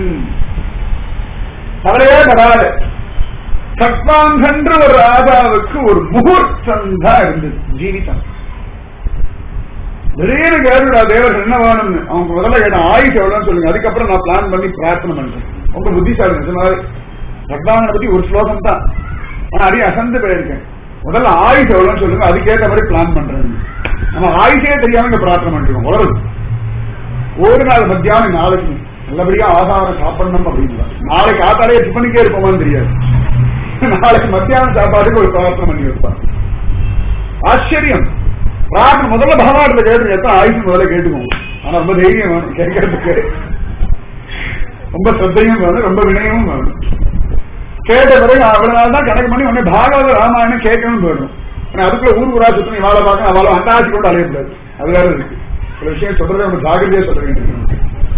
S1: அவரே படாது சத்வாங்கன்ற ஒரு ராஜாவுக்கு ஒரு முகூர்த்தம் தான் இருந்தது ஜீவிதம் திடீர்னு கேட்டுடா தேவர்கள் என்ன வேணும்னு அவங்க முதல்ல கேட்ட ஆயுஷ் எவ்வளவுன்னு சொல்லுங்க அதுக்கப்புறம் நான் பிளான் பண்ணி பிரார்த்தனை பண்றேன் ரொம்ப புத்திசாலி நிஜமாவே சத்வாங்கனை பத்தி ஒரு ஸ்லோகம் தான் நான் அடி அசந்து போயிருக்கேன் முதல்ல ஆயுஷ் எவ்வளவுன்னு சொல்லுங்க அதுக்கேற்ற மாதிரி பிளான் பண்றேன் நம்ம ஆயுஷே தெரியாம இங்க பிரார்த்தனை பண்ணிருக்கோம் உலகம் ஒரு நாள் மத்தியானம் நாளைக்கு நல்லபடியா ஆகாரம் சாப்பிடணும் அப்படின்னு நாளைக்கு ஆத்தாலே டிஃபனுக்கே இருப்போமான்னு தெரியாது நாளைக்கு மத்தியானம் சாப்பாட்டுக்கு ஒரு பிரார்த்தனை பண்ணி வைப்பாங்க ஆச்சரியம் பிரார்த்தனை முதல்ல பகவான்ல கேட்டு எத்தனை ஆயுஷ் முதல்ல கேட்டுக்கோங்க ஆனா ரொம்ப தைரியம் வேணும் கேட்கறதுக்கு ரொம்ப சத்தையும் வேணும் ரொம்ப வினயமும் வேணும் கேட்ட பிறகு அவ்வளவு நாள் தான் கணக்கு பண்ணி உடனே பாகவத ராமாயணம் கேட்கணும்னு வேணும் ஆனா அதுக்குள்ள ஊர் ஊரா சுத்தம் இவாளை பார்க்க அவளை அண்டாசி கொண்டு அலையக்கூடாது அது வேற இருக்கு சில விஷயம் சொல்றது நம்ம ஜாகிரதையா சொல்ல வேண்டியது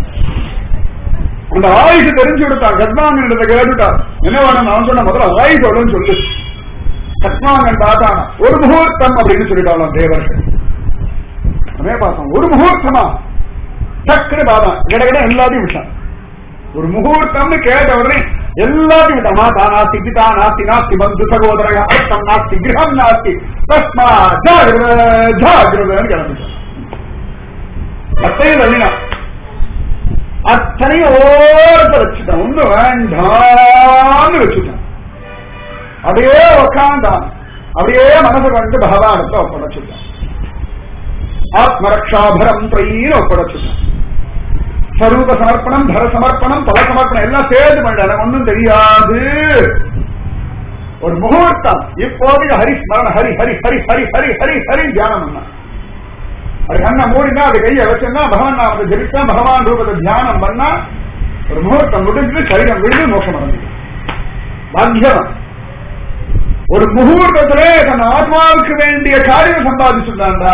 S1: அந்த ஆயுஷ் தெரிஞ்சு விடுத்தான் கத்மாங்கன் கேட்டுட்டான் என்ன வேணும் அவன் சொன்ன முதல்ல ஆயுஷ் எவ்வளவுன்னு சொல்லு கத்மாங்கன் பார்த்தான் ஒரு முகூர்த்தம் அப்படின்னு சொல்லிட்டான் தேவர்கள் அதே பார்த்தோம் ஒரு முகூர்த்தமா டக்குன்னு பார்த்தான் கிடக்கிட எல்லாத்தையும் விட்டான் ஒரு முகூர்த்தம்னு கேட்ட உடனே எல்லாத்தையும் விட்டான் மாதா நாஸ்தி பிதா நாஸ்தி நாஸ்தி பந்து சகோதர அர்த்தம் நாஸ்தி கிரகம் நாஸ்தி தஸ்மா ஜாகிரத ஜாகிரதன்னு கிளம்பிட்டான் அத்தையும் தள்ளினான் அத்தனையும் ஓரத்தை வச்சுட்டான் ஒண்ணு வேண்டாம்னு வச்சுட்டான் அப்படியே உக்காந்தான் அப்படியே மனசு கண்டு பகவானத்தை ஒப்படைச்சுட்டான் ஆத்மரக்ஷாபரம் தைன்னு ஒப்படைச்சுட்டான் ஸ்வரூப சமர்ப்பணம் தர சமர்ப்பணம் பல சமர்ப்பணம் எல்லாம் சேர்ந்து பண்ண எனக்கு ஒன்றும் தெரியாது ஒரு முகூர்த்தம் இப்போதைக்கு ஹரி ஸ்மரண ஹரி ஹரி ஹரி ஹரி ஹரி ஹரி ஹரி தியானம் பண்ண அது கண்ணை மூடினா அது கையை வச்சிருந்தா பகவான் நாமத்தை ஜெபிச்சா பகவான் ரூபத்தை தியானம் பண்ணா ஒரு முகூர்த்தம் முடிஞ்சு சரீரம் விழுந்து மோசம் அடைஞ்சு பாக்கியம் ஒரு முகூர்த்தத்திலே தன் ஆத்மாவுக்கு வேண்டிய காரியம் சம்பாதிச்சுட்டான்டா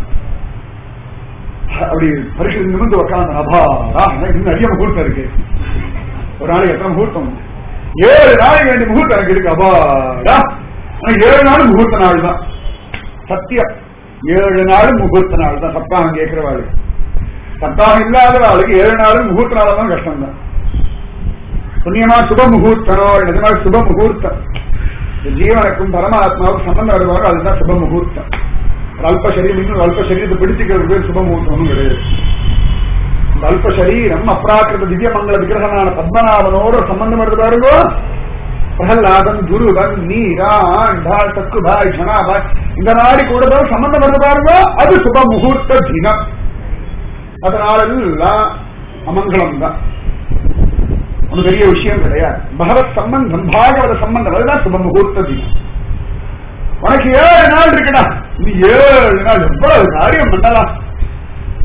S1: அப்படி பரிசு நிமிந்து உட்காந்து அபாரா எனக்கு இன்னும் நிறைய முகூர்த்தம் இருக்கு ஒரு நாளைக்கு எத்தனை முகூர்த்தம் உண்டு? ஏழு நாளைக்கு வேண்டிய முகூர்த்தம் எனக்கு இருக்கு அபாரா ஆனா ஏழு நாள் முகூர்த்த நாள் தான் சத்தியம் ஏழு நாள் முகூர்த்த நாள் தான் சப்தாகம் கேட்கிறவாளுக்கு சப்தாகம் இல்லாத ஆளுக்கு ஏழு நாள் முகூர்த்த நாள் தான் கஷ்டம் தான் புண்ணியமா சுப முகூர்த்தனோ நிஜமா சுப முகூர்த்தம் இந்த ஜீவனுக்கும் பரமாத்மாவுக்கும் சம்பந்தம் வருவாங்க அதுதான் சுப முகூர்த்தம் ஒரு அல்ப சரீரம் இன்னும் அல்ப சரீரத்தை பிடிச்சிக்கிறது பேர் சுப முகூர்த்தமும் கிடையாது இந்த அல்ப சரீரம் அப்ராக்கிருத திவ்ய மங்கள விக்கிரகனான பத்மநாபனோட சம்பந்தம் வருது பாருங்க பிரகலாதன் குருவன் நீரா ஆண்டாள் தக்குபாய் ஜனாபாய் இந்த நாடி கூட சம்பந்தம் வருது பாருங்க அது சுப முகூர்த்த தினம் அதனால எல்லாம் அமங்கலம் தான் ஒன்றும் பெரிய விஷயம் கிடையாது பகவத் சம்பந்தம் பாகவத சம்பந்தம் அதுதான் சுப முகூர்த்த தினம் உனக்கு ஏழு நாள் இருக்குடா இந்த ஏழு நாள் எவ்வளவு காரியம் பண்ணலாம்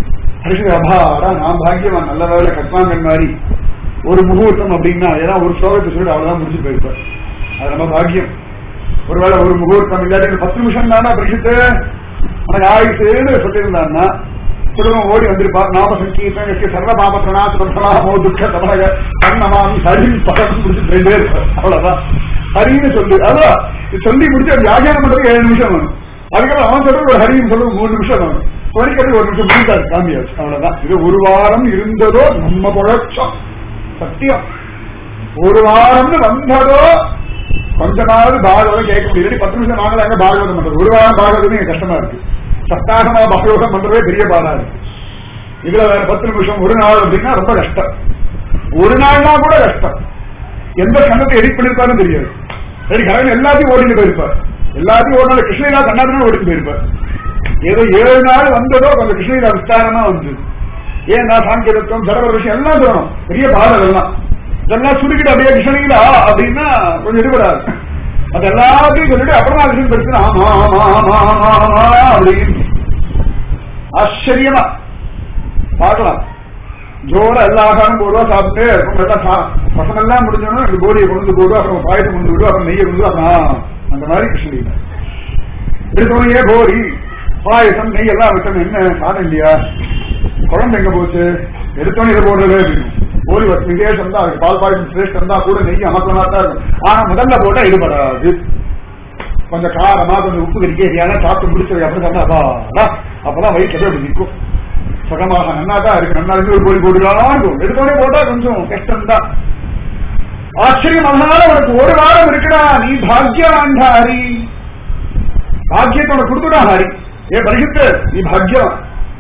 S1: கடைசி அபாடா நான் பாக்கியவான் நல்ல வேலை கட்மாங்கன் மாதிரி ஒரு முகூர்த்தம் அப்படின்னா ஏன்னா ஒரு ஸ்லோகத்தை சொல்லிட்டு அவ்வளவுதான் முடிச்சு போயிருப்பார் அது நம்ம பாக்கியம் ஒருவேளை ஒரு முகூர்த்தம் இல்லாட்டி பத்து நிமிஷம் தானா பரிசுத்து உனக்கு ஆயுசுன்னு சொல்லியிருந்தான்னா சொல்லுவோம் ஓடி வந்திருப்பார் நாம சங்கீதம் சர்வ பாப பிரணாமோ துக்க தமக கண்ணமாமி ஹரின் படம் முடிச்சு ரெண்டு பேர் அவ்வளவுதான் ஹரின்னு சொல்லு அதான் சொல்லி முடிச்சு அது வியாகியானம் பண்றதுக்கு ஏழு நிமிஷம் வேணும் அதுக்கப்புறம் அவன் சொல்றது ஒரு ஹரின்னு சொல்றது மூணு நிமிஷம் வேணும் வரைக்கும் ஒரு நிமிஷம் முடிந்தாரு காமியாச்சு அவ்வளவுதான் இது ஒரு வாரம் இருந்ததோ நம்ம புழச்சம் சத்தியம் ஒரு வாரம்னு வந்ததோ கொஞ்ச நாள் பாகவதம் கேட்க முடியாது பத்து நிமிஷம் நாங்களாங்க பாகவதம் பண்றது ஒரு வாரம் பாகவதமே எனக்கு கஷ்டமா இருக்கு சப்தாகமா பாகவதம் பண்றதே பெரிய பாடா இருக்கு இதுல வேற பத்து நிமிஷம் ஒரு நாள் அப்படின்னா ரொம்ப கஷ்டம் ஒரு நாள்னா கூட கஷ்டம் எந்த சங்கத்தை எடிட் பண்ணிருப்பாருன்னு தெரியாது சரி கரகன் எல்லாத்தையும் ஓடிட்டு போயிருப்பார் எல்லாத்தையும் ஓடினால கிருஷ்ணகிரா கண்ணாதான் ஓடிட்டு போயிருப்பார் ஏதோ ஏழு நாள் வந்ததோ கொஞ்சம் கிருஷ்ணகிரா விஸ்தாரமா வந்து ஏன் நான் சாங்கியத்துவம் சரவர விஷயம் எல்லாம் சொல்லணும் பெரிய பாடல் எல்லாம் இதெல்லாம் சுருக்கிட்டு அப்படியே கிருஷ்ணகிரா அப்படின்னா கொஞ்சம் எடுபடாது அது எல்லாத்தையும் சொல்லிட்டு அப்புறமா விஷயம் பெருசு ஆமா ஆமா ஆமா ஆமா ஆமா அப்படின்னு ஆச்சரியமா பார்க்கலாம் ஜோர எல்லா ஆகாரம் போடுவா சாப்பிட்டு அப்புறம் எல்லாம் சா- பசங்கெல்லாம் முடிஞ்சோன்னா ரெண்டு கோடியை கொண்டு வந்து போடுவா அப்புறம் பாயசம் கொண்டு விடுவா அப்புறம் நெய்யை கொண்டு வந்து அப்புறம் அந்த மாதிரி கிருஷ்ணகிரி எடுத்தோடனே கோரி பாயசம் நெய் எல்லாம் விட்டோம் என்ன சாதம் இல்லையா குழம்பு எங்க போச்சு எடுத்தோடனே இதை போடுறது அப்படின்னு கோரி வசதி விசேஷம் தான் அதுக்கு பால் பாயசம் சிரேஷ்டம் தான் கூட நெய் அமக்கமா தான் இருக்கும் ஆனா முதல்ல போட்டா எடுபடாது கொஞ்சம் காரமா கொஞ்சம் உப்பு கறிக்கையான சாப்பிட்டு முடிச்சது அப்புறம் சொன்னா அப்பாடா அப்பதான் வயிற்று அப்படி நிற்கும் சுகமாக நன்னா தான் இருக்கு நன்னா இருந்து ஒரு கோழி போட்டுக்கலாம் இருக்கும் எடுத்தோடனே போட்டா கொஞ்சம் கஷ்டம் தான் ஆச்சரியம் அதனால உனக்கு ஒரு வாரம் இருக்குடா நீ பாக்யவான்டா ஹரி பாக்கியத்தை உனக்கு கொடுத்துடா ஹரி ஏ பரிசுத்து நீ பாக்யவான்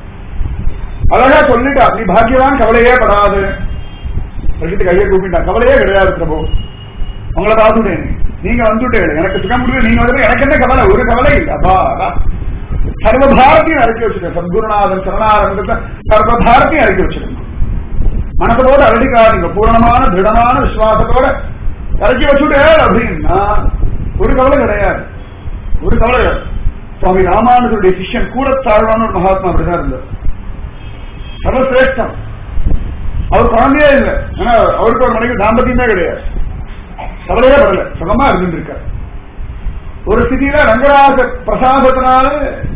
S1: அழகா சொல்லிட்டா நீ பாக்யவான் கவலையே படாது பரிசுத்து கையை கூப்பிட்டான் கவலையே கிடையாது பிரபு உங்களை பார்த்துட்டேன் நீங்க வந்துட்டேன் எனக்கு சுகம் முடிவு நீங்க வந்து எனக்கு என்ன கவலை ஒரு கவலை இல்லை அப்பா அதான். சர்வ பாரதியும் இறக்கி வச்சிருக்கேன் சத்குருநாதன் சரணாரந்தத்தை சர்வ பாரதியும் இறக்கி வச்சிருக்கேன் மனதோட அழடிக்காதீங்க பூரணமான திருடமான விசுவாசத்தோட இறக்கி வச்சுட்டே அப்படின்னா ஒரு கவலை கிடையாது ஒரு கவலை கிடையாது சுவாமி ராமானுஜருடைய சிஷ்யன் கூட தாழ்வான ஒரு மகாத்மா அப்படிதான் இருந்தார் சர்வசிரேஷ்டம் அவர் குழந்தையே இல்லை ஏன்னா அவருக்கு ஒரு மனைவி தாம்பத்தியமே கிடையாது கவலையே படல சுகமா இருந்திருக்கார் ஒரு ஸ்திதியில ரங்கராஜ பிரசாதத்தினால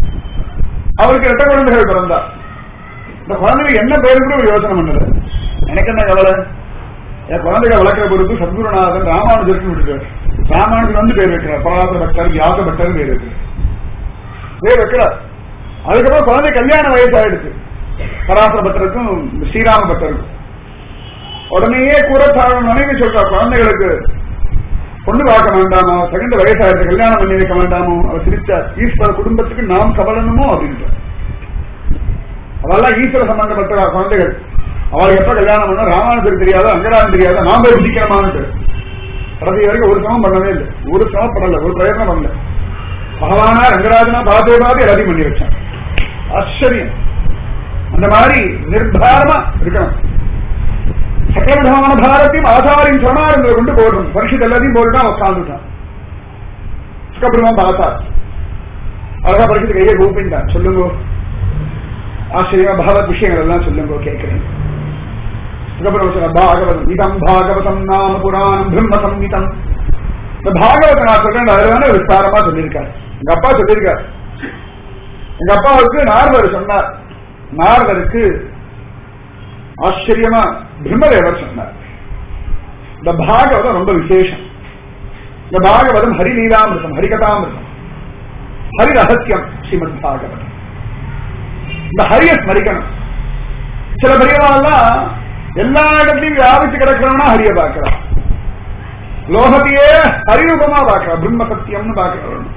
S1: அவருக்கு இரட்ட குழந்தைகள் பிறந்தார் இந்த குழந்தைக்கு என்ன பேரு கூட ஒரு யோசனை பண்ணல எனக்கு என்ன கவலை என் குழந்தைகளை வளர்க்கிற பொறுப்பு சத்குருநாதன் ராமானுஜருக்கு விட்டுட்டார் ராமானுஜர் வந்து பேர் வைக்கிறார் பராச பக்தர் வியாச பக்தர் பேர் வைக்கிறார் பேர் வைக்கிறார் அதுக்கப்புறம் குழந்தை கல்யாண வயசு ஆயிடுச்சு பராசர பக்தருக்கும் ஸ்ரீராம பக்தருக்கும் உடனேயே கூட மனைவி சொல்றார் குழந்தைகளுக்கு பொண்ணு பார்க்க வேண்டாமோ செகண்ட் வயசாயிருக்கு கல்யாணம் பண்ணி வைக்க வேண்டாமோ அவர் சிரிச்சார் ஈஸ்வர குடும்பத்துக்கு நாம் கவலணுமோ அப்படின்றார் அவெல்லாம் ஈஸ்வர சம்பந்தப்பட்ட குழந்தைகள் அவளுக்கு எப்ப கல்யாணம் பண்ண ராமானுஜருக்கு தெரியாதோ அங்கராஜன் தெரியாதோ நாம் போய் விதிக்கிறமான்ட்டு கடைசி வரைக்கும் ஒரு சமம் பண்ணவே இல்லை ஒரு சமம் பண்ணல ஒரு பிரயத்னம் பண்ணல பகவானா ரங்கராஜனா பாதே பாதி எல்லாத்தையும் பண்ணி வச்சான் ஆச்சரியம் அந்த மாதிரி நிர்தாரமா இருக்கணும் சகலவிதமான பாரத்தையும் ஆசாரின் சரணாரங்களை கொண்டு போடணும் பரிசுத்த எல்லாத்தையும் போட்டுட்டான் உட்காந்துட்டான் சுகபிரமம் பார்த்தா அழகா பரிசுத்த கையை கூப்பிட்டான் சொல்லுங்க ஆச்சரியமா பகவத் விஷயங்கள் எல்லாம் சொல்லுங்க கேட்கிறேன் சுகபிரம சொன்ன பாகவதம் இதம் பாகவதம் நாம புராணம் பிரம்ம சம்ஹிதம் இந்த பாகவத நான் சொல்றேன் அதுதானே விஸ்தாரமா சொல்லியிருக்காரு எங்க அப்பா சொல்லியிருக்காரு எங்க அப்பாவுக்கு நாரதர் சொன்னார் நாரதருக்கு ஆச்சரியமா பிரம்மதேவர் சொன்னார் இந்த பாகவதம் ரொம்ப விசேஷம் இந்த பாகவதம் ஹரிலீலாமிருதம் ஹரிகதாமிருதம் ஹரி ரகசியம் ஸ்ரீமத் பாகவதம் இந்த ஹரிய ஸ்மரிக்கணும் சில பெரியவாள்லாம் எல்லா இடத்துலயும் வியாபிச்சு கிடக்கிறவனா ஹரிய பார்க்கலாம் லோகத்தையே ஹரிரூபமா பார்க்கலாம் பிரம்ம சத்தியம்னு பார்க்கிறவன்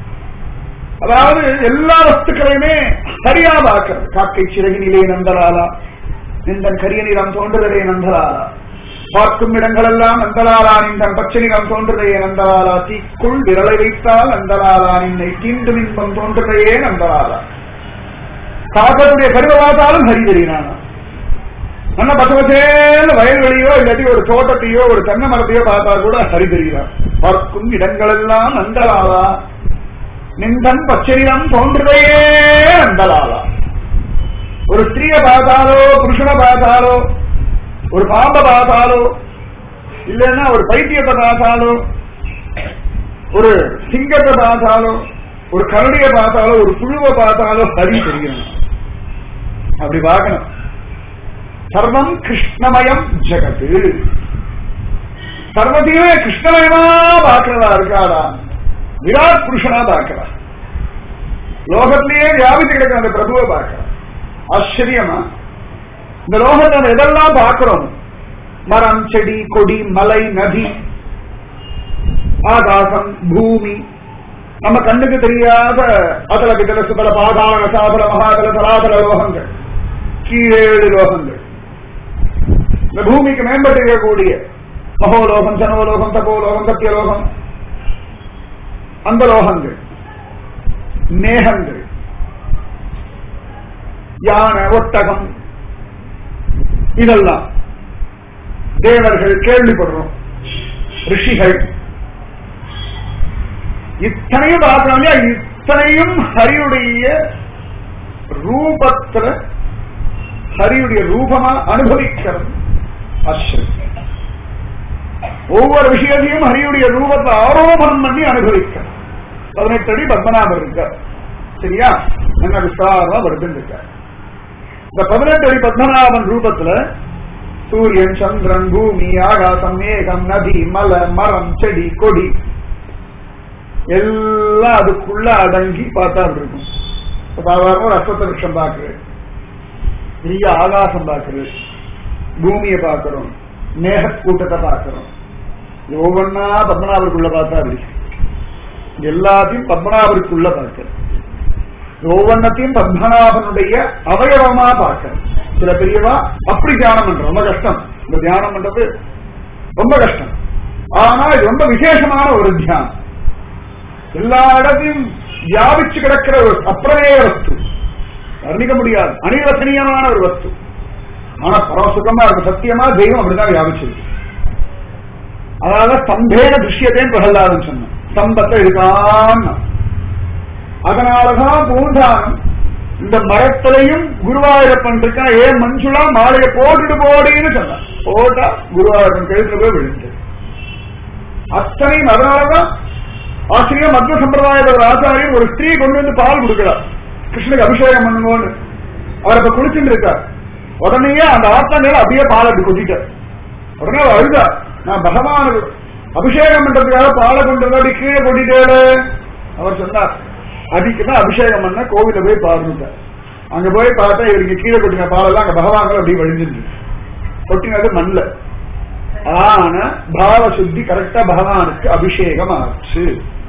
S1: அதாவது எல்லா வஸ்துக்களையுமே ஹரியா பார்க்கிறது காக்கை சிறகினிலே நந்தலாலா நின்றன் கரிய நிறம் தோன்றுதலே நந்தலாலா பார்க்கும் இடங்களெல்லாம் நந்தலாலா நின்றன் பச்சை நிறம் தோன்றுதையே நந்தலாலா தீக்குள் விரலை வைத்தால் நந்தலாலா நின்னை தீண்டும் இன்பம் தோன்றுதையே நந்தலாலா காக்கத்துடைய கருவை பார்த்தாலும் ஹரி தெரியினானா நல்ல பச்சை பச்சேன்னு வயல்வெளியோ இல்லாட்டி ஒரு தோட்டத்தையோ ஒரு தென்னை மரத்தையோ பார்த்தா கூட ஹரி தெரிகிறார் பார்க்கும் இடங்களெல்லாம் நந்தலாலா நின்றன் பச்சை நிறம் தோன்றுதையே நந்தலாலா ஒரு ஸ்திரீய பார்த்தாலோ புருஷனை பார்த்தாலோ ஒரு பாம்பை பார்த்தாலோ இல்லைன்னா ஒரு பைத்தியத்தை பார்த்தாலோ ஒரு சிங்கத்தை பார்த்தாலோ ஒரு கரடியை பார்த்தாலோ ஒரு புழுவை பார்த்தாலோ ஹரி தெரியணும் அப்படி பார்க்கணும் சர்வம் கிருஷ்ணமயம் ஜெகத்து சர்வத்தையுமே கிருஷ்ணமயமா பார்க்கிறதா இருக்காடா விராட் புருஷனா பார்க்கிறா லோகத்திலேயே வியாபித்து கிடக்கிற அந்த பிரபுவை பார்க்கிறா ஆச்சரியமா இந்த லோகத்தை நம்ம எதெல்லாம் பார்க்கிறோம் மரம் செடி கொடி மலை நதி ஆகாசம் பூமி நம்ம கண்ணுக்கு தெரியாத அதல விதல சுதல பாதாள ரசாதல மகாதல தலாதல லோகங்கள் கீழேழு லோகங்கள் இந்த பூமிக்கு மேம்பட்டு இருக்கக்கூடிய மகோலோகம் ஜனவலோகம் தபோலோகம் சத்தியலோகம் அந்த லோகங்கள் மேகங்கள் யானை ஒட்டகம் இதெல்லாம் தேவர்கள் கேள்விப்படுறோம் ரிஷிகள் இத்தனையும் பார்க்கணும் இல்லையா இத்தனையும் ஹரியுடைய ரூபத்துல ஹரியுடைய ரூபமா அனுபவிக்கிறது ஆச்சரியம் ஒவ்வொரு விஷயத்தையும் ஹரியுடைய ரூபத்தை ஆரோபணம் பண்ணி அனுபவிக்கிறது பதினெட்டு அடி பத்மநாபர் இருக்கார் சரியா என்ன விஸ்தாரமா வருதுன்னு இருக்கார் இந்த பதினெட்டு அடி பத்மநாபன் ரூபத்துல சூரியன் சந்திரன் பூமி ஆகாசம் மேகம் நதி மலை மரம் செடி கொடி எல்லாம் அதுக்குள்ள அடங்கி பார்த்தா அப்படி இருக்கும் இப்ப சாதாரண ஒரு அஸ்வத்த விருஷம் பார்க்குறது பெரிய ஆகாசம் பார்க்குறது பூமியை பார்க்கிறோம் மேக கூட்டத்தை பார்க்கிறோம் இது ஒவ்வொன்னா பத்மநாபருக்குள்ள பார்த்தா அப்படி இது எல்லாத்தையும் பத்மநாபருக்குள்ள பார்க்கிறது இது ஒவ்வொன்னத்தையும் பத்மநாபனுடைய அவயவமா பார்க்கிறது சில பெரியவா அப்படி தியானம் பண்ற ரொம்ப கஷ்டம் இந்த தியானம் பண்றது ரொம்ப கஷ்டம் ஆனா இது ரொம்ப விசேஷமான ஒரு தியானம் எல்லா இடத்தையும் வியாபிச்சு கிடக்கிற ஒரு அப்பிரமேய வஸ்து வர்ணிக்க முடியாது அனிர்வசனீயமான ஒரு வஸ்து ஆனா பரமசுகமா இருக்கு சத்தியமா தெய்வம் அப்படிதான் வியாபிச்சிருக்கு அதனால ஸ்தம்பேன திருஷ்யத்தையும் பிரகலாதன் சொன்னான் ஸ்தம்பத்தை இருக்கான் அதனாலதான் பூந்தானம் இந்த மரத்திலையும் குருவாயூரப்பன் இருக்கா ஏன் மஞ்சுளா மாலையை போட்டுட்டு போடின்னு சொன்னான் போட்டா குருவாயூரப்பன் கழுத்துல போய் விழுந்து அத்தனையும் அதனாலதான் ஆசிரியர் மத்திய சம்பிரதாயத்தில் ஒரு ஆச்சாரியர் ஒரு ஸ்திரீ கொண்டு வந்து பால் கொடுக்கிறார் கிருஷ்ணனுக்கு அபிஷேகம் பண்ணுங்கன்னு அவர் இப்ப குளிச்சுட்டு இருக்கார் உடனேயே அந்த ஆத்தா மேல அப்படியே பால் அப்படி கொட்டிட்டார் உடனே அவர் அழுதார் நான் பகவான் அபிஷேகம் பண்றதுக்காக பாலை கொண்டு வந்து அப்படி கீழே கொட்டிட்டேடு அவர் சொன்னார் அதுக்குதான் அபிஷேகம் பண்ண கோவில போய் பாருட்டார் அங்க போய் பார்த்தா இவருக்கு கீழே கொட்டின பாலெல்லாம் அங்க பகவான்கள் அப்படி வழிஞ்சிருக்கு கொட்டினது மண்ல ஆனா பாவ சுத்தி கரெக்டா பகவானுக்கு அபிஷேகம் ஆச்சு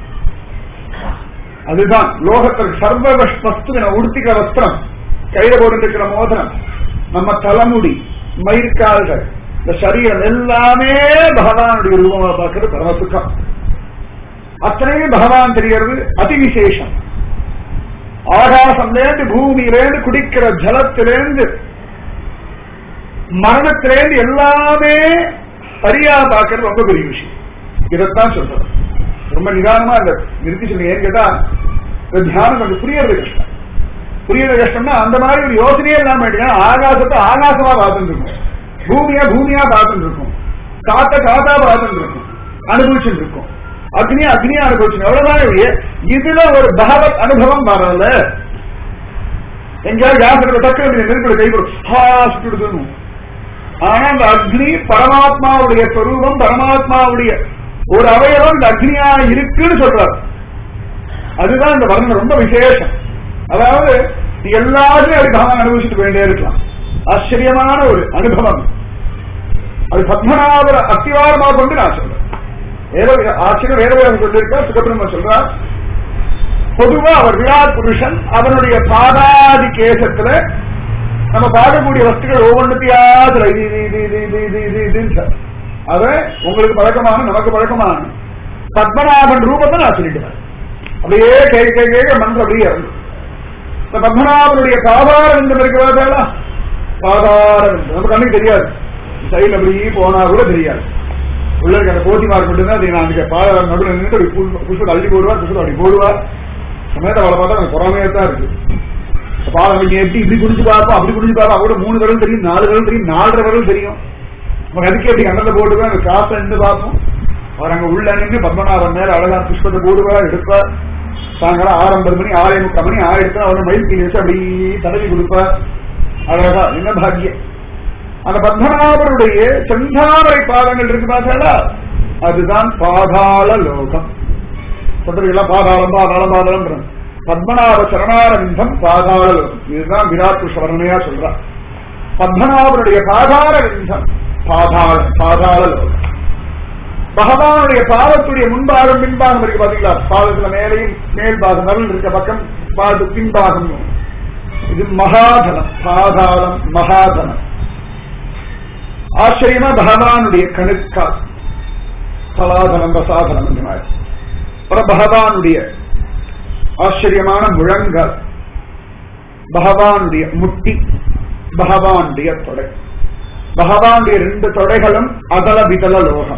S1: அதுதான் லோகத்திற்கு சர்வ வஸ்து என உடுத்திக்கிற வஸ்திரம் கையில போட்டுருக்கிற மோதிரம் நம்ம தலைமுடி மயிர்கால்கள் இந்த சரீரம் எல்லாமே பகவானுடைய ரூபமா பார்க்கிறது பரம சுகம் அத்தனையும் பகவான் தெரியறது அதி விசேஷம் ஆகாசம்லேருந்து பூமியிலேருந்து குடிக்கிற ஜலத்திலேருந்து மரணத்திலேருந்து எல்லாமே சரியா பார்க்கறது ரொம்ப பெரிய விஷயம் இதைத்தான் சொல்றோம் ரொம்ப நிதானமா இந்த நிறுத்தி சொல்லுங்க ஏன்னு கேட்டா இந்த தியானம் கொஞ்சம் புரியறது கஷ்டம் புரியறது கஷ்டம்னா அந்த மாதிரி ஒரு யோசனையே இல்லாம ஆயிடுச்சுன்னா ஆகாசத்தை ஆகாசமா பார்த்துட்டு இருக்கும் பூமியா பூமியா பார்த்துட்டு இருக்கும் காத்த காத்தா பார்த்துட்டு இருக்கும் அனுபவிச்சுட்டு இருக்கும் அக்னியா அக்னியா அனுபவிச்சு எவ்வளவுதான் ஒழிய இதுல ஒரு பகவத் அனுபவம் வரல எங்கேயாவது யாசனை டக்கு நெருக்கடி கை ஹா சுட்டுடுதுன்னு ஆனா அந்த அக்னி பரமாத்மாவுடைய ஸ்வரூபம் பரமாத்மாவுடைய ஒரு அவயவம் இந்த அக்னியா இருக்குன்னு சொல்றாரு அதுதான் இந்த வர்ணம் ரொம்ப விசேஷம் அதாவது நீ எல்லாருமே அது பகவான் அனுபவிச்சுட்டு வேண்டே இருக்கலாம் ஆச்சரியமான ஒரு அனுபவம் அது பத்மநாபர அத்திவாரமா கொண்டு நான் சொல்றேன் வேத ஆச்சரியம் வேதவேதம் சொல்லியிருக்கார் சுகபிரம்ம சொல்றார் பொதுவா அவர் விராட் புருஷன் அவனுடைய பாதாதி கேசத்துல நம்ம பார்க்கக்கூடிய வஸ்துக்கள் ஒவ்வொன்றத்தையாதுல இது இது இது இது இது இது இது இதுன்னு சார் அத உங்களுக்கு பழக்கமான நமக்கு பழக்கமான பத்மநாபன் ரூபத்தை நான் சொல்லிட்டேன் அப்படியே கேட்க கேட்க கேட்க மனசு அப்படியே இறங்கும் இந்த பத்மநாபனுடைய பாதார விந்தம் இருக்கிறதா பாதார விந்தம் நம்ம கண்ணுக்கு தெரியாது சைடில் அப்படி போனா கூட தெரியாது உள்ள இருக்க அந்த போத்தி மார்க் மட்டும் தான் நான் அந்த பாதார நடுவில் நின்று அப்படி புஷ்பத்தை அள்ளி போடுவார் புஷ்பத்தை அப்படி போடுவார் சமயத்தை அவளை பார்த்தா எனக்கு பொறாமையா தான் இருக்கு பாதம் நீ எப்படி இப்படி குடிச்சு பார்ப்போம் அப்படி குடிச்சு பார்ப்போம் கூட மூணு விரல் தெரியும் நாலு விரல் தெரியும் நாலரை விரல் தெரியும் நமக்கு அதுக்கு எப்படி கண்ணத்தை போட்டுவேன் அந்த காசை நின்று பார்ப்போம் அவர் அங்க உள்ள நின்று பத்மநாபன் மேல அழகா புஷ்பத்தை போடுவார் எடுப்பார் சாயங்காலம் ஆறு ஐம்பது மணி ஆறே முக்கால் மணி ஆயிரத்து அவர் மயில் கீழே வச்சு அப்படி தடவி கொடுப்பார் அழகா என்ன பாக்கியம் அந்த பத்மநாபருடைய செந்தாமரை பாதங்கள் இருக்கு பார்த்தா அதுதான் பாதாள லோகம் சொல்றீங்களா பாதாளம் பாதாளம் பாதாளம் பத்மநாப சரணாரவிந்தம் பாதாள லோகம் இதுதான் விராட் புருஷ வர்ணனையா சொல்றான் பத்மநாபனுடைய பாதாள விந்தம் பாதாள பாதாள லோகம் பகவானுடைய பாதத்துடைய முன்பாகம் பின்பாகம் இருக்கு பாத்தீங்களா பாதத்துல மேலையும் மேல் பாகம் நருள் இருக்க பக்கம் பாது பின்பாகம் இது மகாதனம் பாதாளம் மகாதனம் ஆச்சரியமா பகவானுடைய கணுக்கா சலாதனம் ரசாதனம் இந்த மாதிரி அப்புறம் பகவானுடைய ஆச்சரியமான முழங்கால் பகவானுடைய முட்டி பகவானுடைய தொடை பகவானுடைய ரெண்டு தொடைகளும் அதல விதல லோகம்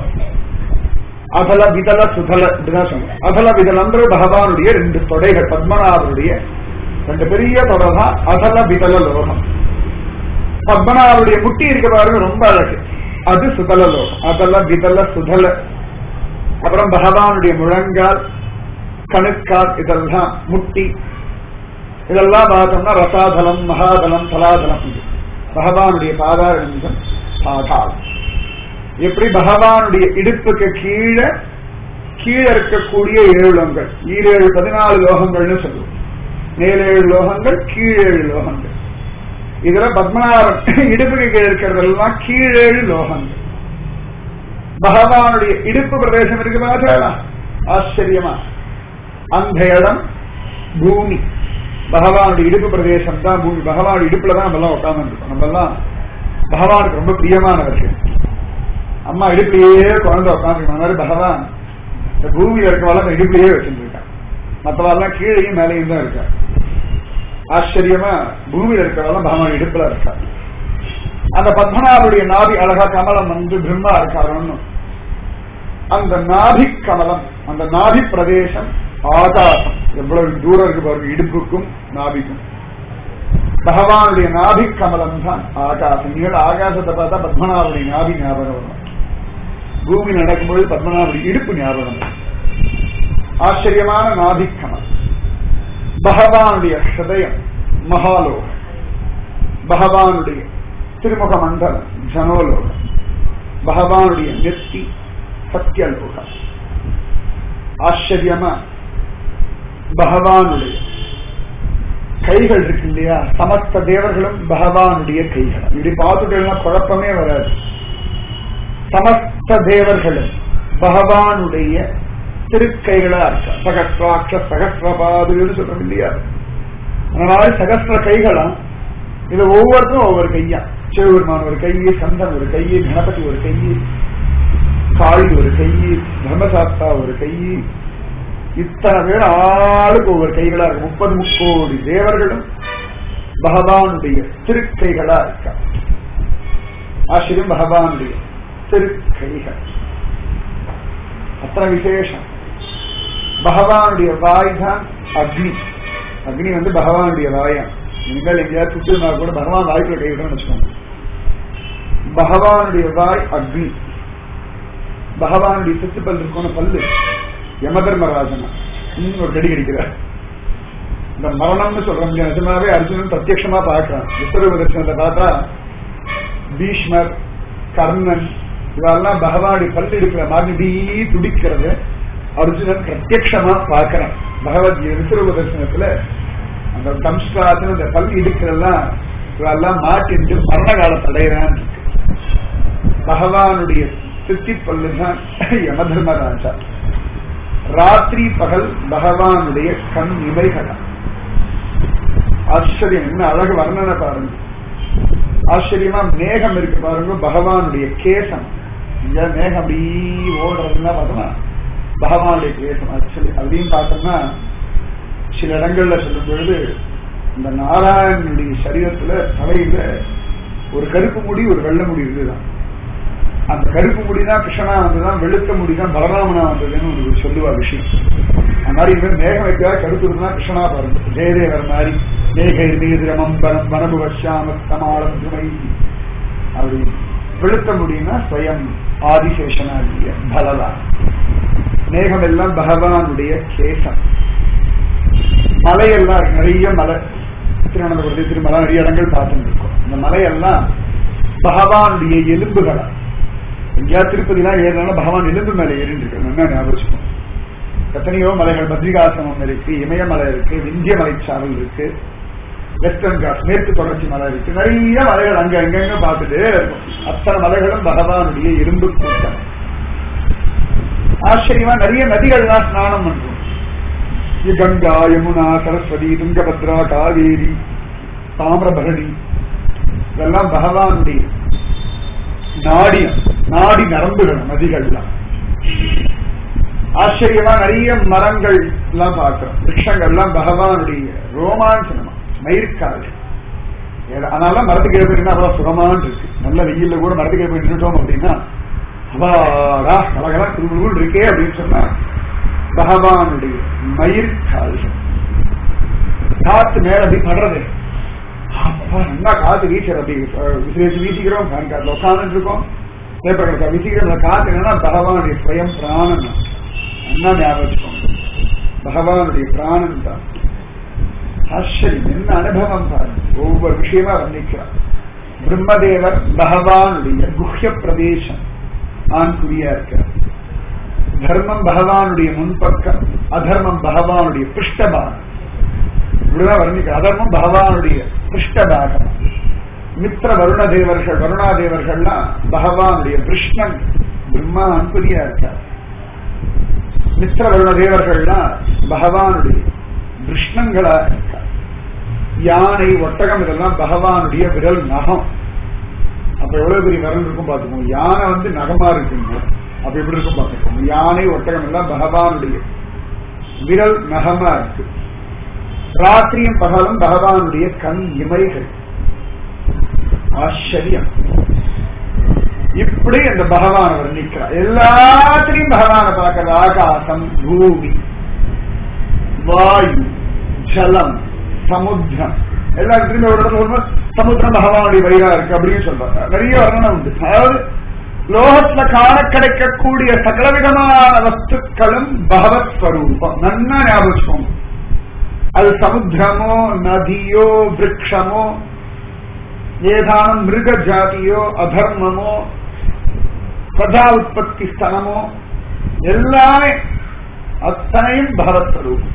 S1: அதல விதல சுதல அதல விதலன்ற பகவானுடைய ரெண்டு தொடைகள் பத்மநாபருடைய ரெண்டு பெரிய தொடை தான் அதல விதல லோகம் பத்மநாபருடைய முட்டி இருக்க பாருங்க ரொம்ப அழகு அது சுதல லோகம் அதல விதல சுதல அப்புறம் பகவானுடைய முழங்கால் கணுக்கால் இதெல்லாம் முட்டி இதெல்லாம் பார்த்தோம்னா ரசாதலம் மகாதலம் தலாதலம் இது பகவானுடைய பாதார நிமிஷம் பாதாளம் எப்படி பகவானுடைய இடுப்புக்கு கீழே கீழே இருக்கக்கூடிய ஏழுலங்கள் ஈரேழு பதினாலு லோகங்கள்னு சொல்லுவோம் மேலேழு லோகங்கள் கீழேழு லோகங்கள் இதுல பத்மநாபன் இடுப்புக்கு கீழே இருக்கிறதெல்லாம் கீழேழு லோகங்கள் பகவானுடைய இடுப்பு பிரதேசம் இருக்கு பார்த்தா ஆச்சரியமா அந்த இடம் பூமி பகவானுடைய இடுப்பு பிரதேசம் தான் பூமி பகவானுடைய இடுப்புல தான் நம்ம எல்லாம் உட்கார்ந்து இருக்கோம் நம்ம எல்லாம் பகவானுக்கு ரொம்ப பிரியமானவர்கள் அம்மா இடுப்புலயே குழந்தை உட்காந்துருக்க மாதிரி பகவான் இந்த பூமியில இருக்கவாள் இடுப்புலயே வச்சிருக்கான் மற்றவாள்லாம் கீழையும் மேலையும் தான் இருக்கா ஆச்சரியமா பூமியில இருக்கிறவெல்லாம் பகவான் இடுப்புல இருக்கா அந்த பத்மநாபுடைய நாபி அழகா கமலம் வந்து பிரம்மா இருக்காருன்னு அந்த நாபி கமலம் அந்த நாபி பிரதேசம் ஆகாசம் எவ்வளவு தூரம் இருக்கு பாருங்க இடுப்புக்கும் நாபிக்கும் பகவானுடைய நாபி கமலம் தான் ஆகாசம் நீங்கள் ஆகாசத்தை பார்த்தா பத்மநாபுடைய நாபி ஞாபகம் வரும் பூமி நடக்கும்போது பத்மநாபுடைய இடுப்பு ஞாபகம் வரும் ஆச்சரியமான நாபி கமலம் பகவானுடைய ஹிருதயம் மகாலோகம் பகவானுடைய திருமுக மண்டலம் ஜனோலோகம் பகவானுடைய நெத்தி சத்தியலோகம் ஆச்சரியமா பகவானுடைய கைகள் இருக்கு இல்லையா சமஸ்த தேவர்களும் பகவானுடைய கைகள் இப்படி பார்த்துட்டா குழப்பமே வராது சமஸ்த தேவர்களும் பகவானுடைய திருக்கைகளா இருக்கா சகஸ்ராட்ச சகஸ்ரபாதுன்னு சொல்றோம் இல்லையா அந்த மாதிரி சகஸ்ர கைகளா இது ஒவ்வொருத்தரும் ஒவ்வொரு கையா சிவபெருமான் ஒரு கையி சந்தன் ஒரு கையி கணபதி ஒரு கையி காளி ஒரு கையி பிரம்மசாஸ்தா ஒரு கையி இத்தனை பேர் ஆளுக்கு ஒவ்வொரு கைகளா இருக்கு முப்பது முக்கோடி தேவர்களும் பகவானுடைய திருக்கைகளா இருக்கா ஆச்சரியம் பகவானுடைய திருக்கைகள் அத்தனை விசேஷம் பகவானுடைய வாய் தான் அக்னி அக்னி வந்து பகவானுடைய வாயம் நீங்கள் எங்கேயாவது சுற்றுனா கூட பகவான் வாய்க்குள்ள கைவிடணும்னு வச்சுக்கோங்க பகவானுடைய வாய் அக்னி பகவானுடைய சித்துப்பல் இருக்கணும் பல்லு யமதர்மராஜனா இன்னும் ஒரு கடி கடிக்கிறார் இந்த மரணம்னு சொல்றோம் இல்லையா நிஜமாவே அர்ஜுனன் பிரத்யட்சமா பார்க்கிறான் விஸ்வரூப தரிசனத்தை பார்த்தா பீஷ்மர் கர்ணன் இதெல்லாம் பகவானுடைய பல்லு இருக்கிற மாதிரி துடிக்கிறது அர்ஜுனன் பிரத்யட்சமா பார்க்கிறான் பகவத்கீதை விஸ்வரூப தரிசனத்துல அந்த சம்ஸ்காரத்துல இந்த பல் இடுக்கிறதெல்லாம் இதெல்லாம் மாட்டிட்டு மரண காலத்தை அடையிறான் பகவானுடைய சித்தி பல்லுதான் யமதர்மராஜா ராத்திரி பகல் பகவானுடைய கண் இமைகள் ஆச்சரியம் என்ன அழகு வர்ணனை பாருங்க ஆச்சரியமா மேகம் இருக்கு பாருங்க பகவானுடைய கேசம் இங்க மேகம் அப்படி ஓடுறதுன்னா பார்த்தோம்னா பகவானுடைய கேசம் ஆக்சுவலி அப்படின்னு பார்த்தோம்னா சில இடங்கள்ல சொல்லும் பொழுது இந்த நாராயணனுடைய சரீரத்துல தலையில ஒரு கருப்பு முடி ஒரு வெள்ளை முடி இருக்குதான் அந்த கருப்பு முடிதான் கிருஷ்ணனா வந்ததுதான் வெளுத்த முடிதான் பலராமனா வந்ததுன்னு ஒரு சொல்லுவா விஷயம் அந்த மாதிரி இவன் மேகம் வைக்கிறா கருப்பு இருந்தா கிருஷ்ணனா பாருங்க ஜெயதேவர் மாதிரி மேக நீதிரமம் பலம் வனபு வஷாமஸ்தமாலம் துணை அப்படி வெளுத்த முடியும்னா ஸ்வயம் ஆதிசேஷனாகிய பலதா மேகம் எல்லாம் பகவானுடைய கேசம் மலையெல்லாம் இருக்கு நிறைய மலை திருவனந்தபுரத்தில் திருமலை நிறைய இடங்கள் பார்த்துட்டு இருக்கோம் இந்த மலையெல்லாம் பகவானுடைய எலும்புகளா எங்கேயா திருப்பதிலாம் ஏறினாலும் பகவான் எலும்பு மேல ஏறிட்டு இருக்கு நல்லா ஞாபகம் வச்சுக்கணும். எத்தனையோ மலைகள் பத்ரிகாசிரமம் இருக்கு இமயமலை இருக்கு விந்திய மலைச்சாரல் இருக்கு வெஸ்டர்ன் காட்ஸ் மேற்கு தொடர்ச்சி மலை இருக்கு நிறைய மலைகள் அங்க எங்கெங்க பார்த்துட்டே இருக்கும் அத்தனை மலைகளும் பகவானுடைய இரும்பு கூட்டம் ஆச்சரியமா நிறைய நதிகள்லாம் ஸ்நானம் பண்றோம் இங்க கங்கா யமுனா சரஸ்வதி துங்கபத்ரா காவேரி தாமிரபரணி இதெல்லாம் பகவானுடைய நாடி நாடி நரம்புகள் நதிகள்லாம் ஆச்சரியமா நிறைய மரங்கள் எல்லாம் பார்க்கிறோம் விருஷங்கள் எல்லாம் பகவானுடைய ரோமாஞ்சனமா மயிர்காடு அதனால மரத்துக்கு ஏற்படுத்தினா அவ்வளவு சுகமான் இருக்கு நல்ல வெயில்ல கூட மரத்துக்கு ஏற்பட்டு நின்றுட்டோம் அப்படின்னா அவாடா கலகலா திருமுருகல் இருக்கே அப்படின்னு சொன்னா பகவானுடைய மயிர்கால்கள் காத்து மேல அப்படி படுறது அப்பா நல்லா காத்து வீசுற அப்படி விசிலேசி வீசிக்கிறோம் ஃபேன் காத்துல உட்காந்துட்டு இருக்கோம் பேப்பர் கடக்கா வீசிக்கிறோம் அந்த காத்து என்னன்னா பகவானுடைய ஸ்வயம் பிராணன் என்ன ஞாபகம் வச்சுக்கோங்க பகவானுடைய பிராணன் தான் ஆச்சரியம் என்ன அனுபவம் பாருங்க ஒவ்வொரு விஷயமா வர்ணிக்கிறார் பிரம்மதேவர் பகவானுடைய குஹ்ய பிரதேசம் ஆண்குறியா இருக்கிறார் தர்மம் பகவானுடைய முன்பக்கம் அதர்மம் பகவானுடைய பிருஷ்டபாகம் இப்படிதான் வர்ணிக்கிறார் அதர்மம் பகவானுடைய பிருஷ்டபாகம் மித்திர வருண தேவர்கள் வருணா தேவர்கள்லாம் பகவானுடைய கிருஷ்ணன் பிரம்மா அன்புதியா இருக்கார் மித்திர வருண தேவர்கள்லாம் பகவானுடைய கிருஷ்ணங்களா இருக்கார் யானை ஒட்டகம் இதெல்லாம் பகவானுடைய விரல் நகம் அப்ப எவ்வளவு பெரிய விரல் இருக்கும் பாத்துக்கோங்க யானை வந்து நகமா இருக்குங்க அப்ப எப்படி இருக்கும் பாத்துக்கோங்க யானை ஒட்டகம் எல்லாம் பகவானுடைய விரல் நகமா இருக்கு ராத்திரியும் பகலும் பகவானுடைய கண் இமைகள் ஆச்சரியம் இப்படி அந்த பகவான் வர்ணிக்கிறார் எல்லாத்திலையும் பகவான பார்க்கிறது ஆகாசம் பூமி வாயு ஜலம் சமுத்திரம் எல்லாத்துலயுமே ஒரு இடத்துல சொல்லும்போது சமுத்திரம் பகவானுடைய வயிறா இருக்கு அப்படின்னு சொல்றாங்க நிறைய வர்ணனை உண்டு அதாவது லோகத்துல காண கிடைக்கக்கூடிய சகலவிதமான வஸ்துக்களும் பகவத் ஸ்வரூபம் நன்னா ஞாபகம் வச்சுக்கோங்க. அது சமுத்திரமோ நதியோ விரக்ஷமோ ஏதானும் மிருக ஜாதியோ அதர்மமோ பிரதா உற்பத்தி ஸ்தலமோ எல்லாமே அத்தனையும் பகவத் ஸ்வரூபம்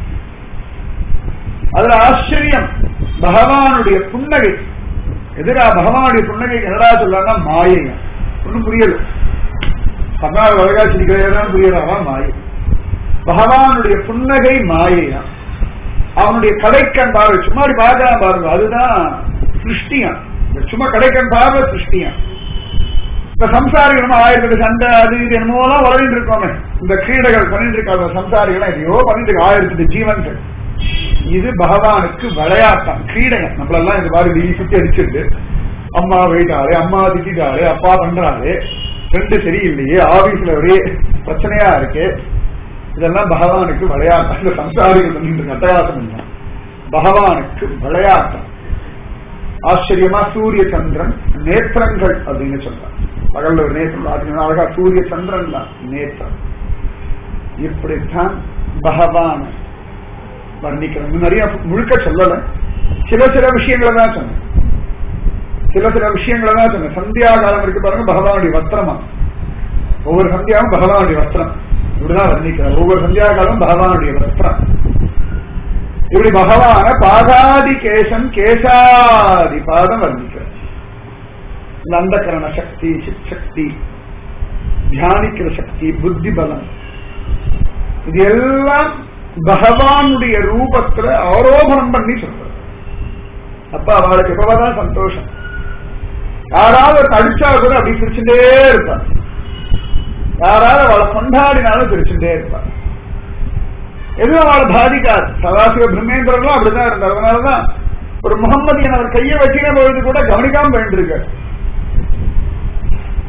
S1: அதுல ஆச்சரியம் பகவானுடைய புன்னகை எதிரா பகவானுடைய புன்னகை என்னடா சொல்லா மாயையா ஒன்றும் புரியல பன்னாறு வழகாச்சிரிக்கிறதான் புரியலாமா மாயை பகவானுடைய புன்னகை மாயையா அவனுடைய கடைக்கண் பார்வை சும்மா அப்படி பார்க்கலாம் பாருங்க அதுதான் சிருஷ்டியான் இந்த சும்மா கடைக்கண் பார்வை சிருஷ்டியான் இந்த சம்சாரிகள் நம்ம ஆயிரத்தி சண்டை அது இது என்னமோலாம் வளர்ந்து இருக்கோமே இந்த கிரீடைகள் பண்ணிட்டு இருக்காங்க சம்சாரிகள் எதையோ பண்ணிட்டு இருக்க ஆயிரத்தி ஜீவன்கள் இது பகவானுக்கு விளையாட்டம் கிரீடையம் நம்மளெல்லாம் இந்த மாதிரி வீ சுத்தி அடிச்சிட்டு அம்மா வெயிட்டாரு அம்மா திட்டாரு அப்பா பண்றாரு ரெண்டு சரியில்லையே ஆபீஸ்ல ஒரே பிரச்சனையா இருக்கு இதெல்லாம் பகவானுக்கு விளையாட்டம் இந்த சம்சாரிகள் பண்ணிட்டு அட்டகாசம் இல்லை பகவானுக்கு விளையாட்டம் ஆச்சரியமா சூரிய சந்திரன் நேத்திரங்கள் அப்படின்னு சொல்றாங்க பகல்ல ஒரு நேத்திரம் பார்த்தீங்கன்னா அழகா சூரிய சந்திரன் தான் நேத்திரம் இப்படித்தான் பகவான வர்ணிக்கிறோம் நிறைய முழுக்க சொல்லல சில சில விஷயங்களை தான் சொன்னேன் சில சில விஷயங்களை தான் சொன்னேன் சந்தியா காலம் இருக்கு பாருங்க பகவானுடைய வஸ்திரமா ஒவ்வொரு சந்தியாவும் பகவானுடைய வஸ்திரம் இப்படிதான் வர்ணிக்கிறார் ஒவ்வொரு சந்தியா காலம் பகவானுடைய வஸ்திரம் இப்படி பகவான பாதாதி கேசம் கேசாதி பாதம் வர்ணிக்கிறார் இந்த அந்தகரண சக்தி சித் சக்தி தியானிக்கிற சக்தி புத்தி பலம் இது எல்லாம் பகவானுடைய ரூபத்துல ஆரோபணம் பண்ணி சொல்றது அப்ப அவளுக்கு எப்பதான் சந்தோஷம் யாராவது ஒரு அடிச்சா கூட அப்படி சிரிச்சுட்டே இருப்பார் யாராவது அவளை கொண்டாடினாலும் சிரிச்சுட்டே இருப்பார் எதுவும் அவளை பாதிக்காது சதாசிவ பிரம்மேந்திரனும் அப்படிதான் இருந்தார் அதனாலதான் ஒரு முகம்மதியன் அவர் கையை வச்சின பொழுது கூட கவனிக்காம போயிட்டு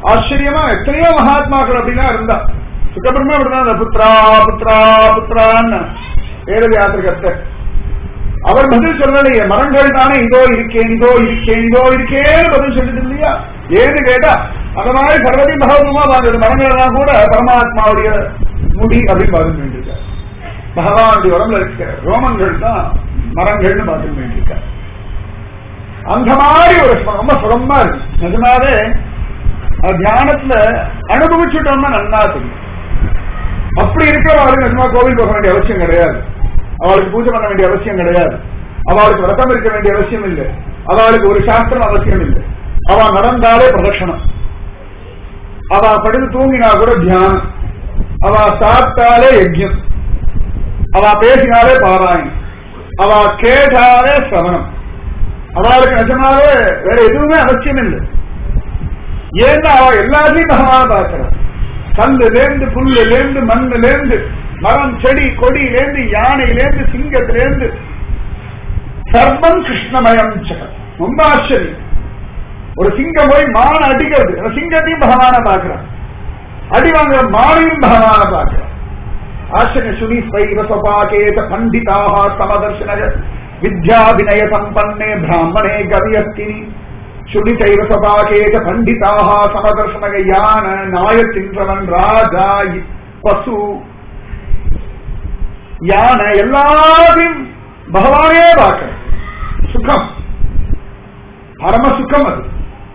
S1: ஆச்சரியமா எத்தனையோ மகாத்மாக்கள் அப்படிலாம் இருந்தா சுக்கபிரமே அப்படிதான் இருந்தா. புத்ரா புத்ரா புத்ரான்னு வேதவியாத்திரிகத்தை அவர் பதில் சொல்லலையே மரங்கள் தானே இதோ இருக்கேன் இதோ இருக்கேன் இதோ இருக்கேன்னு பதில் சொல்லுது இல்லையா ஏன்னு கேட்டா அந்த மாதிரி சர்வதி பகவதமா வாழ்ந்தது மரங்கள் எல்லாம் கூட பரமாத்மாவுடைய முடி அப்படின்னு பார்த்து வேண்டியிருக்கார் பகவானுடைய உடம்புல இருக்க ரோமங்கள் தான் மரங்கள்னு பார்த்து வேண்டியிருக்கார் அந்த மாதிரி ஒரு சுகம், ரொம்ப சுகமா இருக்கு நிஜமாவே அது தியானத்துல அனுபவிச்சுட்டோம்னா நல்லா தெரியும் அப்படி இருக்கிறவங்களுக்கு நிஜமா கோவில் போக வேண்டிய அவசியம் கிடையாது அவளுக்கு பூஜை பண்ண வேண்டிய அவசியம் கிடையாது அவளுக்கு விரதம் இருக்க வேண்டிய அவசியம் இல்லை அவளுக்கு ஒரு சாஸ்திரம் அவசியம் இல்லை அவ நடந்தாலே பிரதட்சணம் அவ படுத்து தூங்கினா கூட தியானம் அவ சாப்பிட்டாலே யஜ்யம் அவ பேசினாலே பாராயணம் அவ கேட்டாலே சிரவணம் அவளுக்கு நிஜமாவே வேற எதுவுமே அவசியம் இல்லை ஏன்னா அவ எல்லாத்தையும் பகவான பார்க்கிறான் கல்லுலேருந்து புல்லுலேருந்து மண்ணுலேருந்து மரம் செடி கொடியிலேருந்து யானையிலேருந்து சிங்கத்திலேருந்து சர்வம் கிருஷ்ணமயம் ஜெகத் ரொம்ப ஆச்சரியம் ஒரு சிங்கம் போய் மான அடிக்கிறது அந்த சிங்கத்தையும் பகவான பார்க்கிறான் அடி வாங்குற மானையும் பகவான பார்க்கிறான் ஆச்சரிய சுனி ஸ்வைவ சபாகேத பண்டிதாக சமதர்ஷனக வித்யாபிநய சம்பன்னே பிராமணே கவியஸ்தினி சுனிசைவ சபாகேத பண்டிதாக சமதர்ஷனக யான நாயத்தின்றவன் ராஜா இ- பசு யானை எல்லாத்தையும் பகவானே பார்க்க சுகம் பரம சுகம் அது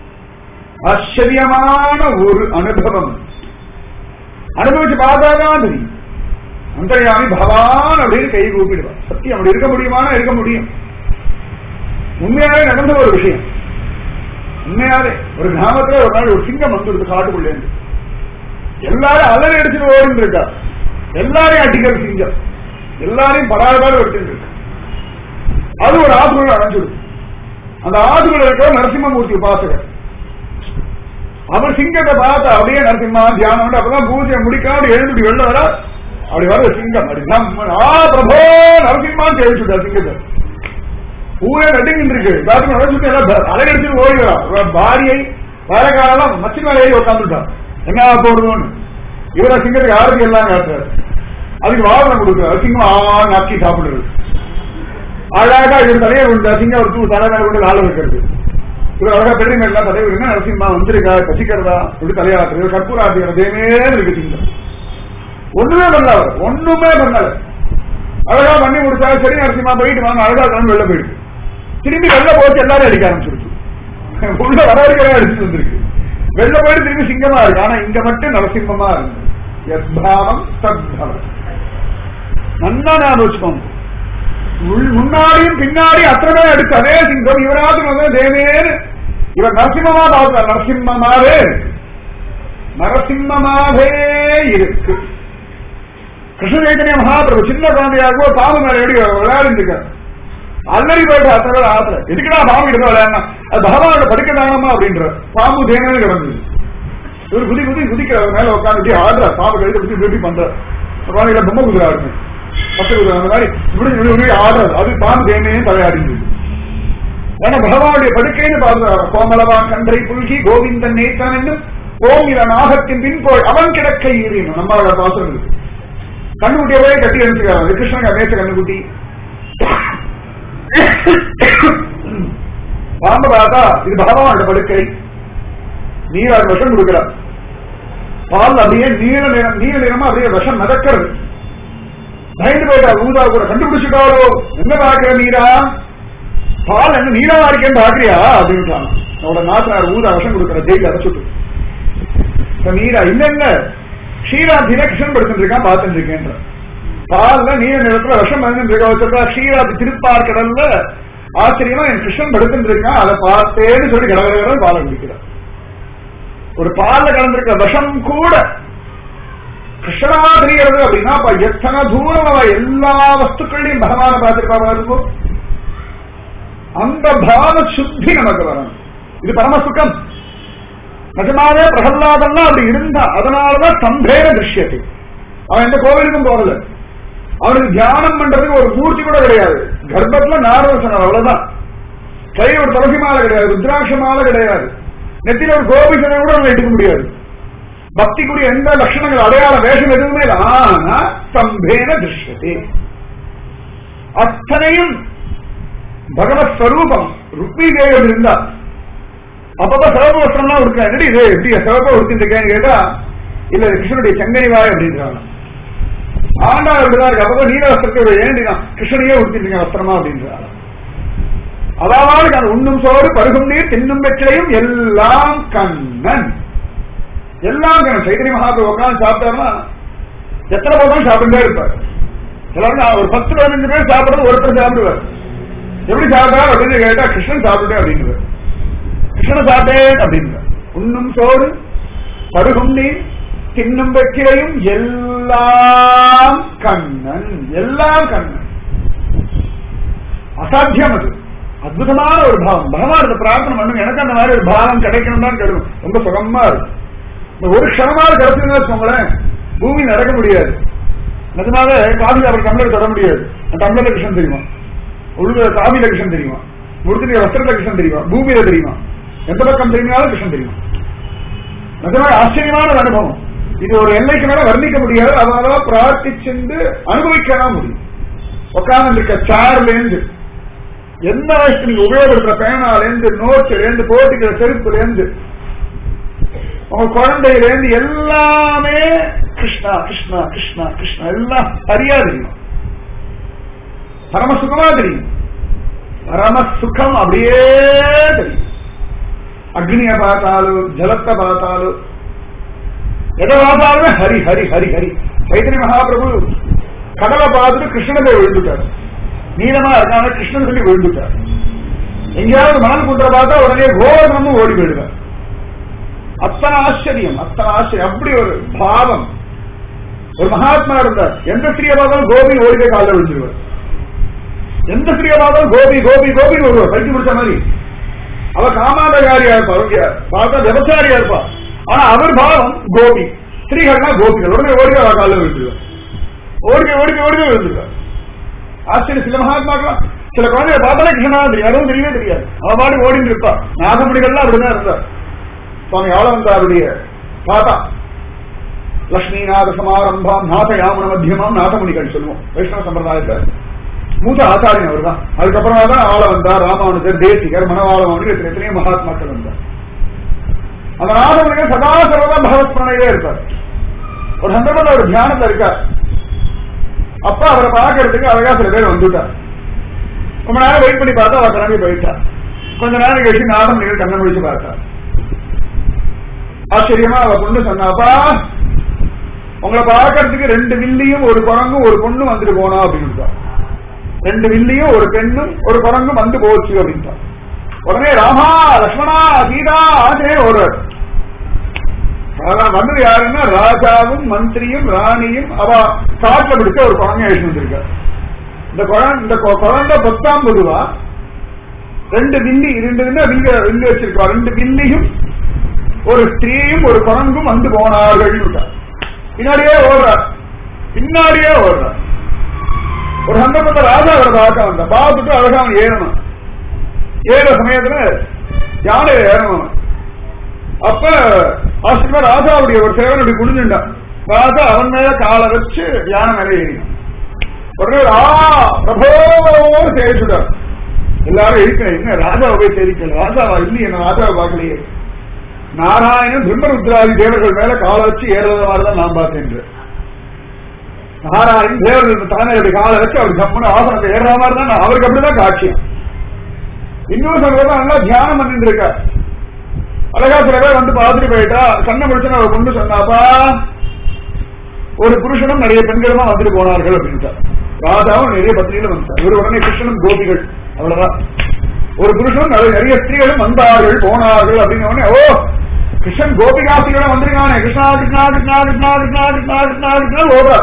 S1: ஆச்சரியமான ஒரு அனுபவம் அனுபவிச்சு பார்த்தாதான் தெரியும் அந்தர்யாமி பகவான் அப்படின்னு கை கூப்பிடுவார் சத்தியம் அப்படி இருக்க முடியுமானா இருக்க முடியும் உண்மையாவே நடந்த ஒரு விஷயம் உண்மையாவே ஒரு கிராமத்துல ஒரு நாள் ஒரு சிங்கம் வந்துடுது காட்டுக்குள்ளே இருந்து எல்லாரும் அலறி அடிச்சுட்டு ஓடிட்டு இருக்கா எல்லாரையும் அடிக்கிற சிங்கம் எல்லாரையும் பராதாரம் எடுத்துட்டு இருக்கு அது ஒரு ஆத்துக்குள்ள அடைஞ்சிடும் அந்த ஆத்துக்குள்ள இருக்கிற நரசிம்மமூர்த்தி உபாசகர் அவர் சிங்கத்தை பார்த்தா அப்படியே நரசிம்மா தியானம் பண்ணி அப்பதான் பூஜையை முடிக்காம எழுந்துட்டு வெளில வர அப்படி வர சிங்கம் அப்படி நம்ம ஆ பிரபோ நரசிம்மான்னு தெரிவிச்சுட்டா சிங்கத்தை ஊரே நடுங்கிட்டு இருக்கு எல்லாத்துக்கும் நடந்துட்டு எல்லாம் அலையடிச்சு ஓடிவா பாரியை வேலைக்காரெல்லாம் மச்சி மேலே ஏறி உட்காந்துட்டா என்ன போடுவோன்னு இவர சிங்கத்துக்கு யாருக்கு எல்லாம் காட்டுறாரு அதுக்கு வாகனம் கொடுக்குறாரு சிங்கம் ஆ நக்கி சாப்பிடுறது அழகா இவர் தலையை உண்டு சிங்கம் ஒரு தூள் தலைமையில கொண்டு கால வைக்கிறது இவர் அழகா பெரிய எல்லாம் தலைவர் என்ன நரசிம்மா வந்திருக்கா பசிக்கிறதா இப்படி தலையாட்டுறது இவர் கற்பூராட்டிக்கிற தேமே இருக்கு சிங்கம் ஒண்ணுமே பண்ணல அவர் ஒண்ணுமே பண்ணல அழகா பண்ணி முடிச்சா சரி நரசிம்மா போயிட்டு வாங்க அழகா கிளம்பி வெளில போயிடுச்சு திரும்பி வெளில போச்சு எல்லாரும் அடிக்க ஆரம்பிச்சிருச்சு உள்ள வர வரைக்கும் அடிச்சு வந்திருக்கு வெளில போயிட்டு திரும்பி சிங்கமா இருக்கு ஆனா இங்க மட்டும் நரசிம்மமா இருக்கு யத்பாவம் தத்பவம் நல்லா ஞாபகம் வச்சுக்கோங்க உள்- முன்னாடியும் பின்னாடியும் அத்தனை அடுத்து அதே சிங்கம் இவராது வந்து தேவேன்னு இவர் நரசிம்மமா பார்க்கிறார் நரசிம்மமாவே இருக்கு. நரசிம்மமாவே இருக்கு கிருஷ்ண சைத்தன்ய மகாபிரபு சின்ன குழந்தையாக பாம்பு மேல எப்படி விளையாடிட்டு இருக்காரு அல்லறி போயிட்டு அத்தனை ஆத்துல எதுக்குடா பாம்பு கிட்ட விளையாடணும் அது பகவானோட படுக்க தானமா அப்படின்ற பாம்பு தேனே கிடந்தது இவர் குதி குதி குதிக்கிறார் மேல உட்காந்து ஆடுறார் பாம்பு கழுத்து குதி இப்படி பண்றார் குழந்தைகளை பொம்மை குதிரை ஆடுது பச்சை குதிரை அந்த மாதிரி இப்படி இப்படி இப்படி ஆடுறாரு அது பாம்பு தேனையும் தலையாடிது ஏன்னா பகவானுடைய படுக்கைன்னு பார்க்கிறார் கோமலவான் கன்றை புல்கி கோவிந்தன் நேத்தான் என்னும் கோமில நாகத்தின் பின்போய் அவன் கிடக்க ஈரினும் நம்மளோட பாசனம் இருக்கு கண்ணுக்குட்டியை போய் கட்டி அனுப்பிச்சுக்கிறாங்க கிருஷ்ணன் மேச கண்ணுக்குட்டி பாம்பு பார்த்தா இது பகவானோட படுக்கை நீராறு விஷம் கொடுக்கிறார் பால் அப்படியே நீல நிறம் நீல நிறமா அப்படியே விஷம் மிதக்கிறது பயந்து போயிட்டா ஊதா கூட கண்டுபிடிச்சிட்டாரோ என்ன பாக்குற நீரா பால் என்ன நீளமா இருக்கேன்னு பாக்குறியா அப்படின்ட்டாங்க அவரோட நாத்தனார் ஊதா விஷம் கொடுக்கிற ஜெயில அடைச்சுட்டு இப்ப நீரா இல்ல இல்ல க்ஷீராப்தியில கிருஷ்ணன் படுத்துட்டு இருக்கான் பார்த்துட்டு இருக்கேன்ற பால்ல நீல நிறத்துல விஷம் மருந்து இருக்க வச்சிருக்கா க்ஷீராப்தி திருப்பார் கடல்ல ஆச்சரியமா என் கிருஷ்ணன் படுத்துட்டு இருக்கான் அதை பார்த்தேன்னு சொல்லி கடற்கரை பாலை குடிக்கிறார் ஒரு பால்ல கலந்திருக்க விஷம் கூட கிருஷ்ணனா தெரிகிறது அப்படின்னா அப்ப எத்தனை தூரம் அவ எல்லா வஸ்துக்களையும் பகவான பார்த்திருப்பா இருக்கும் அந்த பாவ சுத்தி நமக்கு வரணும் இது பரம சுகம் நிஜமாவே பிரகல்லாதெல்லாம் அப்படி இருந்தா அதனாலதான் சம்பேத திருஷ்யத்தை அவன் எந்த கோவிலுக்கும் போகல அவனுக்கு தியானம் பண்றதுக்கு ஒரு மூர்த்தி கூட கிடையாது கர்ப்பத்துல நாரதசனம் அவ்வளவுதான் கை ஒரு துளசி மாலை கிடையாது ருத்ராட்ச மாலை கிடையாது நெத்தியில ஒரு கோபிச்சனை கூட நம்ம எடுக்க முடியாது பக்திக்குரிய எந்த லட்சணங்கள் அடையாள வேஷம் எதுவுமே இல்லை ஆனா ஸ்தம்பேன திருஷ்யதே அத்தனையும் பகவத் ஸ்வரூபம் ருக்மி தேவம் இருந்தா அப்பப்ப சிவப்பு வஸ்திரம்லாம் உடுக்க என்னடி இது எப்படி சிவப்பா உடுத்திருக்கேன்னு கேட்டா இல்ல இது கிருஷ்ணனுடைய செங்கனி வாய் அப்படின்றாங்க ஆண்டா அப்படிதான் இருக்கு அப்பப்ப நீல வஸ்திரத்தை ஏண்டினா கிருஷ்ணனையே உடுத்திருக்கேன் வஸ்திரமா அப்படின்றாங்க அதாவது அந்த உண்ணும் சோறு பருகும் நீர் தின்னும் வெற்றிலையும் எல்லாம் கண்ணன் எல்லாம் கண்ணன் சைத்தன்ய மகாபிரபு உட்காந்து சாப்பிட்டாருன்னா எத்தனை பக்கம் சாப்பிட்டுட்டே இருப்பார் எல்லாரும் நான் ஒரு பத்து பதினஞ்சு பேர் சாப்பிடுறது ஒருத்தர் சாப்பிடுவார் எப்படி சாப்பிட்டார் அப்படின்னு கேட்டா கிருஷ்ணன் சாப்பிட்டுட்டே அப்படிங்கிறார் கிருஷ்ணன் சாப்பிட்டேன் அப்படிங்கிறார் உண்ணும் சோறு பருகும் நீர் தின்னும் வெற்றிலையும் எல்லாம் கண்ணன் எல்லாம் கண்ணன் அசாத்தியம் அது அற்புதமான ஒரு பாவம் பகவான் பிரார்த்தனை பண்ணுங்க எனக்கு அந்த மாதிரி ஒரு பாவம் கிடைக்கணும் தான் கிடைக்கும் ரொம்ப சுகமா இருக்கும் இந்த ஒரு க்ஷணமாவது கிடைச்சுன்னு வச்சுக்கோங்களேன் பூமி நடக்க முடியாது நிஜமாக காஃபி அவர் டம்ளர் தொட முடியாது டம்ளர்ல கிருஷ்ணன் தெரியுமா உள்ள காபில கிருஷ்ணன் தெரியுமா முடிச்சுட்டு வஸ்திரத்துல கிருஷ்ணன் தெரியுமா பூமியில தெரியுமா எந்த பக்கம் தெரியுமாலும் கிருஷ்ணன் தெரியுமா நிஜமாக ஆச்சரியமான ஒரு அனுபவம் இது ஒரு எல்லைக்கு மேல வர்ணிக்க முடியாது அதனால பிரார்த்திச்சுண்டு அனுபவிக்கலாம் முடியும் உட்கார்ந்து இருக்க சேர்ல இருந்து எந்த வயசுக்கு நீங்க உபயோகப்படுத்துற பேனால இருந்து நோட்டுல இருந்து போட்டுக்கிற செருப்புல இருந்து உங்க குழந்தையில இருந்து எல்லாமே கிருஷ்ணா கிருஷ்ணா கிருஷ்ணா கிருஷ்ணா எல்லாம் சரியா தெரியும் பரம சுகமா தெரியும் பரம சுகம் அப்படியே தெரியும் அக்னிய பார்த்தாலும் ஜலத்தை பார்த்தாலும் எதை பார்த்தாலுமே ஹரி ஹரி ஹரி ஹரி சைத்தன்ய மகாபிரபு கடலை பார்த்துட்டு கிருஷ்ணனை போய் விழுந்துட்டார் நீளமா இருக்காங்க கிருஷ்ணன் சொல்லி விழுந்துட்டார் எங்கேயாவது மணல் குன்ற பார்த்தா உடனே கோவர்தனமும் ஓடி போயிடுவார் அத்தனை ஆச்சரியம் அத்தனை ஆச்சரியம் அப்படி ஒரு பாவம் ஒரு மகாத்மா இருந்தார் எந்த ஸ்திரியை பார்த்தாலும் கோபி ஓடி போய் காலில் விழுந்துருவார் எந்த ஸ்திரியை பார்த்தாலும் கோபி கோபி கோபி வருவார் பைக்கு பிடிச்ச மாதிரி அவ காமாந்தகாரியா இருப்பா அவங்க பார்த்தா விபச்சாரியா இருப்பா ஆனா அவர் பாவம் கோபி ஸ்திரீகள்னா கோபிகள் உடனே ஓடி அவ காலில் விழுந்துருவார் ஓடி ஓடி ஓடி விழுந்துருவார் ஆச்சரிய சில மகாத்மாக்கள் சில குழந்தைய பார்த்தாலே கிருஷ்ணனா தெரியும் அதுவும் தெரியவே தெரியாது அவ பாடி ஓடிட்டு இருப்பா நாகமணிகள்லாம் அப்படிதான் இருந்தார் சுவாமி ஆளவந்தாருடைய தாத்தா லட்சுமிநாத சமாரம்பம் நாத யாமன மத்தியமாம் நாதமுனிகள் சொல்லுவோம் வைஷ்ணவ சம்பிரதாயத்தை மூத்த ஆச்சாரியன் அவர் தான் அதுக்கப்புறமா தான் ஆள வந்தார் ராமானுஜர் தேசிகர் மனவாளமானு எத்தனை எத்தனையோ மகாத்மாக்கள் வந்தார் அந்த நாதமுனிகள் சதா சர்வதா பகவத் பிரணயிலே இருப்பார் ஒரு சந்தர்ப்பத்தில் அவர் தியானத்துல இருக்கார் அப்ப அவரை பார்க்கறதுக்கு அழகா சில பேர் வந்துட்டார் ரொம்ப நேரம் வெயிட் பண்ணி பார்த்தா அவர் கிளம்பி போயிட்டார் கொஞ்ச நேரம் கழிச்சு நாதம் நீங்கள் கண்ணை முடிச்சு பார்த்தார் ஆச்சரியமா அவ பொண்ணு சொன்னாப்பா உங்களை பார்க்கறதுக்கு ரெண்டு வில்லியும் ஒரு குரங்கும் ஒரு பொண்ணும் வந்துட்டு போனா அப்படின்னு ரெண்டு வில்லியும் ஒரு பெண்ணும் ஒரு குரங்கும் வந்து போச்சு அப்படின்ட்டா உடனே ராமா லக்ஷ்மணா சீதா ஆஞ்சநேயர் ஒருவர் அதான் வந்தது யாருன்னா ராஜாவும் மந்திரியும் ராணியும் அவ காட்டுல பிடிச்ச ஒரு குழந்தை எழுதி வந்திருக்கார் இந்த குழந்தை இந்த கொ- குழந்தை பத்தாம் பொதுவா ரெண்டு வில்லி ரெண்டு வில்ல வில்ல வில்லி வச்சிருக்கா ரெண்டு வில்லியும் ஒரு ஸ்திரீயும் ஒரு குரங்கும் வந்து போனார்கள் விட்டார். பின்னாடியே ஓடுறார் பின்னாடியே ஓடுறார் ஒரு சந்தர்ப்பத்தை ராஜா அவரை பார்க்க வந்த பார்த்துட்டு அழகா அவன் ஏறணும் ஏற சமயத்துல யானை ஏறணும் அவன். அப்ப ஆசிரியர் ராஜாவுடைய ஒரு சேவன் அப்படி குடிஞ்சுட்டான் ராஜா அவன் மேல காலை வச்சு யானை மேல ஏறினான் உடனே ஆ பிரபோ சேவிச்சுட்டார் எல்லாரும் இருக்கிறேன் என்ன ராஜாவை போய் சேவிக்கல ராஜாவா இல்லையே நான் ராஜாவை பார்க்கலையே நாராயணன் பிரம்மருத்ராதி தேவர்கள் மேல காலை வச்சு ஏறுறது மாதிரிதான் நான் பார்த்தேன் நாராயணன் தேவர்கள் தானே அப்படி காலை வச்சு அவர் ஜம்முன்னு ஆசனத்தை ஏறுற மாதிரி தான் நான் அவருக்கு அப்படிதான் காட்சியம் இன்னொரு சமயம் நல்லா தியானம் பண்ணிட்டு இருக்கார் அழகா சில பேர் வந்து பார்த்துட்டு போயிட்டா கண்ணை முடிச்சு அவர் கொண்டு சொன்னாப்பா ஒரு புருஷனும் நிறைய பெண்களுமா வந்துட்டு போனார்கள் அப்படின்ட்டார் ராஜாவும் நிறைய பத்திரிகையில வந்தார் இவர் உடனே கிருஷ்ணனும் கோபிகள் அவ்வளவுதான் ஒரு புருஷனும் நிறைய நிறைய ஸ்திரீகளும் வந்தார்கள் போனார்கள் அப்படின்னு உடனே ஓ கிருஷ்ணன் கோபிகாசிகளோட வந்திருக்கானே கிருஷ்ணா கிருஷ்ணா கிருஷ்ணா கிருஷ்ணா கிருஷ்ணா கிருஷ்ணா கிருஷ்ணா கிருஷ்ணா ஓடுறார்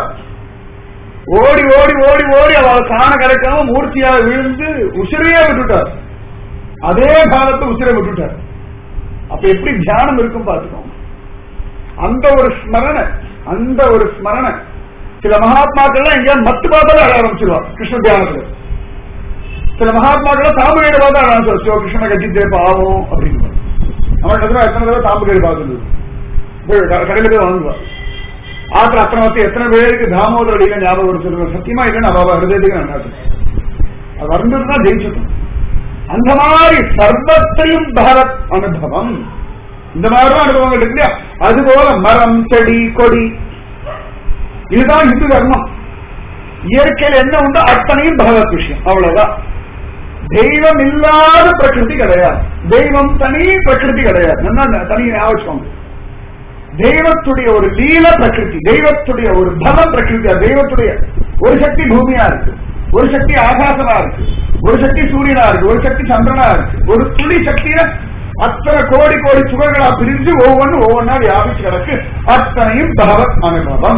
S1: ஓடி ஓடி ஓடி ஓடி அவள் காண கிடைக்காம மூர்த்தியாக விழுந்து உசிரையே விட்டுட்டார் அதே காலத்தை உசிரை விட்டுட்டார் அப்ப எப்படி தியானம் இருக்கும் பார்த்துக்கோங்க அந்த ஒரு ஸ்மரணை அந்த ஒரு ஸ்மரணை சில மகாத்மாக்கள்லாம் எங்கேயாவது மத்து பார்த்தாலே அழ ஆரம்பிச்சிருவாங்க கிருஷ்ண தியானத்துல சில மகாத்மாக்கள் தாமிரையில பார்த்தா அழ ஆரம்பிச்சிருவா கிருஷ்ண கட்டித்தே பாவம் அப்படின்னு அவன் எத்தனை எத்தனை தடவை தாம்பு கறி பார்த்துருது போய் க- கடையில போய் வாங்குவா ஆத்திர அத்தனை வந்து எத்தனை பேருக்கு தாமோதர அடியில ஞாபகம் வர சொல்லுங்க சத்தியமா இல்லைன்னு அவ ஹிருதயத்துக்கு நன்னாட்டு அது வந்ததுன்னா ஜெயிச்சிடும் அந்த மாதிரி சர்வத்தையும் பகவத் அனுபவம் இந்த மாதிரிலாம் அனுபவங்கள் இருக்கு இல்லையா அதுபோல மரம் செடி கொடி இதுதான் இந்து தர்மம் இயற்கையில் என்ன உண்டோ அத்தனையும் பகவத் விஷயம் அவ்வளவுதான் தெய்வம் இல்லாத பிரகிருதி கிடையாது தெய்வம் தனி பிரகிருதி கிடையாது நல்லா தனி ஞாபகம் தெய்வத்துடைய ஒரு லீல பிரகிருதி தெய்வத்துடைய ஒரு பலம் பிரகிருதி அது தெய்வத்துடைய ஒரு சக்தி பூமியா இருக்கு ஒரு சக்தி ஆகாசமா இருக்கு ஒரு சக்தி சூரியனா இருக்கு ஒரு சக்தி சந்திரனா இருக்கு ஒரு துளி சக்திய அத்தனை கோடி கோடி சுகர்களா பிரிஞ்சு ஒவ்வொன்னு ஒவ்வொன்னா வியாபிச்சு கிடக்கு அத்தனையும் பகவத் அனுபவம்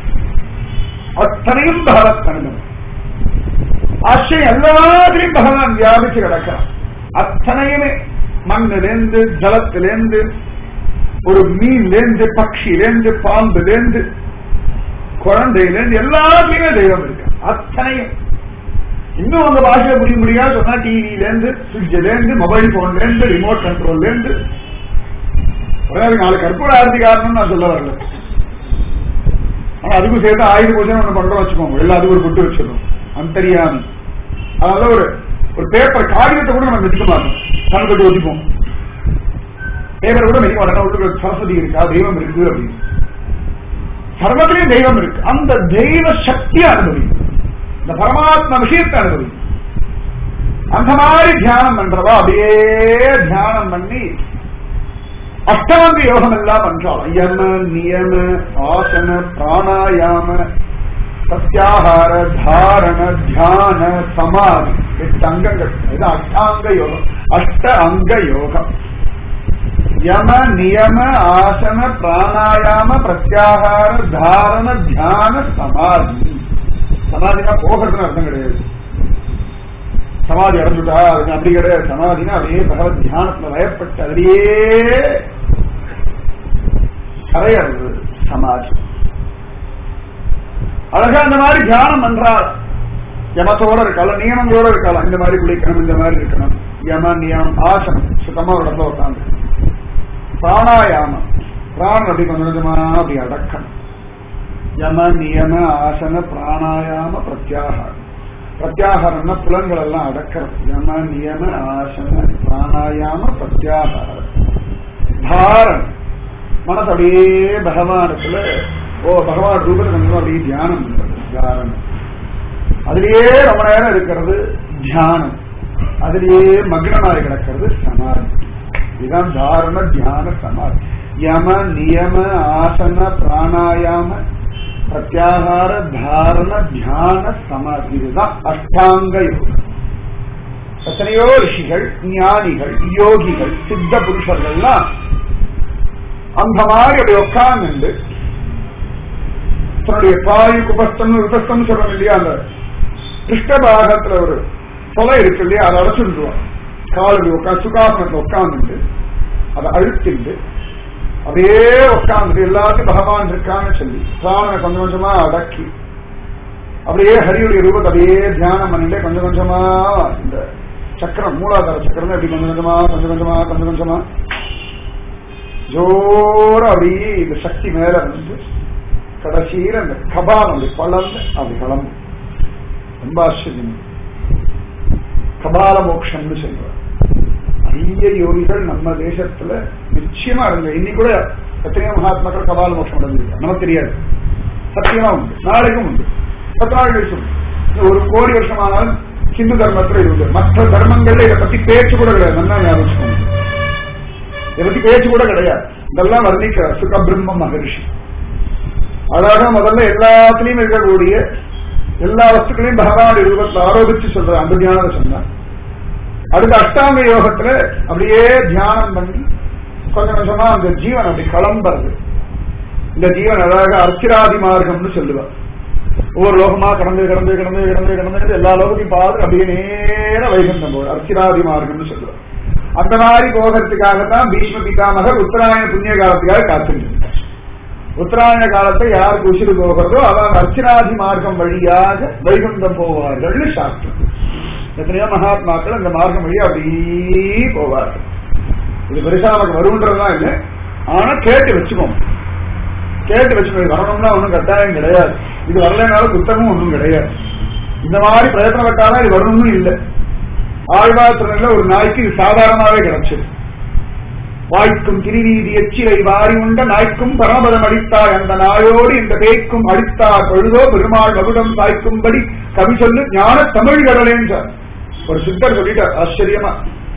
S1: அத்தனையும் பகவத் அனுபவம் ஆச்சரியம் எல்லாத்திலையும் பகவான் வியாபிச்சு கிடக்கிறான் அத்தனையுமே மண்ணிலேந்து ஜலத்திலேந்து ஒரு மீன்லேந்து பட்சியிலேந்து பாம்புலேந்து குழந்தையிலேந்து எல்லாத்துலயுமே தெய்வம் இருக்கு அத்தனையும் இன்னும் உங்க பாஷையில புரிய முடியாது சொன்னா டிவிலேருந்து ஃப்ரிட்ஜிலேருந்து மொபைல் போன்லேருந்து ரிமோட் கண்ட்ரோல்லேருந்து ஒரே ஒரு நாலு கற்பூர ஆரத்தி காரணம் நான் சொல்ல வரல ஆனா அதுக்கும் சேர்த்து ஆயுத பூஜை ஒண்ணு பண்றோம் வச்சுக்கோங்க எல்லாத்துக்கும் ஒரு புட்டு வச்சிடணும் அந்தரியாமி அதனால ஒரு ஒரு பேப்பர் காகிதத்தை கூட நம்ம மெதிக்க மாட்டோம் கணக்கு ஒட்டிப்போம் பேப்பர் கூட மெதிக்க மாட்டோம் உள்ள ஒரு சரஸ்வதி இருக்கா தெய்வம் இருக்கு அப்படின்னு சர்வத்திலையும் தெய்வம் இருக்கு அந்த தெய்வ சக்தியை அனுபவி இந்த பரமாத்மா விஷயத்தை அனுபவி அந்த மாதிரி தியானம் பண்றவா அப்படியே தியானம் பண்ணி அஷ்டாங்க யோகம் எல்லாம் பண்றாள் யம நியம ஆசன பிராணாயாம சத்தியாகார தாரண தியான சமாதி எட்டு அங்கங்கள் இது அஷ்டாங்க யோகம் அஷ்ட அங்க யோகம் யம நியம ஆசன பிராணாயாம பிரத்யாகார தாரண தியான சமாதி சமாதினா போகிறதுன்னு அர்த்தம் கிடையாது சமாதி அடைஞ்சுட்டா அது அப்படி கிடையாது சமாதினா அப்படியே பகவத் தியானத்துல வயப்பட்டு அதிலேயே கரையறது சமாதி அழகா அந்த மாதிரி தியானம் பண்றார் யமத்தோட இருக்கலாம் நியமங்களோட இருக்கலாம் இந்த மாதிரி குளிக்கணும் இந்த மாதிரி இருக்கணும் யம நியமம் ஆசனம் சுத்தமா ஒரு இடத்துல உட்காந்து பிராணாயாமம் பிராணம் அப்படி கொஞ்சம் கொஞ்சமா அப்படி அடக்கணும் யம நியம ஆசன பிராணாயாம பிரத்யாகாரம் பிரத்யாகாரம்னா புலன்கள் எல்லாம் அடக்கிறது யம நியம ஆசன பிராணாயாம பிரத்யாகாரம் தாரணம் மனசு அப்படியே பகவானத்துல ஓ பகவான் ரூபத்தை கொஞ்சம் அப்படியே தியானம் பண்றது தாரணம் அதுலயே ரொம்ப நேரம் இருக்கிறது தியானம் அதுலயே மக்னமாய் கிடக்கிறது சமாதி இதுதான் தாரண தியான சமாதி யம நியம ஆசன பிராணாயாம பிரத்யாகார தாரண தியான சமாதி இதுதான் அஷ்டாங்க யோகம் எத்தனையோ ரிஷிகள் ஞானிகள் யோகிகள் சித்த புருஷர்கள்லாம் அந்த மாதிரி அப்படி உட்கார்ந்து தன்னுடைய பாயு குபஸ்தம் விபஸ்தம் சொல்றோம் இல்லையா அந்த கிருஷ்ணபாகத்துல ஒரு தொலை இருக்கு இல்லையா அதை அடைச்சுடுவான் காலடி உட்காந்து சுகாசனத்துல உட்கார்ந்துட்டு அதை அழுத்திட்டு அப்படியே உட்கார்ந்துட்டு எல்லாத்தையும் பகவான் இருக்கான்னு சொல்லி பிராணனை கொஞ்சம் கொஞ்சமா அடக்கி அப்படியே ஹரியுடைய ரூபத்தை அப்படியே தியானம் பண்ணிட்டு கொஞ்சம் கொஞ்சமா இந்த சக்கரம் மூலாதார சக்கரம் அப்படி கொஞ்சம் கொஞ்சமா கொஞ்சம் கொஞ்சமா கொஞ்சம் கொஞ்சமா ஜோர அப்படியே இந்த சக்தி மேல வந்து கடைசியில அந்த கபாலம் அப்படி பழந்து அப்படி கிளம்பு ரொம்ப ஆச்சரியம் கபால மோட்சம்னு சொல்றார் நிறைய யோகிகள் நம்ம தேசத்துல நிச்சயமா இருங்க இன்னைக்கு கூட எத்தனையோ மகாத்மாக்கள் கபால மோட்சம் அடைஞ்சிருக்காங்க நமக்கு தெரியாது சத்தியமா உண்டு நாளைக்கும் உண்டு பத்து நாள் கழிச்சு உண்டு. இன்னும் ஒரு கோடி வருஷம் ஆனாலும் ஹிந்து தர்மத்துல இது உண்டு மற்ற தர்மங்கள்ல இதை பத்தி பேச்சு கூட கிடையாது நல்லா ஞாபகம் இதை பத்தி பேச்சு கூட கிடையாது இதெல்லாம் வர்ணிக்கிறார் சுகபிரம்ம மகரிஷி அழகா முதல்ல எல்லாத்துலயும் இருக்கக்கூடிய எல்லா வஸ்துக்களையும் பகவானுடைய ரூபத்தில் ஆரோபிச்சு சொல்ற அந்த தியானத்தை சொன்னார் அடுத்த அஷ்டாங்க யோகத்துல அப்படியே தியானம் பண்ணி கொஞ்சம் கொஞ்சமா அந்த ஜீவன் அப்படி கிளம்புறது இந்த ஜீவன் அழகாக அர்ச்சிராதி மார்க்கம்னு சொல்லுவார் ஒவ்வொரு லோகமா கடந்து கடந்து கடந்து கடந்து கடந்து எல்லா லோகத்தையும் பார்த்து அப்படியே நேர வைகுண்டம் போவார் அர்ச்சிராதி மார்க்கம்னு சொல்லுவார் அந்த மாதிரி போகிறதுக்காகத்தான் பீஷ்ம பிதாமகர் உத்தராயண புண்ணிய காலத்துக்காக காத்துட்டு உத்தராயண காலத்தை யாருக்கு உசிறு போகிறதோ அதான் அர்ச்சனாதி மார்க்கம் வழியாக வைகுண்டம் போவார்கள்னு சாஸ்திரம் எத்தனையோ மகாத்மாக்கள் அந்த மார்க்கம் வழியா அப்படியே போவார்கள் இது பெருசா நமக்கு வருன்றதுதான் இல்லை ஆனா கேட்டு வச்சுக்கோங்க கேட்டு வச்சுக்கோங்க வரணும்னா ஒன்றும் கட்டாயம் கிடையாது இது வரலைனாலும் குத்தமும் ஒன்றும் கிடையாது இந்த மாதிரி பிரயத்தனம் பட்டாலும் இது வரணும்னு இல்லை ஆழ்வாத்திரனில் ஒரு நாய்க்கு இது சாதாரணமாவே கிடைச்சது வாய்க்கும் திருவீதி எச்சிலை வாரி உண்ட நாய்க்கும் பரமபதம் அடித்தார் அந்த நாயோடு இந்த பேய்க்கும் அடித்தார் பொழுதோ பெருமாள் மகுடம் சாய்க்கும்படி கவி சொல்லு ஞான தமிழ் கடலேன்றார் ஒரு சித்தர் சொல்லிட்டார் ஆச்சரியமா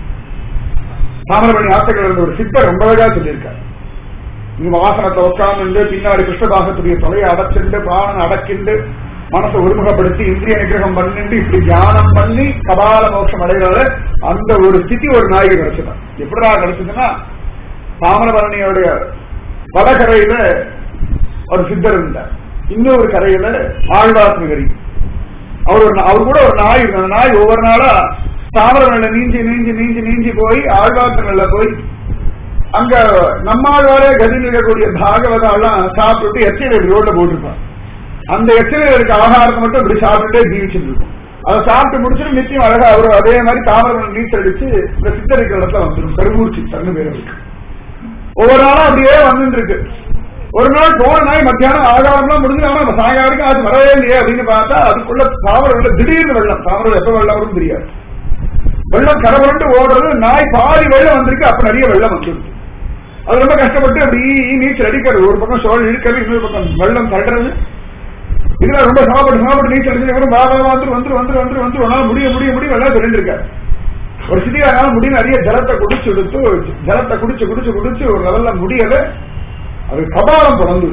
S1: தாமிரபணி ஆசைகள் இருந்த ஒரு சித்தர் ரொம்ப அழகா சொல்லியிருக்கார் நீ வாசனத்தை உட்கார்ந்து பின்னாடி கிருஷ்ணதாசத்துடைய தொலையை அடைச்சிண்டு பிராணனை அடக்கிண்டு மனசை ஒருமுகப்படுத்தி இந்திரிய நிகிரகம் பண்ணிட்டு இப்படி தியானம் பண்ணி கபால மோட்சம் அடைகிறத அந்த ஒரு ஸ்திதி ஒரு நாய்க்கு கிடைச்சதான் எப்படிடா கிடைச்சதுன்னா தாமிரபரணியோடைய வடகரையில ஒரு சித்தர் இருந்தார் இன்னொரு கரையில ஆழ்வார் நகரி அவர் ஒரு அவர் கூட ஒரு நாய் இருக்கு அந்த நாய் ஒவ்வொரு நாளா தாமிரபரணியில நீஞ்சி நீஞ்சி நீஞ்சி நீஞ்சி போய் ஆழ்வார்த்தங்கள்ல போய் அங்க நம்மாழ்வாரே கதி நிற்கக்கூடிய பாகவதாலாம் சாப்பிட்டு எச்சரிக்கை ரோட்ல போட்டிருப்பான் அந்த எச்சரிக்கை இருக்க ஆகாரத்தை மட்டும் இப்படி சாப்பிட்டுட்டே ஜீவிச்சுட்டு இருக்கும் அதை சாப்பிட்டு முடிச்சுட்டு நிச்சயம் அழகா அவர் அதே மாதிரி தாமிரபரணி நீச்சல் அடிச்சு இந்த சித்தர் இருக்கிற இடத்துல வந்துடும் கருவூர் சித்தர்னு பேர் இருக்கு ஒவ்வொரு நாளும் அப்படியே வந்துட்டு இருக்கு ஒரு நாள் போன நாய் மத்தியானம் ஆகாரம்லாம் முடிஞ்சு ஆனா சாயங்காலம் அது வரவே இல்லையே அப்படின்னு பார்த்தா அதுக்குள்ள தாமரம் திடீர்னு வெள்ளம் தாமரம் எப்ப வெள்ளம் வரும் தெரியாது வெள்ளம் கரவரண்டு ஓடுறது நாய் பாதி வெள்ளம் வந்திருக்கு அப்ப நிறைய வெள்ளம் வந்துருக்கு அது ரொம்ப கஷ்டப்பட்டு அப்படி நீச்சல் அடிக்கிறது ஒரு பக்கம் சோழ இழுக்கிறது இன்னொரு பக்கம் வெள்ளம் தள்ளுறது இதுல ரொம்ப சாப்பிட்டு சாப்பிட்டு நீச்சல் அடிச்சு பாபா வந்து வந்து வந்து வந்து வந்து ஒன்னால முடிய முடிய முடிய வெள்ளம் சொல்லிட்டு இருக்காரு ஒரு சிட்டியானால முடி நிறைய ஜலத்தை குடிச்சு எடுத்து ஜலத்தை குடிச்சு குடிச்சு குடிச்சு ஒரு லெவல்ல முடியல அது கபாலம் பிறந்து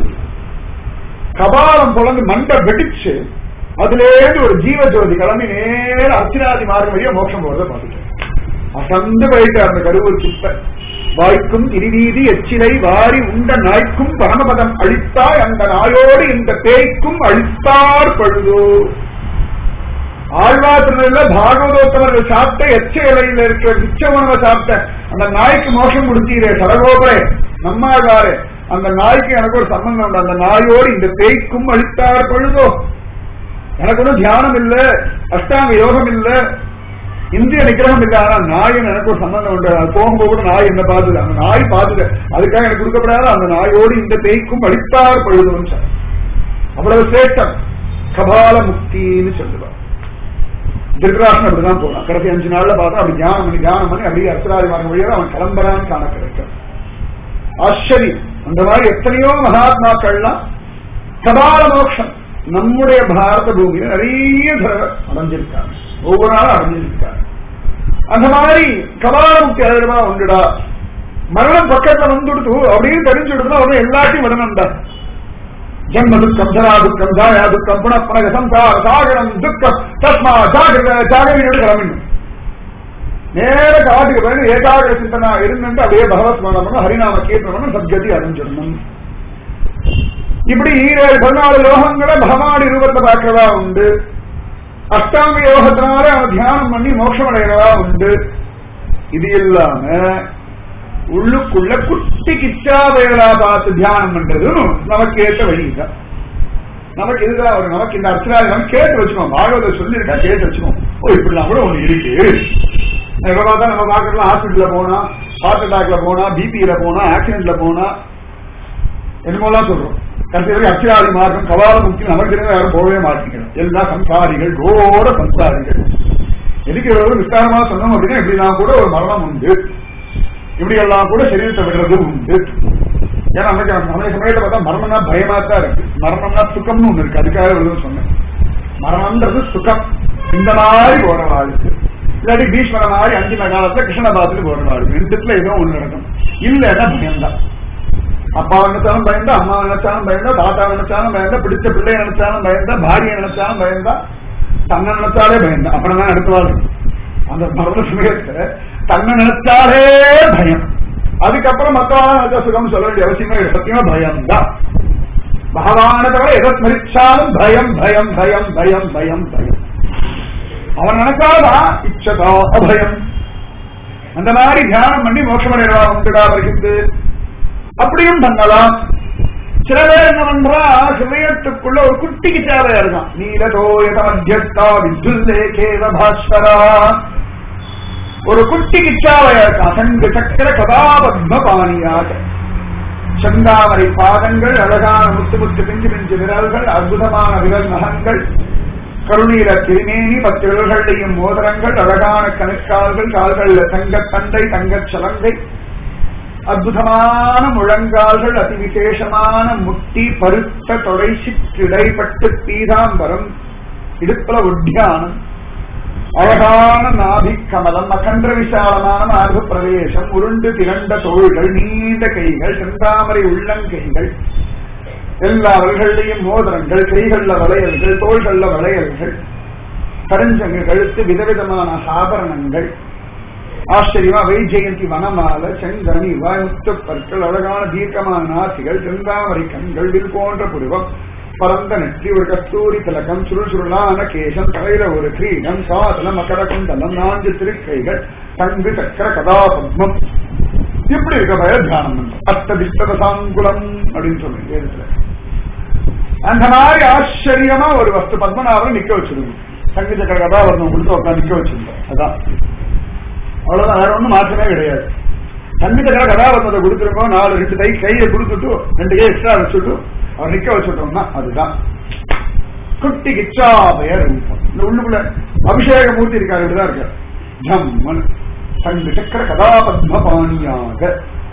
S1: கபாலம் பிறந்து மண்டை வெடிச்சு அதுலேருந்து ஒரு ஜீவ ஜோதி கிளம்பி நேர அர்ச்சனாதி மார்க்கம் வழியா மோட்சம் போறதை பார்த்துட்டேன் அசந்து போயிட்டு அந்த கருவூர் சித்த வாய்க்கும் இருவீதி எச்சிலை வாரி உண்ட நாய்க்கும் பரமபதம் அழித்தாய் அந்த நாயோடு இந்த பேய்க்கும் அழித்தார் பழுதோ ஆழ்வாத்திரில பாகவதோத்தமர்கள் சாப்பிட்ட எச்ச இலையில இருக்கிற மிச்ச உணவை சாப்பிட்ட அந்த நாய்க்கு மோஷம் கொடுத்தீரே சரகோபரே நம்மாழ்வாரே அந்த நாய்க்கு எனக்கு ஒரு சம்பந்தம் உண்டு அந்த நாயோடு இந்த பேய்க்கும் அழித்தார் பொழுதோ எனக்கு ஒன்றும் தியானம் இல்ல அஷ்டாங்க யோகம் இல்ல இந்திய நிகிரகம் இல்ல ஆனா நாயின் எனக்கு ஒரு சம்பந்தம் உண்டு அது போகும்போது கூட நாய் என்ன பார்த்துது அந்த நாய் பார்த்துது அதுக்காக எனக்கு கொடுக்கப்படாத அந்த நாயோடு இந்த பேய்க்கும் அழித்தார் பொழுதுன்னு சொன்ன அவ்வளவு சேட்டம் கபால முக்தின்னு சொல்லுவார் திருக்கராசன் அப்படிதான் போனான் கடைசி அஞ்சு நாள்ல பார்த்தா அப்படி தியானம் பண்ணி தியானம் பண்ணி அப்படியே அர்த்தராஜ மார்க்கம் வழியாக அவன் கிளம்புறான்னு காண கிடைக்கும் ஆச்சரியம் அந்த மாதிரி எத்தனையோ மகாத்மாக்கள்லாம் கபால மோட்சம் நம்முடைய பாரத பூமியில நிறைய தடவை அடைஞ்சிருக்காங்க ஒவ்வொரு நாளும் அடைஞ்சிருக்காங்க அந்த மாதிரி கபால முக்தி அழகமா உண்டுடா மரணம் பக்கத்துல வந்துடுத்து அப்படின்னு தெரிஞ்சுடுதுன்னா உடனே எல்லாத்தையும் விடணும் தான் ஜன்ம துக்கம் ஜரா துக்கம் ஜாயா துக்கம் புனப்புனக சம்சார சாகரம் துக்கம் தஸ்மா ஜாகிரத ஜாகரியோடு கிளம்பிடும் நேர காட்டுக்கு போய் ஏகாகிர சிந்தனா இருந்துட்டு அப்படியே பகவத் ஸ்மரணம் பண்ணணும் ஹரிநாம கீர்த்தனம் பண்ணணும் சத்கதி அறிஞ்சிடணும் இப்படி ஈரேழு பதினாலு லோகங்களை பகவான் ரூபத்தை பார்க்கிறதா உண்டு அஷ்டாங்க யோகத்தினால அவன் தியானம் பண்ணி மோட்சம் அடைகிறதா உண்டு இது இல்லாம உள்ளுக்குள்ள குட்டி கிச்சா வேலா பார்த்து தியானம் பண்றதும் நமக்கு ஏற்ற வழிதான் நமக்கு இதுதான் வரும் நமக்கு இந்த அர்ச்சனாதி கேட்டு வச்சுக்கோம் பாகவத சொல்லியிருக்கா கேட்டு வச்சுக்கோம் ஓ இப்படிலாம் கூட ஒண்ணு இருக்கு எப்ப பார்த்தா நம்ம பாக்கலாம் ஹாஸ்பிட்டல்ல போனா ஹார்ட் அட்டாக்ல போனா பிபியில போனா ஆக்சிடென்ட்ல போனா என்னமோலாம் சொல்றோம் கடைசி வரை அச்சிராதி மார்க்கம் கவால முக்தி நமக்கு தெரிஞ்ச யாரும் போகவே மாட்டேங்கிறோம் எல்லாம் சம்சாரிகள் கோட சம்சாரிகள் எதுக்கு எவ்வளவு விஸ்தாரமா சொன்னோம் அப்படின்னா இப்படிலாம் கூட ஒரு மரணம் உண்டு இப்படி எல்லாம் கூட சரீரத்தை விடுறது உண்டு ஏன்னா நமக்கு நம்ம சமயத்தை பார்த்தா மரணம்னா பயமா தான் இருக்கு மரணம்னா சுகம்னு ஒண்ணு இருக்கு அதுக்காக எழுத சொன்னேன் மரணம்ன்றது சுகம் இந்த மாதிரி போற வாழ்க்கை இல்லாட்டி பீஷ்மர மாதிரி அஞ்சு காலத்துல கிருஷ்ண பார்த்துட்டு போற வாழ்க்கை ரெண்டுத்துல ஏதோ ஒண்ணு நடக்கும் இல்லைன்னா பயம்தான் அப்பா நினைச்சாலும் பயந்தா அம்மா நினைச்சாலும் பயந்தா தாத்தா நினைச்சாலும் பயந்தா பிடிச்ச பிள்ளைய நினைச்சாலும் பயந்தா பாரிய நினைச்சாலும் பயந்தா தன்னை நினைச்சாலே பயந்தா அப்படின்னா அடுத்தவாள் அந்த மரண சமயத்துல தன்னை நினைச்சாலே பயம் அதுக்கப்புறம் மத்தவான நினைச்சா சுகம் சொல்ல வேண்டிய அவசியமே இல்லை. சத்தியமா பயம் தான் பகவான தவிர எதை ஸ்மரிச்சாலும் பயம் பயம் பயம் பயம் பயம் பயம் அவன் நினைச்சாதான் இச்சதா அபயம் அந்த மாதிரி தியானம் பண்ணி மோட்சமடைவா உண்டுடா வருகிறது அப்படியும் பண்ணலாம் சில பேர் என்ன பண்றா ஹிருதயத்துக்குள்ள ஒரு குட்டிக்கு தேவையா இருக்கான் நீலதோயத மத்தியஸ்தா வித்துல்லே கேவ பாஸ்வரா ஒரு குட்டி கிச்சாவைய அசங்க சக்கர கதாபத்ம பாணியாக செந்தாமரை பாதங்கள் அழகான முத்து முத்து பிஞ்சு பிஞ்சு விரல்கள் அற்புதமான விரல் நகங்கள் கருணீர திருமேனி பத்து விரல்களையும் மோதிரங்கள் அழகான கணுக்கால்கள் கால்கள்ல தங்கத் தண்டை தங்கச் சலங்கை அற்புதமான முழங்கால்கள் அதி விசேஷமான முட்டி பருத்த தொடை சிற்றிடைப்பட்டு பீதாம்பரம் இடுப்புல உத்தியானம் அழகான நாபி கமலம் அகன்ற விசாலமான மார்பு பிரவேசம் உருண்டு திரண்ட தோள்கள் நீண்ட கைகள் செந்தாமரை உள்ளங்கைகள் எல்லா வல்கள்லையும் மோதிரங்கள் கைகள்ல வளையல்கள் தோள்கள்ல வளையல்கள் கருஞ்சங்கு கழுத்து விதவிதமான ஆபரணங்கள் ஆச்சரியமா வைஜெயந்தி வனமால செங்கனி வாய்முத்து பற்கள் அழகான தீர்க்கமான நாசிகள் செந்தாமரை கண்கள் வில் போன்ற புருவம் பரந்த நெற்றி ஒரு கஸ்தூரி திலகம் சுருள் சுருளான கேசம் தலையில ஒரு கிரீடம் சாதன மகர குண்டலம் நான்கு திருக்கைகள் தங்கு சக்கர கதாபத்மம் இப்படி இருக்க பய தியானம் பண்றோம். அத்த விஸ்வத சாங்குலம் அப்படின்னு சொல்றேன் வேதத்துல அந்த மாதிரி ஆச்சரியமா ஒரு வஸ்து பத்மநாபன் நிக்க வச்சிருந்தோம் தங்கு சக்கர கதாபத்மம் கொடுத்து உட்காந்து நிக்க வச்சிருந்தோம் அதான் அவ்வளவுதான் வேற ஒண்ணும் மாற்றமே கிடையாது தன்னிதக்காக கதாபத்தத்தை கொடுத்துருக்கோம் நாலு ரெண்டு கை கையை கொடுத்துட்டு ரெண்டு கை எக்ஸ்ட்ரா வச்சுட்டு அவர் நிக்க வச்சுட்டோம்னா அதுதான் குட்டி கிச்சாபய ரூபம் இந்த உள்ளுக்குள்ள அபிஷேக மூர்த்தி இருக்காரு இப்படிதான் இருக்காரு ஜம்மன் தங்க சக்கர கதாபத்ம பாணியாக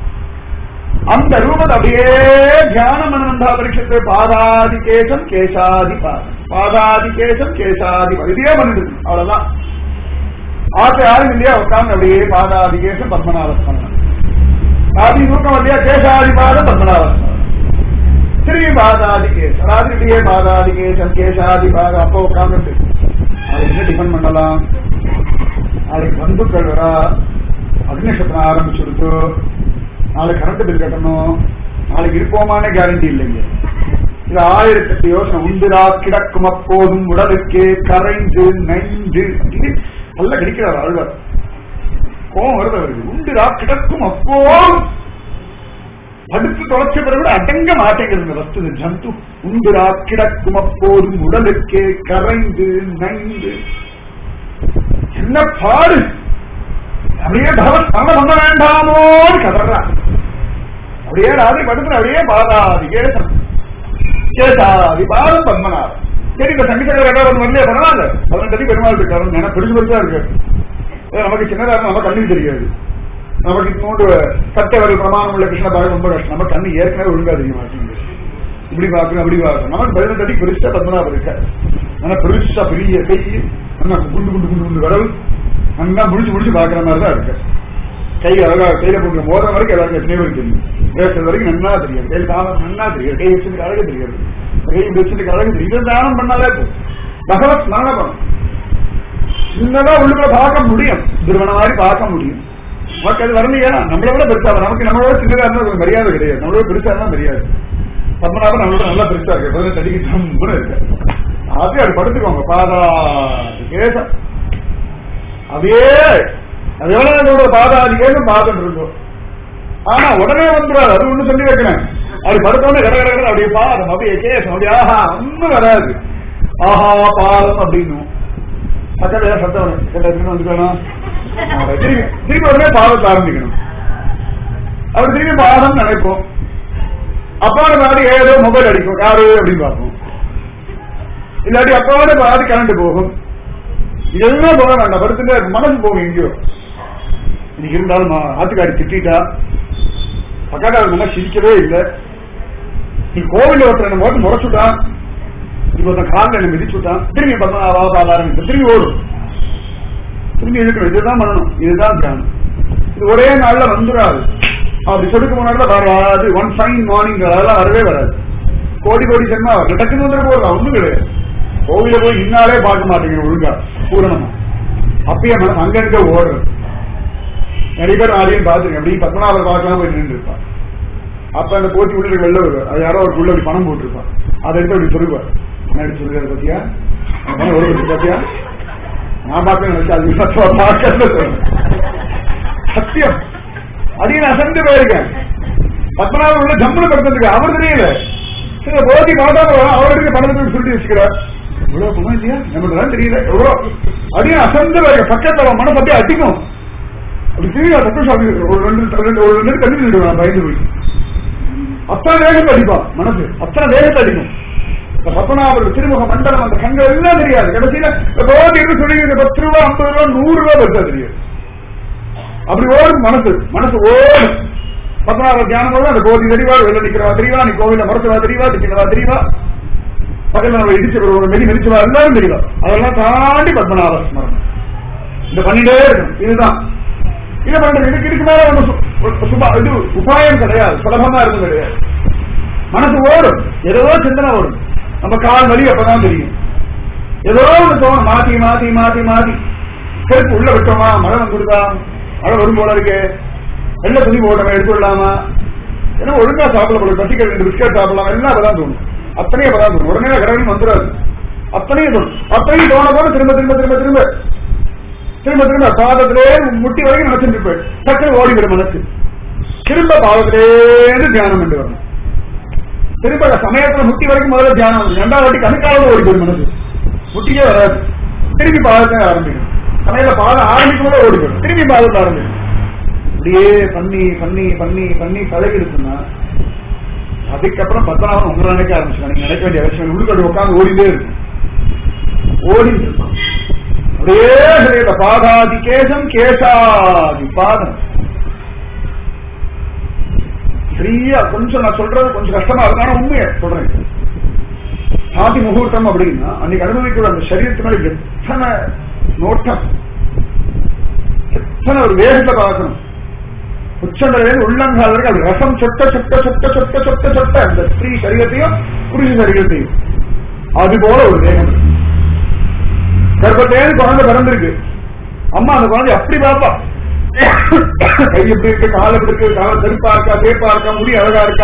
S1: அந்த ரூபத்தை அப்படியே தியானம் பண்ணா பரிஷத்து பாதாதி கேசம் கேசாதி பாதம் பாதாதி கேசம் கேசாதி பாதம் இதே பண்ணிட்டு இருக்கு. அவ்வளவுதான் ஆசை யாரும் இல்லையா உட்கார்ந்து அப்படியே பாதாதி கேசம் பத்மநாபஸ்மரணம் ஆதி தூக்கம் இல்லையா கேசாதி பாதம் பத்மநாபஸ்மரணம் திரும்பி பாதாதி கேசம் ராத்திரி இப்படியே பாதாதி கேசம் கேசாதி பாதம் அப்போ உட்கார்ந்துட்டு நாளைக்கு என்ன டிஃபன் பண்ணலாம் நாளைக்கு பந்துக்கள் வரா அக்னிஷத்திரம் ஆரம்பிச்சுடுத்து நாளைக்கு கரண்ட் பில் கட்டணும் நாளைக்கு இருப்போமானே கேரண்டி இல்லைங்க இது ஆயிரத்தெட்டு யோசனை உண்டுரா கிடக்கும் அப்போதும் உடலுக்கு கரைந்து நைந்து அப்படின்னு நல்ல கிடைக்கிறார் ஆழ்வார் கோபம் வருது அவருக்கு உண்டுரா கிடக்கும் அப்போதும் படுத்து தொலைச்ச பிறகு கூட அடங்க மாட்டேங்கிறது இந்த வஸ்து இந்த ஜந்து உண்டுரா கிடக்கும் அப்போதும் உடலுக்கு கரைந்து நைந்து என்ன பாடு அப்படியே பகவத் சரணம் பண்ண வேண்டாமோன்னு கதறான் அப்படியே ராத்திரி படுத்துல அப்படியே பாதாதி கேசம் கேசாதி பாதம் பத்மநாதம் சரி இப்ப சங்கீத ரெண்டாவது வரலையே பரவாயில்ல பதினெட்டு அடி பெருமாள் இருக்காரு ஏன்னா பெருசு பெருசா இருக்கு அது நமக்கு சின்னதா இருந்தா நம்ம கண்ணுக்கு தெரியாது நமக்கு இன்னொன்று சட்டை வரல் பிரமாணம் உள்ள கிருஷ்ண பார்க்க ரொம்ப கஷ்டம் நம்ம கண்ணு ஏற்கனவே ஒழுங்கா தெரிய மாட்டேங்குது இப்படி பார்க்கணும் அப்படி பார்க்கணும் நமக்கு பதினெட்டு அடி பெருசா பத்மநாபம் இருக்க ஆனா பெருசா பெரிய கை நல்லா குண்டு குண்டு குண்டு குண்டு வரல் நல்லா முடிச்சு முடிச்சு பாக்குற மாதிரி தான் இருக்கு கை அழகா கையில போட்டு மோதிரம் வரைக்கும் எல்லாருக்கும் எத்தனை பேருக்கு தெரியும் பேசுறது வரைக்கும் நன்னா தெரியும் கையில் தானம் நன்னா தெரியும் கை வச்சுட்டு அழகு தெரியாது கை வச்சுட்டு அழகு தெரியும் இதை தானம் பண்ணாலே போதும். பகவத் ஸ்மரணம் பண்ணும் சின்னதா உள்ளுக்குள்ள பார்க்க முடியும் திருமணம் மாதிரி பார்க்க முடியும் நமக்கு அது வரலையா நம்மளை விட பெருசா வரும். நமக்கு நம்மளோட சின்னதா இருந்தா ஒரு மரியாதை கிடையாது நம்மளோட பெருசா இருந்தா மரியாதை பத்மநாபன் நம்மளோட நல்லா பெருசா இருக்கு பதினெட்டு அடிக்கு தம்புன்னு இருக்கு அப்படியே அது படுத்துக்கோங்க பாதா கேசம் அப்படியே அது எவ்வளவு நேரத்தோட பாதாதி கேசம் பாதம் இருக்கும் ஆனா உடனே வந்துடாது அது ஒண்ணு சொல்லி வைக்கிறேன் அது படுத்தோடனே கட கட கட அப்படியே பாதம் அப்படியே கேசம் அப்படியே ஆஹா ஒண்ணும் வராது ஆஹா பாதம் அப்படின்னும் பக்கத்துல ஏதாவது சத்தம் வரும். கேட்டா திரும்பி வந்துக்கணும் ஆமா, திரும்பி திரும்பி உடனே பாதத்தை ஆரம்பிக்கணும் அப்படி திரும்பி பாதம் நினைப்போம் அப்பாவோட பாடி ஏதோ மொபைல் அடிக்கும் யாரு அப்படின்னு பார்ப்போம் இல்லாட்டி அப்பாவோட பாதி கரண்ட் போகும் இதெல்லாம் போக வேண்டாம் படுத்துட்டு மனசு போகும் எங்கேயோ இன்னைக்கு இருந்தாலும் மா- ஆத்துக்காரி திட்டா பக்கத்தாரு நல்லா சிரிக்கவே இல்லை நீ கோவில் ஒருத்தர் என்ன ஓட்டு முறைச்சுட்டான் இப்ப ஒருத்தன் காலில் என்ன மிதிச்சுட்டான் திரும்பி பத்மநாபா பாதாரம் திரும்பி ஓடும் திரும்பி இருக்கணும் இதுதான் பண்ணணும் இதுதான் தியானம் இது ஒரே நாள்ல வந்துடாது அப்படி சொல்லிட்டு முன்னாடி வராது ஒன் ஃபைன் மார்னிங் அதெல்லாம் வரவே வராது கோடி கோடி ஜென்மா வரல டக்குன்னு வந்துட்டு போடலாம் ஒண்ணும் கிடையாது கோவில போய் இன்னாலே பார்க்க மாட்டேங்கிற ஒழுங்கா பூரணமா அப்பயே மனசு அங்கங்க ஓடுறது நிறைய பேர் ஆடியும் பார்த்துருக்கேன் அப்படி பத்மநாபர் பார்க்கலாம் போய் நின்று இருப்பான் அப்ப அந்த போட்டி உள்ள வெளில வருவார் அது யாரோ ஒரு உள்ள அப்படி பணம் போட்டிருப்பான் அதை எடுத்து அப்படி சொல்லுவார் என்ன எடுத்து சொல்லுறது பத்தியா அந்த பணம் ஒரு பத்தியா நான் பார்க்க நினைச்சா அது சத்துவா பார்க்கறது சொல்றேன். சத்தியம் அதையும் நான் அசந்து போயிருக்கேன் பத்மநாபன் உள்ள ஜம்முன்னு படுத்துருக்கு அவர் தெரியல சில போதி மாதா அவருக்கு பணத்தை சுருட்டி வச்சுக்கிறார் இவ்வளவு பணம் இல்லையா நம்மளுக்கு தெரியல எவ்வளவு அதையும் அசந்து போயிருக்க பக்கத்துல அவன் மனசு அப்படியே அடிக்கும் அப்படி திரும்பி தப்பு சாமி ஒரு ரெண்டு ரெண்டு ஒரு ரெண்டு தண்ணி நின்றுடுவான் பயந்து போய் அத்தனை வேகத்தை அடிப்பான் மனசு அத்தனை வேகத்தை அடிக்கும் இந்த பத்மநாபர் திருமுக மண்டலம் அந்த கண்கள் எல்லாம் தெரியாது கடைசியில இந்த கோதி என்று சொல்லி இந்த பத்து ரூபா ஐம்பது ரூபா நூறு ரூபா பெருசா தெரியாது அப்படி ஓடும் மனசு மனசு ஓடும் பத்மநாபர் தியானம் போது அந்த கோதி தெரியவா வெளில நிக்கிறவா தெரியவா நீ கோவில மரத்துவா தெரியவா திக்கிறவா தெரியவா பக்கத்துல நம்ம இடிச்சு வருவோம் மெதி மெதிச்சுவா எல்லாரும் தெரியவா அதெல்லாம் தாண்டி பத்மநாபர் ஸ்மரணம் இந்த பண்ணிட்டே இருக்கும் இதுதான் இதை பண்றது இதுக்கு இதுக்கு மேல ஒண்ணு சு- ஒரு சுபா இது உபாயம் கிடையாது சுலபமா இருக்கும் கிடையாது மனசு ஓடும் ஏதோ சிந்தனை ஓடும் நம்ம கால் வலி அப்பதான் தெரியும் ஏதோ ஒண்ணு தோணும் மாத்தி மாத்தி மாத்தி மாத்தி செருப்பு உள்ள விட்டோமா மழை வந்துருதா மழை வரும் போல இருக்கு வெள்ள துணி போட்டோமா எடுத்து விடலாமா ஏன்னா ஒழுங்கா சாப்பிட போல பசிக்க ரெண்டு பிஸ்கட் சாப்பிடலாம் எல்லாம் அப்பதான் தோணும் அத்தனையும் அப்பதான் தோணும் உடனே கடவுள் வந்துடாது அத்தனையும் தோணும் அத்தனையும் தோண போல திரும்ப திரும்ப திரும்ப திரும்ப திரும்ப திரும்ப பாதத்திலே முட்டி வரைக்கும் நினைச்சிட்டு போய் டக்குனு ஓடிவிடும் மனசு திரும்ப பாதத்திலேருந்து தியானம் பண்ணி வரணும் திரும்ப சமயத்துல முட்டி வரைக்கும் முதல்ல தியானம் வந்து ரெண்டாவது வாட்டி கணுக்காவது ஓடி போயிடும் மனசு முட்டியே வராது திரும்பி பாதத்தை ஆரம்பிக்கும் சமயத்துல பாதம் ஆரம்பிக்கும் போது ஓடி போயிடும் திரும்பி பாதத்தை ஆரம்பிக்கும் அப்படியே பண்ணி பண்ணி பண்ணி பண்ணி பழகிடுச்சுன்னா அதுக்கப்புறம் பத்மநாபன் உங்களை நினைக்க ஆரம்பிச்சுக்கலாம் நீங்க நினைக்க வேண்டிய அவசியம் இல்லை. உள்ளுக்கட்டு உட்காந்து ஓடிட்டே இருக்கும் ஓடிட்டு இருக்கும் அப்படியே ஹிருதய பாதாதி கேசம் கேசாதி பாதம் சரியா கொஞ்சம் நான் சொல்றது கொஞ்சம் கஷ்டமா இருக்கு ஆனா உண்மையை சொல்றேன் சாதி முகூர்த்தம் அப்படின்னா அன்னைக்கு அனுபவிக்கிற அந்த சரீரத்து மேல எத்தனை நோட்டம் எத்தனை ஒரு வேகத்தை பார்க்கணும் உச்சந்தலையில உள்ளங்கால் வரைக்கும் அது ரசம் சொட்ட சொட்ட சொட்ட சொட்ட சொட்ட சொட்ட அந்த ஸ்திரீ சரீரத்தையும் புருஷ சரீரத்தையும் அது போல ஒரு வேகம் இருக்கு. கர்ப்பத்தேன்னு குழந்தை பிறந்திருக்கு அம்மா அந்த குழந்தை அப்படி பாப்பா கை எப்படி இருக்கு கால் எப்படி இருக்கு கால செருப்பா இருக்கா சேப்பா இருக்கா முடி அழகா இருக்கா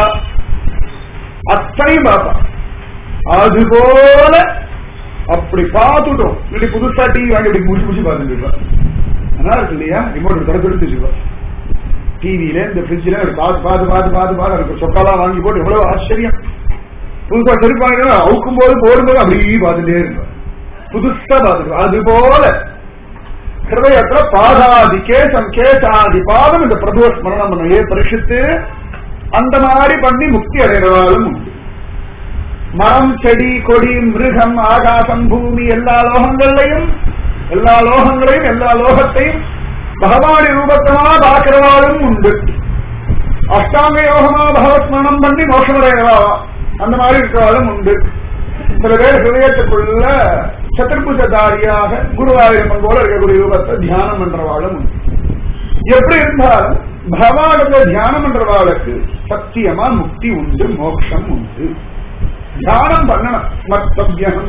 S1: அத்தனையும் பாப்பா அது போல அப்படி பார்த்துட்டோம் இப்படி புதுசா டிவி வாங்கி இப்படி முடிச்சு முடிச்சு பார்த்துட்டு இருப்பா நல்லா இருக்கு இல்லையா ரிமோட் தொடர்ந்து எடுத்து வச்சுக்கோ டிவியில இந்த ஃப்ரிட்ஜ்ல பார்த்து பார்த்து பார்த்து பார்த்து பார்த்து அதுக்கு சொக்காலாம் வாங்கி போட்டு எவ்வளவு ஆச்சரியம் புதுசா செருப்பு வாங்கினா அவுக்கும் போது போடும்போது அப்படியே பார்த்துட்டே இருப்பேன் புதுசா பார்த்துட்டு அது போல ஹிருதயத்துல பாதாதி கேசம் கேசாதி பாதம் இந்த பிரபுவ ஸ்மரணம் பண்ண ஏ பரிசுத்து அந்த மாதிரி பண்ணி முக்தி அடைகிறவாளும் உண்டு மரம் செடி கொடி மிருகம் ஆகாசம் பூமி எல்லா லோகங்களையும் எல்லா லோகங்களையும் எல்லா லோகத்தையும் பகவானி ரூபத்தமா பார்க்கிறவாளும் உண்டு அஷ்டாங்க யோகமா பகவத்மரணம் பண்ணி மோஷமடைகிறவா அந்த மாதிரி இருக்கிறவாளும் உண்டு சில பேர் ஹிருதயத்துக்குள்ள சத்துர்புஜதாரியாக குருவாயூரப்பன் போல இருக்கக்கூடிய ரூபத்தை தியானம் பண்றவாளும் உண்டு எப்படி இருந்தாலும் பகவானத்தை தியானம் பண்றவாளுக்கு சத்தியமா முக்தி உண்டு மோட்சம் உண்டு தியானம் பண்ணணும் மத்தபியம்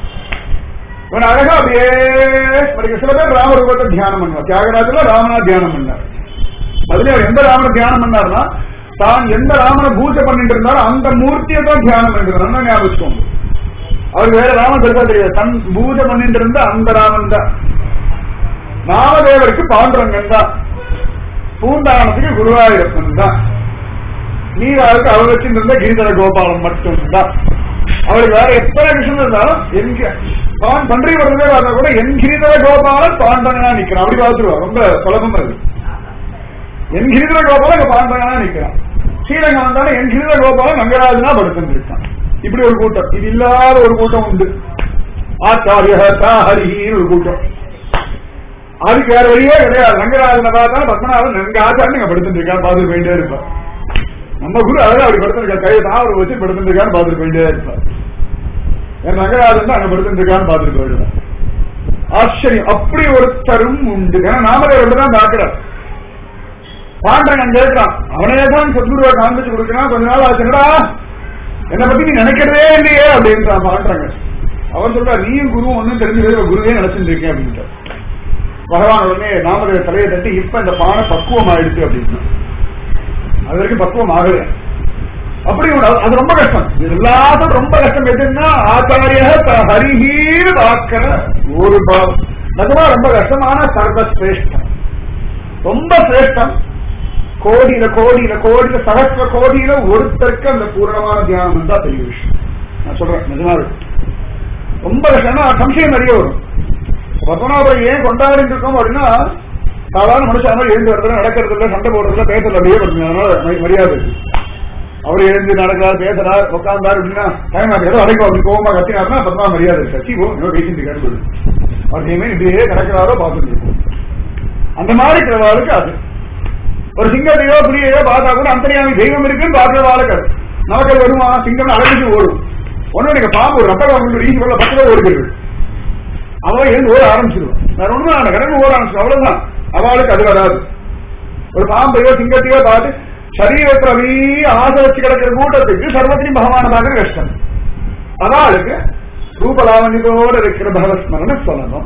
S1: இவன் அழகா அப்படியே ஸ்மரிக்க சில பேர் ராமரூபத்தை தியானம் பண்ணுவார் தியாகராஜல ராமனா தியானம் பண்ணார் அதுல அவர் எந்த ராமனை தியானம் பண்ணார்னா தான் எந்த ராமனை பூஜை பண்ணிட்டு இருந்தாரோ அந்த மூர்த்தியை தான் தியானம் பண்ணிட்டு இருந்தார் ஞாபகம் வச்சுக்கோங்க அவர் வேற ராமன் பெருசா தெரியாது தன் பூஜை பண்ணிட்டு இருந்த அந்த ராமன் தான் நாமதேவருக்கு பாண்டுரங்கன் தான் பூந்தானத்துக்கு குருவாயூரப்பன் தான் நீராவுக்கு அவர் வச்சிருந்த கிரிதர கோபாலம் மட்டும்தான் அவருக்கு வேற எத்தனை விஷயம் இருந்தாலும் எங்க பான் பன்றி வரதே வந்தா கூட என் கிரிதர கோபாலன் பாண்டங்கனா நிக்கிறான் அப்படி பார்த்துருவா ரொம்ப சுலபம் அது என் கிரிதர கோபாலன் இங்க பாண்டங்கனா நிக்கிறான் ஸ்ரீரங்கம் வந்தாலும் என் கிரிதர கோபாலன் நங்கராஜனா படுத்துட்டு இருக்கான் இப்படி ஒரு கூட்டம் இது இல்லாத ஒரு கூட்டம் உண்டு ஆச்சாரிய ஹரின்னு ஒரு கூட்டம் அதுக்கு வேற வழியே கிடையாது ரங்கராஜனை பார்த்தா பத்மநாபன் நன்கு ஆச்சாரம் நீங்க படுத்துட்டு இருக்காரு பார்த்துட்டு போயிட்டே இருப்பார் நம்ம குரு அழகா அப்படி படுத்துருக்காரு கையை தாவரம் வச்சு படுத்துட்டு இருக்கான்னு பார்த்துட்டு போயிட்டே இருப்பார் என் ரங்கராஜன் தான் அங்க படுத்துட்டு இருக்கான்னு பார்த்துட்டு போயிடுவார் ஆச்சரியம் அப்படி ஒருத்தரும் உண்டு ஏன்னா நாமளே ரெண்டு தான் பார்க்கிறார் பாண்டவன் கேட்கிறான் அவனே தான் சத்குருவை காண்பிச்சு கொடுக்கிறான் கொஞ்ச நாள் ஆச்சுடா என்னை பத்தி நீ நினைக்கிறதே இல்லையே அப்படின்றான் பாண்டவங்க அவர் சொல்றார் நீயும் குருவும் ஒன்னும் தெரிஞ்சது குருவே நினைச்சிட்டு இருக்கேன் அப்படின்ட்டு பகவான் உடனே நாமதேவ தலையை தட்டி இப்ப இந்த பானை பக்குவம் ஆயிடுச்சு அப்படின்னு அது வரைக்கும் பக்குவம் ஆகல அப்படி ஒண்ணு, அது- அது ரொம்ப கஷ்டம் இது எல்லாத்துக்கும் ரொம்ப கஷ்டம் எதுன்னா ஆச்சாரிய ஹரிஹீர் பார்க்கிற ஒரு பாவம் நிஜமா ரொம்ப கஷ்டமான சர்வசிரேஷ்டம் ரொம்ப சிரேஷ்டம் கோடியில கோடியில கோடியில சகஸ்ர கோடியில ஒருத்தருக்கு அந்த பூரணமான தியானம் தான் பெரிய விஷயம் நான் சொல்றேன் நிஜமாவே ரொம்ப கஷ்டம் சம்சயம் நிறைய வரும் பத்மநாபரை ஏன் கொண்டாடிட்டு இருக்கோம் அப்படின்னா சாதாரண மனுஷன் எழுந்து வரதுல நடக்கிறது இல்ல சண்டை போடுறதுல பேசுறது அப்படியே பண்ணுங்க அதனால ம- மரியாதை இருக்கு அவர் எழுந்து நடக்கிறார் பேசுறார் உட்கார்ந்தார் அப்படின்னா டைம் ஆகிறது அடைக்கும் அப்படி கோவமா கத்தினாருன்னா அப்பதான் மரியாதை இருக்கு சச்சி போ இன்னும் பேசிட்டு இருக்காரு அவர் இனிமே இப்படியே நடக்கிறாரோ பார்த்துட்டு இருக்கும் அந்த மாதிரி இருக்கிறவாளுக்கு அது ஒரு சிங்கத்தையோ புலியையோ பார்த்தா கூட அந்தரியாமி தெய்வம் இருக்குன்னு பார்க்கிறவாளுக்கு அது நமக்கு அது வருமா சிங்கம் அழைச்சிட்டு ஓடும் ஒண்ணு நீங்க பாம்பு ஒரு ரப்ப பாம்பு ரீதி போல பக்கத்துல ஓடுகிறது அவன் எழுந்து ஓட ஆரம்பிச்சிருவான் வேற ஒண்ணும் அந்த கடந்து ஓட ஆரம்பிச்சிடும் அவ்வளவுதான் அவளுக்கு அது வராது ஒரு பாம்பையோ சிங்கத்தையோ பார்த்து சரீரத்துல அப்படியே ஆசை வச்சு கிடக்கிற கூட்டத்துக்கு சர்வத்திலையும் பகவானதாக கஷ்டம் அவளுக்கு ரூபலாவணியோட இருக்கிற பகவஸ்மரண சொல்லணும்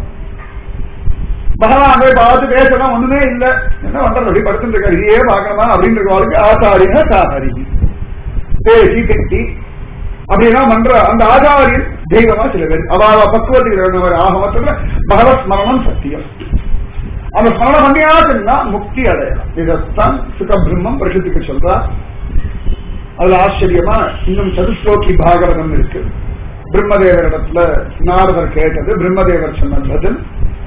S1: பகவான் போய் பார்த்து பேசலாம் ஒண்ணுமே இல்ல என்ன பண்றது அப்படி படுத்துட்டு இருக்காரு இதையே பார்க்கணுமா அப்படின்னு இருக்கவளுக்கு ஆசாரிக சாகரி பேசி கட்டி அப்படிலாம் பண்ற அந்த ஆச்சாரியன் தெய்வமா சில பேர் அவாவ பக்குவத்துக்கு ஆக மொத்தத்துல பகவஸ்மரணம் சத்தியம் அந்த ஸ்மரணம் பண்ணியாச்சுன்னா முக்தி அடையலாம் இதைத்தான் சுகபிரம்மம் பிரசித்திக்கு சொல்றா அதுல ஆச்சரியமா இன்னும் சதுஸ்லோகி பாகவதம் இருக்கு பிரம்மதேவரிடத்துல நாரதர் கேட்டது பிரம்மதேவர் சொன்ன பதில்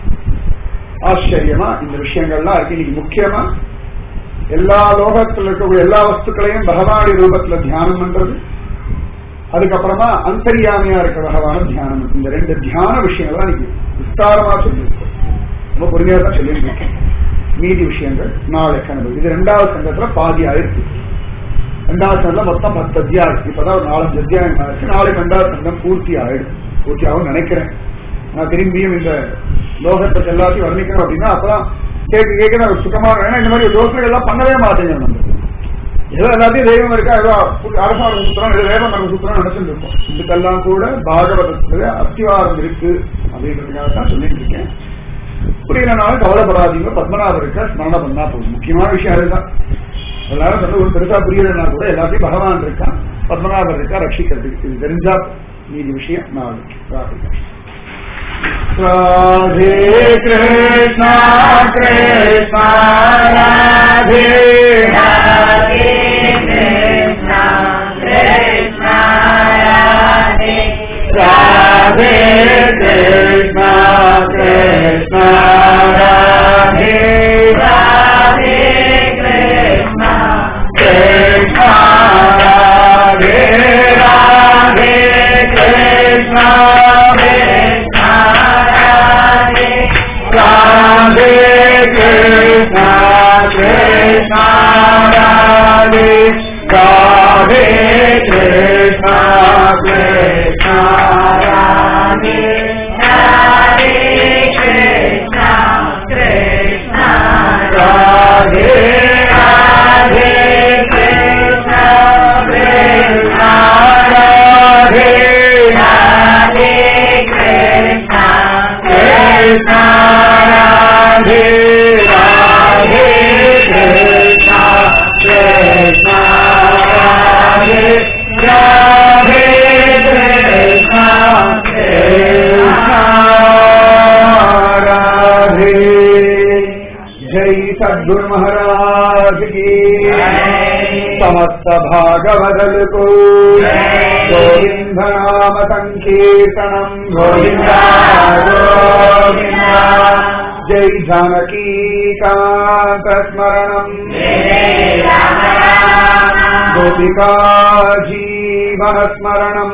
S1: ஆச்சரியமா இந்த விஷயங்கள்லாம் இருக்கு இன்னைக்கு முக்கியமா எல்லா லோகத்துல இருக்கக்கூடிய எல்லா வஸ்துக்களையும் பகவானுடைய ரூபத்துல தியானம் பண்றது அதுக்கப்புறமா அந்தரியாமையா இருக்க பகவான தியானம் இந்த ரெண்டு தியான விஷயங்கள் இன்னைக்கு விஸ்தாரமா சொல்லியிருக்கோம் ரொம்ப பொறுமையா தான் சொல்லியிருக்கேன் மீதி விஷயங்கள் நாளை கனவு இது ரெண்டாவது சங்கத்துல பாதி ஆயிருக்கு ரெண்டாவது சங்கம் மொத்தம் பத்து அத்தியாயம் இப்பதான் ஒரு நாலஞ்சு அத்தியாயம் ஆயிடுச்சு நாளைக்கு ரெண்டாவது சங்கம் பூர்த்தி ஆயிடும் பூர்த்தி ஆகும் நினைக்கிறேன் நான் திரும்பியும் இந்த லோகத்தை எல்லாத்தையும் வர்ணிக்கணும் அப்படின்னா அப்பதான் கேட்க கேட்க நான் சுத்தமா ஏன்னா இந்த மாதிரி யோசனை எல்லாம் பண்ணவே மாட்டேங்க நம்ம ஏதோ எல்லாத்தையும் தெய்வம் இருக்கா ஏதோ அரசாங்க சுத்திரம் ஏதோ வேதம் நம்ம சுத்திரம் நினைச்சுட்டு இருக்கோம் இதுக்கெல்லாம் கூட பாகவதத்துல அத்திவாரம் இருக்கு அப்படின்றதுக்காக தான் சொல்லிட்டு இருக்கேன் புரியலனாலும் கவலைப்படாதீங்க பத்மநாபர் இருக்க ஸ்மரணம் பண்ணா போதும் முக்கியமான விஷயம் அதுதான் எல்லாரும் வந்து ஒரு பெருசா புரியலன்னா கூட எல்லாத்தையும் பகவான் இருக்கான் பத்மநாபர் இருக்கா ரட்சிக்கிறதுக்கு இது தெரிஞ்சா மீதி விஷயம் நாளைக்கு ராதிகா ராதே கிருஷ்ணா கிருஷ்ணா ராதே
S2: ராதே கிருஷ்ணா கிருஷ்ணா ராதே
S1: ராதே கிருஷ்ணா கிருஷ்ணா ராதே
S2: ராதே கிருஷ்ணா
S1: கிருஷ்ணா ராதே ராதே கிருஷ்ணா
S2: கிருஷ்ணா ராதே
S1: ராதே கிருஷ்ணா கிருஷ்ணா ராதே ராதே கிருஷ்ணா கிருஷ்ணா ராதே
S2: ராதே கிருஷ்ணா கிருஷ்ணா
S1: ராதே ராதே
S2: கிருஷ்ணா கிருஷ்ணா
S1: ராதே
S2: ராதே கிருஷ்ணா
S1: கிருஷ்ணா ராதே ராதே கிருஷ்ணா கிருஷ்ணா ராதே ராதே கிருஷ்ணா கிருஷ்ணா ராதே जय सद्गुरु महाराज की समस्त भागवदल को गोविंद नाम संकीर्तनम गोविंदा गोविंदा जय जानकी कांत स्मरणम गोपिका जीवन स्मरणम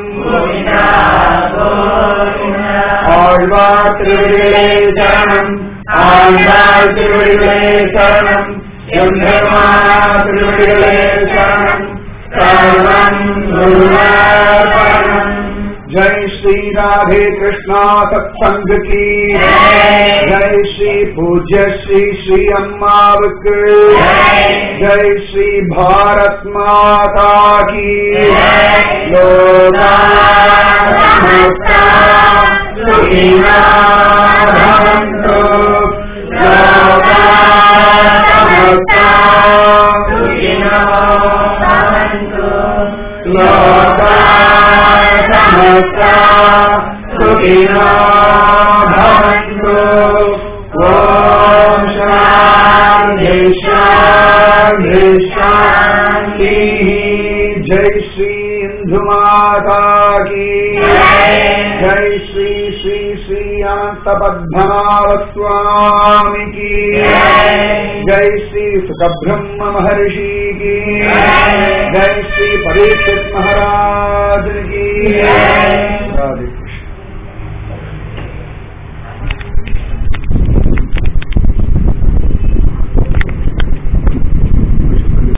S1: ஆழ்வார் திருவிழிகளே சரணம் ஆழ்வார் திருவிழிகளே சரணம் எம்பெருமா திருவிழிகளே சரணம் சரணம் குருவார்ப்பணம் जय श्री राधे कृष्णा सत्संग की जय श्री पूज्य श्री श्री अम्मावक जय श्री भारत माता की लोका समस्ता सुखिना भवन्तु लोका समस्ता सुखिनो भवन्तु लोका समस्ता सुखिनो भवन्तु ॐ शान्ति शान्ति शान्तिः जय श्री सिंधु माता की जय श्री श्री श्री अनंत पद्मनाभ स्वामी की जय श्री सुखब्रह्म महर्षि की जय श्री परीक्षित महाराज की